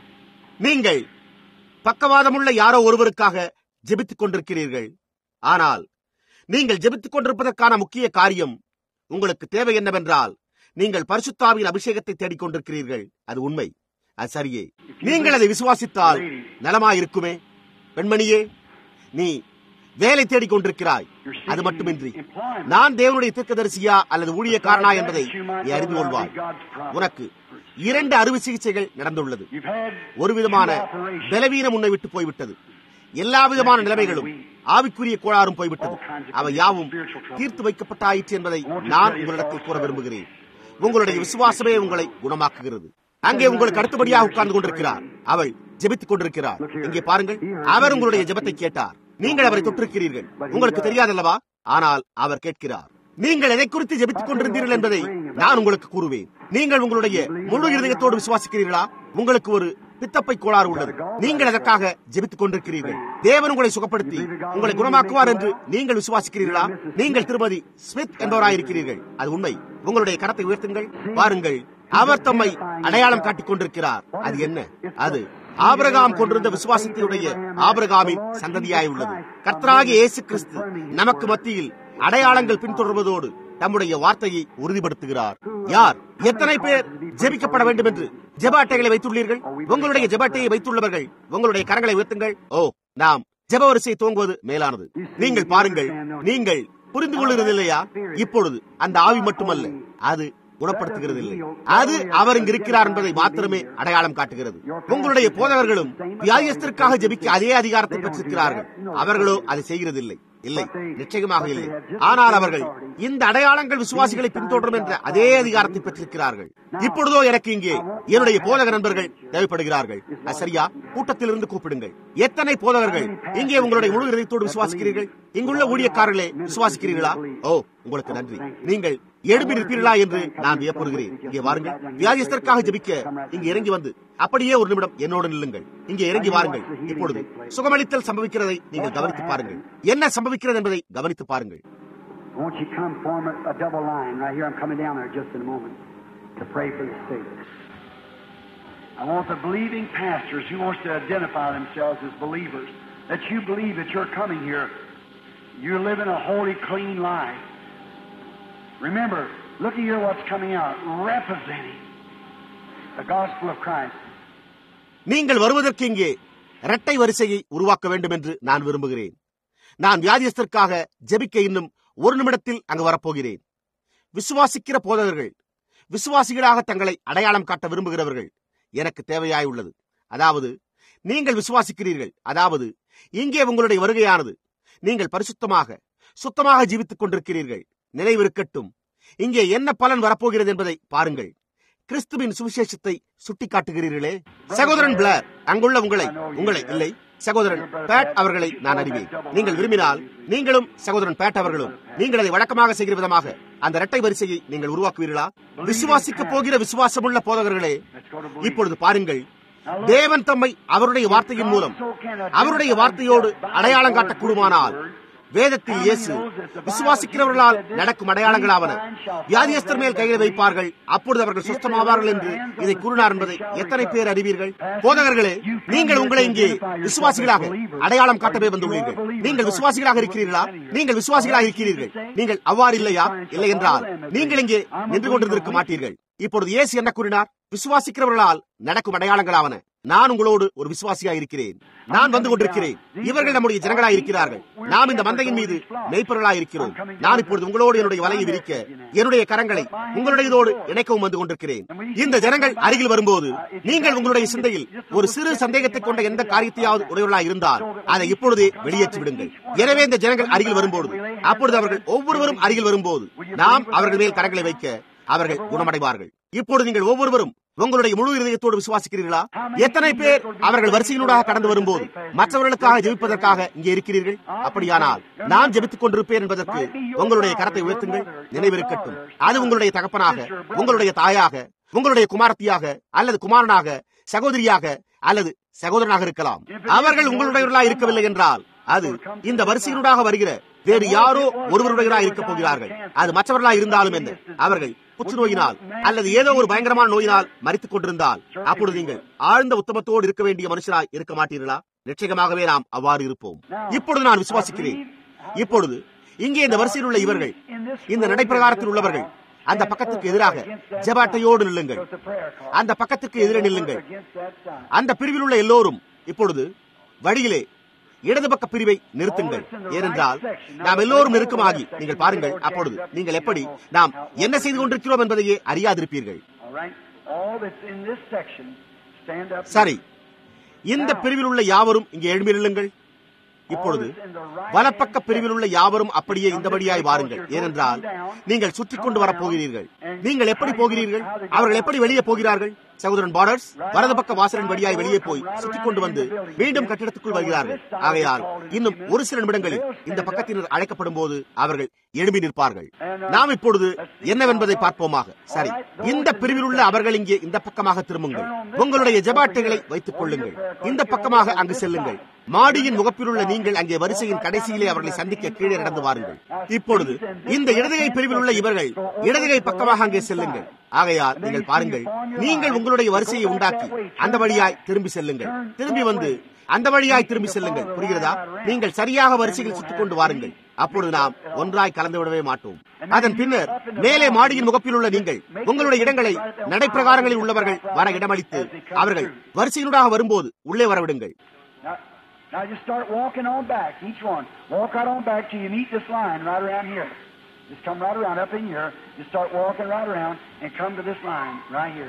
நீங்கள் பக்கவாதமுள்ள யாரோ ஒருவருக்காக ஜெபித்துக் கொண்டிருக்கிறீர்கள் ஆனால் நீங்கள் ஜெபித்துக் கொண்டிருப்பதற்கான முக்கிய காரியம் உங்களுக்கு தேவை என்னவென்றால் நீங்கள் பரிசுத்தாவின் அபிஷேகத்தை தேடிக் கொண்டிருக்கிறீர்கள் அது உண்மை அது சரியே நீங்கள் அதை விசுவாசித்தால் நலமாயிருக்குமே பெண்மணியே நீ வேலை தேடிக் கொண்டிருக்கிறாய் அது மட்டுமின்றி நான் தேவனுடைய தீர்க்கதரிசியா அல்லது ஊழியக்காரனா என்பதை நீ அறிந்து கொள்வாய் உனக்கு இரண்டு அறுவை சிகிச்சைகள் நடந்துள்ளது You've had ஒரு விதமான two operations. பலவீனம் உன்னை விட்டு போய்விட்டது எல்லா விதமான நிலைமைகளும் ஆவிக்குரிய கோளாறும் போய்விட்டது அவை யாவும் தீர்த்து வைக்கப்பட்டாயிற்று என்பதை நான் உங்களிடத்தில் கூற விரும்புகிறேன் உங்களுடைய விசுவாசமே உங்களை குணமாக்குகிறது அங்கே உங்களுக்கு அடுத்தபடியாக உட்கார்ந்து கொண்டிருக்கிறார் அவள் ஜெபித்துக் கொண்டிருக்கிறார் இங்கே பாருங்கள் அவர் உங்களுடைய ஜெபத்தை கேட்டார் நீங்கள் அவரை தொட்டிருக்கிறீர்கள் உங்களுக்கு தெரியாதல்லவா ஆனால் அவர் கேட்கிறார் நீங்கள் எதை குறித்து ஜெபித்துக் கொண்டிருந்தீர்கள் என்பதை நான் உங்களுக்கு கூறுவேன் நீங்கள் உங்களுடைய முழு இருதயத்தோடு விசுவாசிக்கிறீர்களா உங்களுக்கு ஒரு பித்தப்பை கோளாறு உள்ளது நீங்கள் அதற்காக ஜெபித்துக் கொண்டிருக்கிறீர்கள் தேவன் உங்களை சுகப்படுத்தி உங்களை குணமாக்குவார் என்று நீங்கள் விசுவாசிக்கிறீர்களா நீங்கள் திருமதி ஸ்மித் என்பவராயிருக்கிறீர்கள் அது உண்மை உங்களுடைய கரத்தை உயர்த்துங்கள் பாருங்கள் அவர் தம்மை அடையாளம் காட்டிக் கொண்டிருக்கிறார் அது என்ன அது ஆபிரகாம் கொண்டிருந்த விசுவாசத்தினுடைய ஆபிரகாமின் சந்ததியாய் உள்ளது கர்த்தராகிய இயேசு கிறிஸ்து நமக்கு மத்தியில் அடையாளங்கள் பின்தொடர்வதோடு தம்முடைய வார்த்தையை உறுதிப்படுத்துகிறார் யார் எத்தனை பேர் ஜெபிக்கப்பட வேண்டும் என்று ஜெப அட்டைகளை வைத்துள்ளீர்கள் உங்களுடைய ஜெப அட்டையை வைத்துள்ளவர்கள் உங்களுடைய கரங்களை உயர்த்துங்கள் ஓ நாம் ஜெப வரிசை துவங்குவது மேலானது நீங்கள் பாருங்கள் நீங்கள் புரிந்து கொள்கிறது இல்லையா இப்பொழுது அந்த ஆவி மட்டுமல்ல அது குணப்படுத்துகிறது இல்லை அது அவர் இங்கு இருக்கிறார் என்பதை மாத்திரமே அடையாளம் காட்டுகிறது உங்களுடைய போதகர்களும் வியாதியஸ்தருக்காக ஜெபிக்க அதே அதிகாரத்தை பெற்றிருக்கிறார்கள் அவர்களோ அதை செய்கிறதில்லை இல்லை நிச்சயமாக இல்லை ஆனால் அவர்கள் இந்த அடையாளங்கள் விசுவாசிகளை பின்தொடரும் என்ற அதே அதிகாரத்தை பெற்றிருக்கிறார்கள் இப்பொழுதோ எனக்கு இங்கே என்னுடைய போதக நண்பர்கள் தேவைப்படுகிறார்கள் அது சரியா கூட்டத்தில் இருந்து கூப்பிடுங்கள் எத்தனை போதகர்கள் இங்கே உங்களுடைய முழு இதயத்தோடு விசுவாசிக்கிறீர்கள் இங்குள்ள ஊழியக்காரர்களே விசுவாசிக்கிறீர்களா ஓ உங்களுக்கு நன்றி நீங்கள் எழுப்பி நிற்பீர்களா என்று நான் வியப்புறுகிறேன் இங்கே வாருங்கள் வியாதியஸ்தருக்காக ஜெபிக்க இங்கே இறங்கி வந்து அப்படியே ஒரு நிமிடம் என்னோடு நில்லுங்கள் இங்கே இறங்கி வாருங்கள் இப்பொழுது சுகமளித்தல் சம்பவிக்கிறதை நீங்கள் கவனித்து பாருங்கள் என்ன சம்பவிக்கிறது என்பதை கவனித்து பாருங்கள் Won't you come form a, a double line right here? I'm coming down there just in a moment to pray for the sick. I want the believing pastors who wants to identify themselves as believers that you believe that you're coming here. You're living a holy, clean life. Remember, look at here what's coming out, representing the gospel of Christ. நீங்கள் வருவதற்கு இங்கே இரட்டை வரிசையை உருவாக்க வேண்டும் என்று நான் விரும்புகிறேன் நான் வியாதியஸ்தற்காக ஜெபிக்க இன்னும் ஒரு நிமிடத்தில் அங்கு வரப்போகிறேன் விசுவாசிக்கிற போதகர்கள் விசுவாசிகளாக தங்களை அடையாளம் காட்ட விரும்புகிறவர்கள் எனக்கு தேவையாய் உள்ளது அதாவது நீங்கள் விசுவாசிக்கிறீர்கள் அதாவது இங்கே உங்களுடைய வருகையானது நீங்கள் பரிசுத்தமாக சுத்தமாக ஜீவித்துக் கொண்டிருக்கிறீர்கள் நினைவிருக்கட்டும் இங்கே என்ன பலன் வரப்போகிறது என்பதை பாருங்கள் கிறிஸ்துவின் சுவிசேஷத்தை சுட்டிக்காட்டுகிறீர்களே சகோதரன் பிளர் அங்குள்ள உங்களை உங்களை இல்லை சகோதரன் பேட் அவர்களை நான் அறிவேன் நீங்கள் விரும்பினால் நீங்களும் சகோதரன் பேட் அவர்களும் நீங்கள் அதை வழக்கமாக செய்கிற விதமாக அந்த இரட்டை வரிசையை நீங்கள் உருவாக்குவீர்களா விசுவாசிக்க போகிற விசுவாசமுள்ள போதகர்களே இப்பொழுது பாருங்கள் தேவன் தம்மை அவருடைய வார்த்தையின் மூலம் அவருடைய வார்த்தையோடு அடையாளம் காட்டக்கூடுமானால் வேதத்தில் இயேசு விசுவாசிக்கிறவர்களால் நடக்கும் அடையாளங்களாவன வியாதியஸ்தர் மேல் கைகளை வைப்பார்கள் அப்பொழுது அவர்கள் சுத்தமாவார்கள் என்று இதை கூறினார் என்பதை எத்தனை பேர் அறிவீர்கள் போதகர்களே நீங்கள் உங்களை இங்கே விசுவாசிகளாக அடையாளம் காட்டவே வந்துள்ளீர்கள் நீங்கள் விசுவாசிகளாக இருக்கிறீர்களா நீங்கள் விசுவாசிகளாக இருக்கிறீர்கள் நீங்கள் அவ்வாறு இல்லையா இல்லை என்றால் நீங்கள் இங்கே நின்று கொண்டிருந்திருக்க மாட்டீர்கள் இப்பொழுது இயேசு என்ன கூறினார் விசுவாசிக்கிறவர்களால் நடக்கும் அடையாளங்களாவன நான் உங்களோடு ஒரு விசுவாசியாக இருக்கிறேன் நான் வந்து கொண்டிருக்கிறேன் இவர்கள் நம்முடைய ஜனங்களாக இருக்கிறார்கள் நாம் இந்த மந்தையின் மீது மெய்ப்பொருளாக இருக்கிறோம் நான் இப்பொழுது உங்களோடு என்னுடைய வலையை விரிக்க என்னுடைய கரங்களை உங்களுடையதோடு இணைக்கவும் வந்து கொண்டிருக்கிறேன் இந்த ஜனங்கள் அருகில் வரும்போது நீங்கள் உங்களுடைய சிந்தையில் ஒரு சிறு சந்தேகத்தை கொண்ட எந்த காரியத்தையாவது உடையவர்களாக இருந்தால் அதை இப்பொழுதே வெளியேற்றி விடுங்கள் எனவே இந்த ஜனங்கள் அருகில் வரும்போது அப்பொழுது அவர்கள் ஒவ்வொருவரும் அருகில் வரும்போது நாம் அவர்கள் மேல் கரங்களை வைக்க அவர்கள் குணமடைவார்கள் இப்பொழுது நீங்கள் ஒவ்வொருவரும் உங்களுடைய முழு இதயத்தோடு விசுவாசிக்கிறீர்களா எத்தனை பேர் அவர்கள் வரிசையினூடாக கடந்து வரும்போது மற்றவர்களுக்காக ஜெபிப்பதற்காக இங்கே இருக்கிறீர்கள் அப்படியானால் நான் ஜெபித்துக் கொண்டிருப்பேன் என்பதற்கு உங்களுடைய கரத்தை உயர்த்துங்கள் நினைவிருக்கட்டும் அது உங்களுடைய தகப்பனாக உங்களுடைய தாயாக உங்களுடைய குமாரத்தியாக அல்லது குமாரனாக சகோதரியாக அல்லது சகோதரனாக இருக்கலாம் அவர்கள் உங்களுடையவர்களாக இருக்கவில்லை என்றால் அது இந்த வரிசையினூடாக வருகிற வேறு யாரோ ஒருவருடையவராக இருக்க போகிறார்கள் அது மற்றவர்களாக இருந்தாலும் என்ன அவர்கள் புற்றுநோயினால் அல்லது ஏதோ ஒரு பயங்கரமான நோயினால் மறித்துக் கொண்டிருந்தால் அப்பொழுது நீங்கள் ஆழ்ந்த உத்தமத்தோடு இருக்க வேண்டிய மனுஷராய் இருக்க மாட்டீர்களா நிச்சயமாகவே நாம் அவ்வாறு இருப்போம் இப்பொழுது நான் விசுவாசிக்கிறேன் இப்பொழுது இங்கே இந்த வரிசையில் உள்ள இவர்கள் இந்த நடைப்பிரகாரத்தில் உள்ளவர்கள் அந்த பக்கத்துக்கு எதிராக ஜபாட்டையோடு நில்லுங்கள் அந்த பக்கத்துக்கு எதிரே நில்லுங்கள் அந்த பிரிவில் உள்ள எல்லோரும் இப்பொழுது வழியிலே இடது பக்க பிரிவை நிறுத்துங்கள் ஏனென்றால் நாம் எல்லோரும் நெருக்கமாகி நீங்கள் பாருங்கள் அப்பொழுது நீங்கள் எப்படி நாம் என்ன செய்து கொண்டிருக்கிறோம் என்பதையே அறியாதிருப்பீர்கள் சரி இந்த பிரிவில் உள்ள யாவரும் இங்கே எழும்பி நில்லுங்கள் இப்பொழுது வலப்பக்க பிரிவில் உள்ள யாவரும் அப்படியே இந்தபடியாய் வாருங்கள் ஏனென்றால் நீங்கள் சுற்றி கொண்டு வரப் போகிறீர்கள் நீங்கள் எப்படி போகிறீர்கள் அவர்கள் எப்படி வெளியே போகிறார்கள் சகோதரன் பார்டர்ஸ் வலது பக்க வாசலின் வழியாய் வெளியே போய் சுற்றி கொண்டு வந்து மீண்டும் கட்டிடத்துக்குள் வருகிறார்கள் ஆகையால் இன்னும் ஒரு சில நிமிடங்களில் இந்த பக்கத்தினர் அழைக்கப்படும் போது அவர்கள் எழும்பி நிற்பார்கள் நாம் இப்பொழுது என்னவென்பதை பார்ப்போமாக சரி இந்த பிரிவில் உள்ள அவர்கள் இங்கே இந்த பக்கமாக திரும்புங்கள் உங்களுடைய ஜபாட்டைகளை வைத்துக் கொள்ளுங்கள் இந்த பக்கமாக அங்கு செல்லுங்கள் மாடியின் முகப்பில் உள்ள நீங்கள் அங்கே வரிசையின் கடைசியிலே அவர்களை சந்திக்க கீழே நடந்து வாருங்கள் இப்பொழுது இந்த இடதுகை பிரிவில் உள்ள இவர்கள் இடதுகை பக்கமாக அங்கே செல்லுங்கள் ஆகையால் நீங்கள் பாருங்கள் நீங்கள் உங்களுடைய வரிசையை உண்டாக்கி அந்த வழியாய் திரும்பி செல்லுங்கள் திரும்பி வந்து அந்த வழியாய் திரும்பி செல்லுங்கள் புரிகிறதா நீங்கள் சரியாக வரிசையில் சுத்திக் கொண்டு வாருங்கள் அப்பொழுது நாம் ஒன்றாய் கலந்து விடவே மாட்டோம் அதன் பின்னர் மேலே மாடியின் முகப்பில் உள்ள நீங்கள் உங்களுடைய இடங்களை நடைப்பிரகாரங்களில் உள்ளவர்கள் வர இடமளித்து அவர்கள் வரிசையினூடாக வரும்போது உள்ளே வரவிடுங்கள் Now just start walking on back, each one. Walk right on back till you meet this line right around here. Just come right around up in here. Just start walking right around and come to this line right here.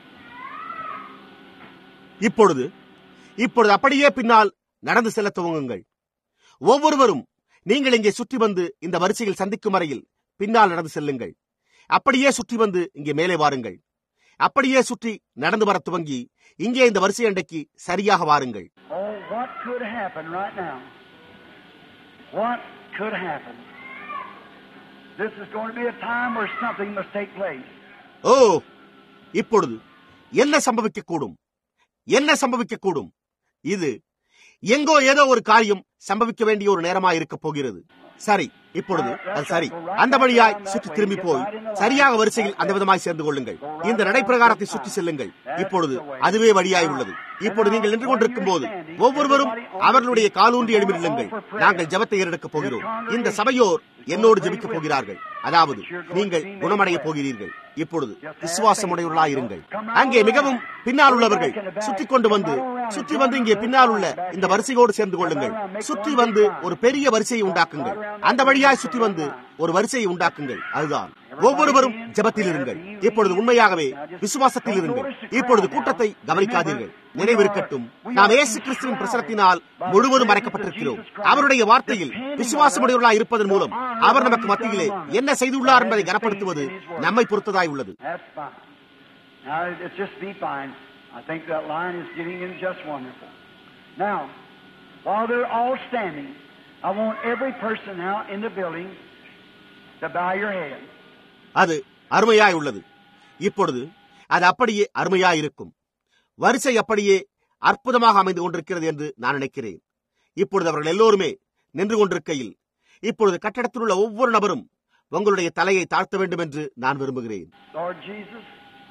இப்பொழுது இப்பொழுது அப்படியே பின்னால் நடந்து செல்ல துவங்குங்கள் ஒவ்வொருவரும் நீங்கள் இங்கே சுற்றி வந்து இந்த வரிசையில் சந்திக்கும் வரையில் பின்னால் நடந்து செல்லுங்கள் அப்படியே சுற்றி வந்து இங்கே மேலே வாருங்கள் அப்படியே சுற்றி நடந்து வர துவங்கி இங்கே இந்த வரிசை அண்டைக்கு சரியாக வாருங்கள் Oh, what could happen right now? What could happen? This is going to be a time where something must take place. ஓ இப்பொழுது என்ன சம்பவிக்கக்கூடும் என்ன சம்பவிக்கக்கூடும் இது எங்கோ ஏதோ ஒரு காரியம் சம்பவிக்க வேண்டிய ஒரு நேரமாக இருக்க போகிறது சரி இப்பொழுது அது சரி அந்த வழியாய் சுற்றி திரும்பி போய் சரியாக வரிசையில் அந்த விதமாய் சேர்ந்து கொள்ளுங்கள் இந்த நடைப்பிரகாரத்தை சுற்றி செல்லுங்கள் இப்பொழுது அதுவே வழியாய் உள்ளது இப்போது நீங்கள் நின்று கொண்டிருக்கும் போது ஒவ்வொருவரும் அவர்களுடைய காலூன்றி எழுப்பி நில்லுங்கள் நாங்கள் ஜபத்தை ஏறெடுக்கப் போகிறோம் இந்த சபையோர் என்னோடு ஜெபிக்கப் போகிறார்கள் அதாவது நீங்கள் குணமடைய போகிறீர்கள் இப்பொழுது விசுவாசமுடையவர்களாய் இருங்கள் அங்கே மிகவும் பின்னால் உள்ளவர்கள் சுற்றி கொண்டு வந்து சுற்றி வந்து இங்கே பின்னால் உள்ள இந்த வரிசையோடு சேர்ந்து கொள்ளுங்கள் சுற்றி வந்து ஒரு பெரிய வரிசையை உண்டாக்குங்கள் அந்த வழியாய் சுற்றி வந்து ஒரு வரிசையை உண்டாக்குங்கள் அதுதான் ஒவ்வொருவரும் ஜபத்தில் இருங்கள் இப்பொழுது உண்மையாகவே விசுவாசத்தில் இருங்கள் இப்பொழுது கூட்டத்தை கவனிக்காதீர்கள் நினைவிருக்கட்டும் நாம் இயேசு கிறிஸ்துவின் பிரசனத்தினால் முழுவதும் மறைக்கப்பட்டிருக்கிறோம் அவருடைய வார்த்தையில் விசுவாசமுடையவர்களாக இருப்பதன் மூலம் அவர் நமக்கு மத்தியிலே என்ன செய்துள்ளார் என்பதை கனப்படுத்துவது நம்மை பொறுத்ததாய் உள்ளது That's fine. Now, it's just be fine. I think that line is getting in just wonderful. Now, while they're all standing, I want every person now in the building to bow your head. அது அருமையாய் உள்ளது இப்பொழுது அது அப்படியே அருமையாய் இருக்கும் வரிசை அப்படியே அற்புதமாக அமைந்து கொண்டிருக்கிறது என்று நான் நினைக்கிறேன் இப்பொழுது அவர்கள் எல்லோருமே நின்று கொண்டிருக்கையில் இப்பொழுது கட்டடத்தில் உள்ள ஒவ்வொரு நபரும் உங்களுடைய தலையை தாழ்த்த வேண்டும் என்று நான் விரும்புகிறேன் Lord Jesus,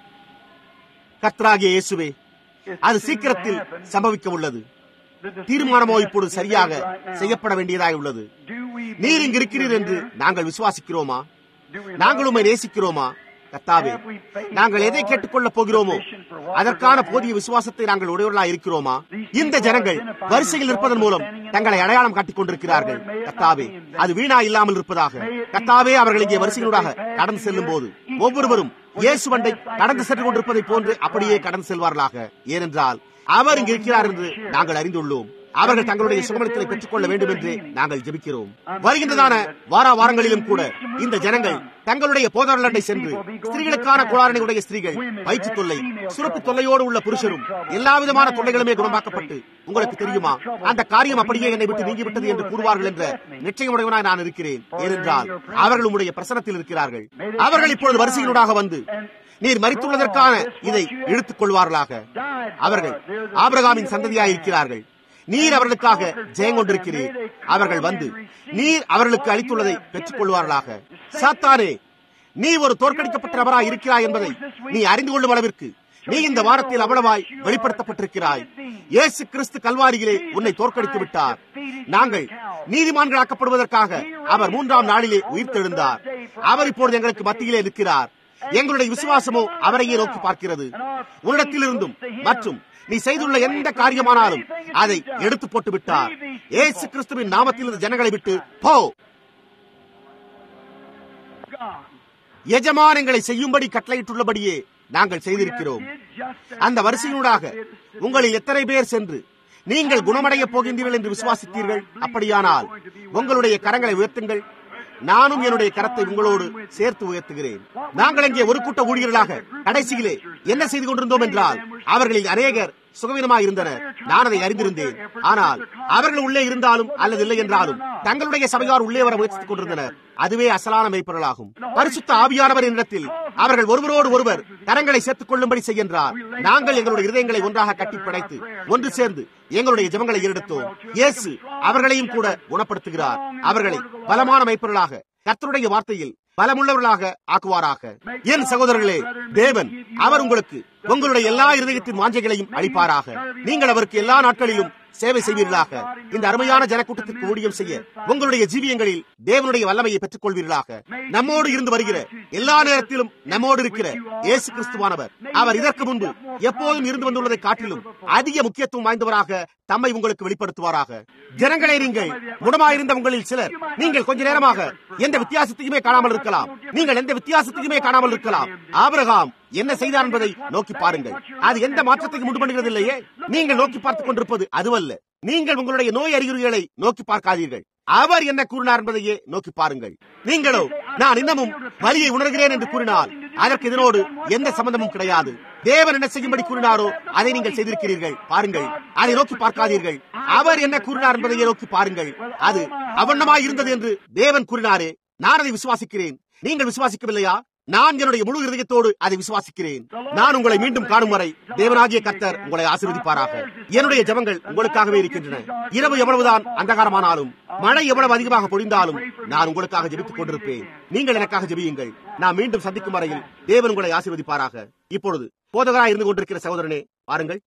கர்த்தராகிய இயேசுவே it's அது soon to சீக்கிரத்தில் happen. சம்பவிக்க உள்ளது The decision தீர்மானமோ has to இப்பொழுது be சரியாக made right now. செய்யப்பட வேண்டியதாய் உள்ளது Do we நீர் இங்கு believe இருக்கிறீர் you're என்று here? நாங்கள் விசுவாசிக்கிறோமா Do we நாங்கள் love உம்மை you? நேசிக்கிறோமா கத்தாவே நாங்கள் எதை கேட்டுக்கொள்ளப் போகிறோமோ அதற்கான போதிய விசுவாசத்தை நாங்கள் உடையவர்களாக இருக்கிறோமா இந்த ஜனங்கள் வரிசையில் இருப்பதன் மூலம் தங்களை அடையாளம் காட்டிக் கொண்டிருக்கிறார்கள் கத்தாவே அது வீணா இல்லாமல் இருப்பதாக கத்தாவே அவர்கள் இங்கே வரிசையினூடாக கடந்து செல்லும் போது ஒவ்வொருவரும் இயேசுவண்டை கடந்து சென்று கொண்டிருப்பதை போன்று அப்படியே கடந்து செல்வார்களாக ஏனென்றால் அவர் இங்கு இருக்கிறார் என்று நாங்கள் அறிந்துள்ளோம் அவர்கள் தங்களுடைய சுகமனத்தை பெற்றுக் கொள்ள வேண்டும் என்று நாங்கள் ஜெபிக்கிறோம் வருகின்றதான வார வாரங்களிலும் கூட இந்த ஜனங்கள் தங்களுடைய போதாளண்டை சென்று ஸ்திரீகளுக்கான கோளாறனை உடைய ஸ்திரீகள் வயிற்று தொல்லை சுரப்பு தொல்லையோடு உள்ள புருஷரும் எல்லா விதமான தொல்லைகளுமே குணமாக்கப்பட்டு உங்களுக்கு தெரியுமா அந்த காரியம் அப்படியே என்னை விட்டு நீங்கிவிட்டது என்று கூறுவார்கள் என்ற நிச்சயமுடையவனாய் நான் இருக்கிறேன் ஏனென்றால் அவர்கள் உம்முடைய பிரசனத்தில் இருக்கிறார்கள் அவர்கள் இப்பொழுது வரிசையினூடாக வந்து நீர் மறித்துள்ளதற்கான இதை இழுத்துக் கொள்வார்களாக அவர்கள் ஆபிரகாமின் சந்ததியாய் இருக்கிறார்கள் நீர் அவர்களுக்காக ஜெயம் கொண்டிருக்கிறீர் அவர்கள் வந்து நீர் அவர்களுக்கு அளித்துள்ளதை பெற்றுக் கொள்வார்களாக சாத்தானே நீ ஒரு தோற்கடிக்கப்பட்ட நபராய் இருக்கிறாய் என்பதை நீ அறிந்து கொள்ளும் அளவிற்கு நீ இந்த வாரத்தில் அவ்வளவாய் வெளிப்படுத்தப்பட்டிருக்கிறாய் இயேசு கிறிஸ்து கல்வாரியிலே உன்னை தோற்கடித்து விட்டார் நாங்கள் நீதிமான்களாக்கப்படுவதற்காக அவர் மூன்றாம் நாளிலே உயிர்த்தெழுந்தார் அவர் இப்பொழுது எங்களுக்கு மத்தியிலே இருக்கிறார் எங்களுடைய விசுவாசமோ அவரையே நோக்கி பார்க்கிறது உன்னிடத்திலிருந்தும் மற்றும் நீ செய்துள்ள எந்த காரியமானாலும் அதை எடுத்து போட்டு விட்டார் ஏசு கிறிஸ்துவின் நாமத்தில் இந்த ஜனங்களை விட்டு போ God. எஜமானங்களை செய்யும்படி கட்டளையிட்டுள்ளபடியே நாங்கள் செய்திருக்கிறோம் அந்த வரிசையினூடாக உங்களில் எத்தனை பேர் சென்று நீங்கள் குணமடைய போகின்றீர்கள் என்று விசுவாசித்தீர்கள் அப்படியானால் உங்களுடைய கரங்களை உயர்த்துங்கள் நானும் என்னுடைய கரத்தை உங்களோடு சேர்த்து உயர்த்துகிறேன் நாங்கள் இங்கே ஒரு கூட்ட ஊழியர்களாக கடைசியிலே என்ன செய்து கொண்டிருந்தோம் என்றால் அவர்களில் அநேகர் சுகவீனமாக இருந்தனர் நான் அதை அறிந்திருந்தேன் ஆனால் அவர்கள் உள்ளே இருந்தாலும் அல்லது இல்லை என்றாலும் தங்களுடைய சபையார் உள்ளே வர முயற்சித்துக் கொண்டிருந்தனர் அதுவே அசலான மெய்ப்பொருளாகும் பரிசுத்த ஆவியானவர் இடத்தில் அவர்கள் ஒருவரோடு ஒருவர் கரங்களை சேர்த்துக் கொள்ளும்படி செய்கின்றார் நாங்கள் எங்களுடைய இருதயங்களை ஒன்றாக கட்டி படைத்து ஒன்று சேர்ந்து எங்களுடைய ஜெபங்களை ஏறெடுத்தோம் இயேசு அவர்களையும் கூட குணப்படுத்துகிறார் அவர்களை பலமான மெய்ப்பொருளாக கர்த்தருடைய வார்த்தையில் பலமுள்ளவர்களாக ஆக்குவாராக என் சகோதரர்களே தேவன் அவர் உங்களுக்கு உங்களுடைய எல்லா இருதயத்தின் வாஞ்சைகளையும் அளிப்பாராக நீங்கள் அவருக்கு எல்லா நாட்களிலும் சேவை செய்வீர்களாக இந்த அருமையான ஜனக்கூட்டத்திற்கு ஊழியம் செய்ய உங்களுடைய ஜீவியங்களில் தேவனுடைய வல்லமையை பெற்றுக் கொள்வீர்களாக நம்மோடு இருந்து வருகிற எல்லா நேரத்திலும் நம்மோடு இருக்கிற இயேசு கிறிஸ்துவானவர் அவர் இதற்கு முன்பு எப்போதும் இருந்து வந்துள்ளதை காட்டிலும் அதிக முக்கியத்துவம் வாய்ந்தவராக தம்மை உங்களுக்கு வெளிப்படுத்துவாராக ஜனங்களே நீங்கள் குணமாயிருந்த உங்களில் சிலர் நீங்கள் கொஞ்ச நேரமாக எந்த வித்தியாசத்தையுமே காணாமல் இருக்கலாம் நீங்கள் எந்த வித்தியாசத்தையுமே காணாமல் இருக்கலாம் ஆபிரகாம் என்ன செய்தார் என்பதை நோக்கி பாருங்கள் அது எந்த மாற்றத்தையும் உண்டு பண்ணுகிறது இல்லையே நீங்கள் நோக்கி பார்த்துக் கொண்டிருப்பது அதுவல்ல நீங்கள் உங்களுடைய நோய் அறிகுறிகளை நோக்கி பார்க்காதீர்கள் அவர் என்ன கூறினார் என்பதையே நோக்கி பாருங்கள் நீங்களோ நான் இன்னமும் வலியை உணர்கிறேன் என்று கூறினால் அதற்கு இதனோடு எந்த சம்பந்தமும் கிடையாது தேவன் என்ன செய்யும்படி கூறினாரோ அதை நீங்கள் செய்திருக்கிறீர்கள் பாருங்கள் அதை நோக்கி பார்க்காதீர்கள் அவர் என்ன கூறினார் என்பதையே நோக்கி பாருங்கள் அது அவண்ணமாய் இருந்தது என்று தேவன் கூறினாரே நான் அதை விசுவாசிக்கிறேன் நீங்கள் விசுவாசிக்கவில்லையா நான் என்னுடைய முழு இருதயத்தோடு அதை விசுவாசிக்கிறேன் நான் உங்களை மீண்டும் காணும் வரை தேவனாகிய கர்த்தர் உங்களை ஆசீர்வதிப்பாராக என்னுடைய ஜபங்கள் உங்களுக்காகவே இருக்கின்றன இரவு எவ்வளவுதான் அந்தகாரமானாலும் மழை எவ்வளவு அதிகமாக பொழிந்தாலும் நான் உங்களுக்காக ஜெபித்துக் கொண்டிருப்பேன் நீங்கள் எனக்காக ஜெபியுங்கள் நான் மீண்டும் சந்திக்கும் வரையில் தேவன் உங்களை ஆசீர்வதிப்பாராக இப்பொழுது போதகராய் இருந்து கொண்டிருக்கிற சகோதரனே பாருங்கள்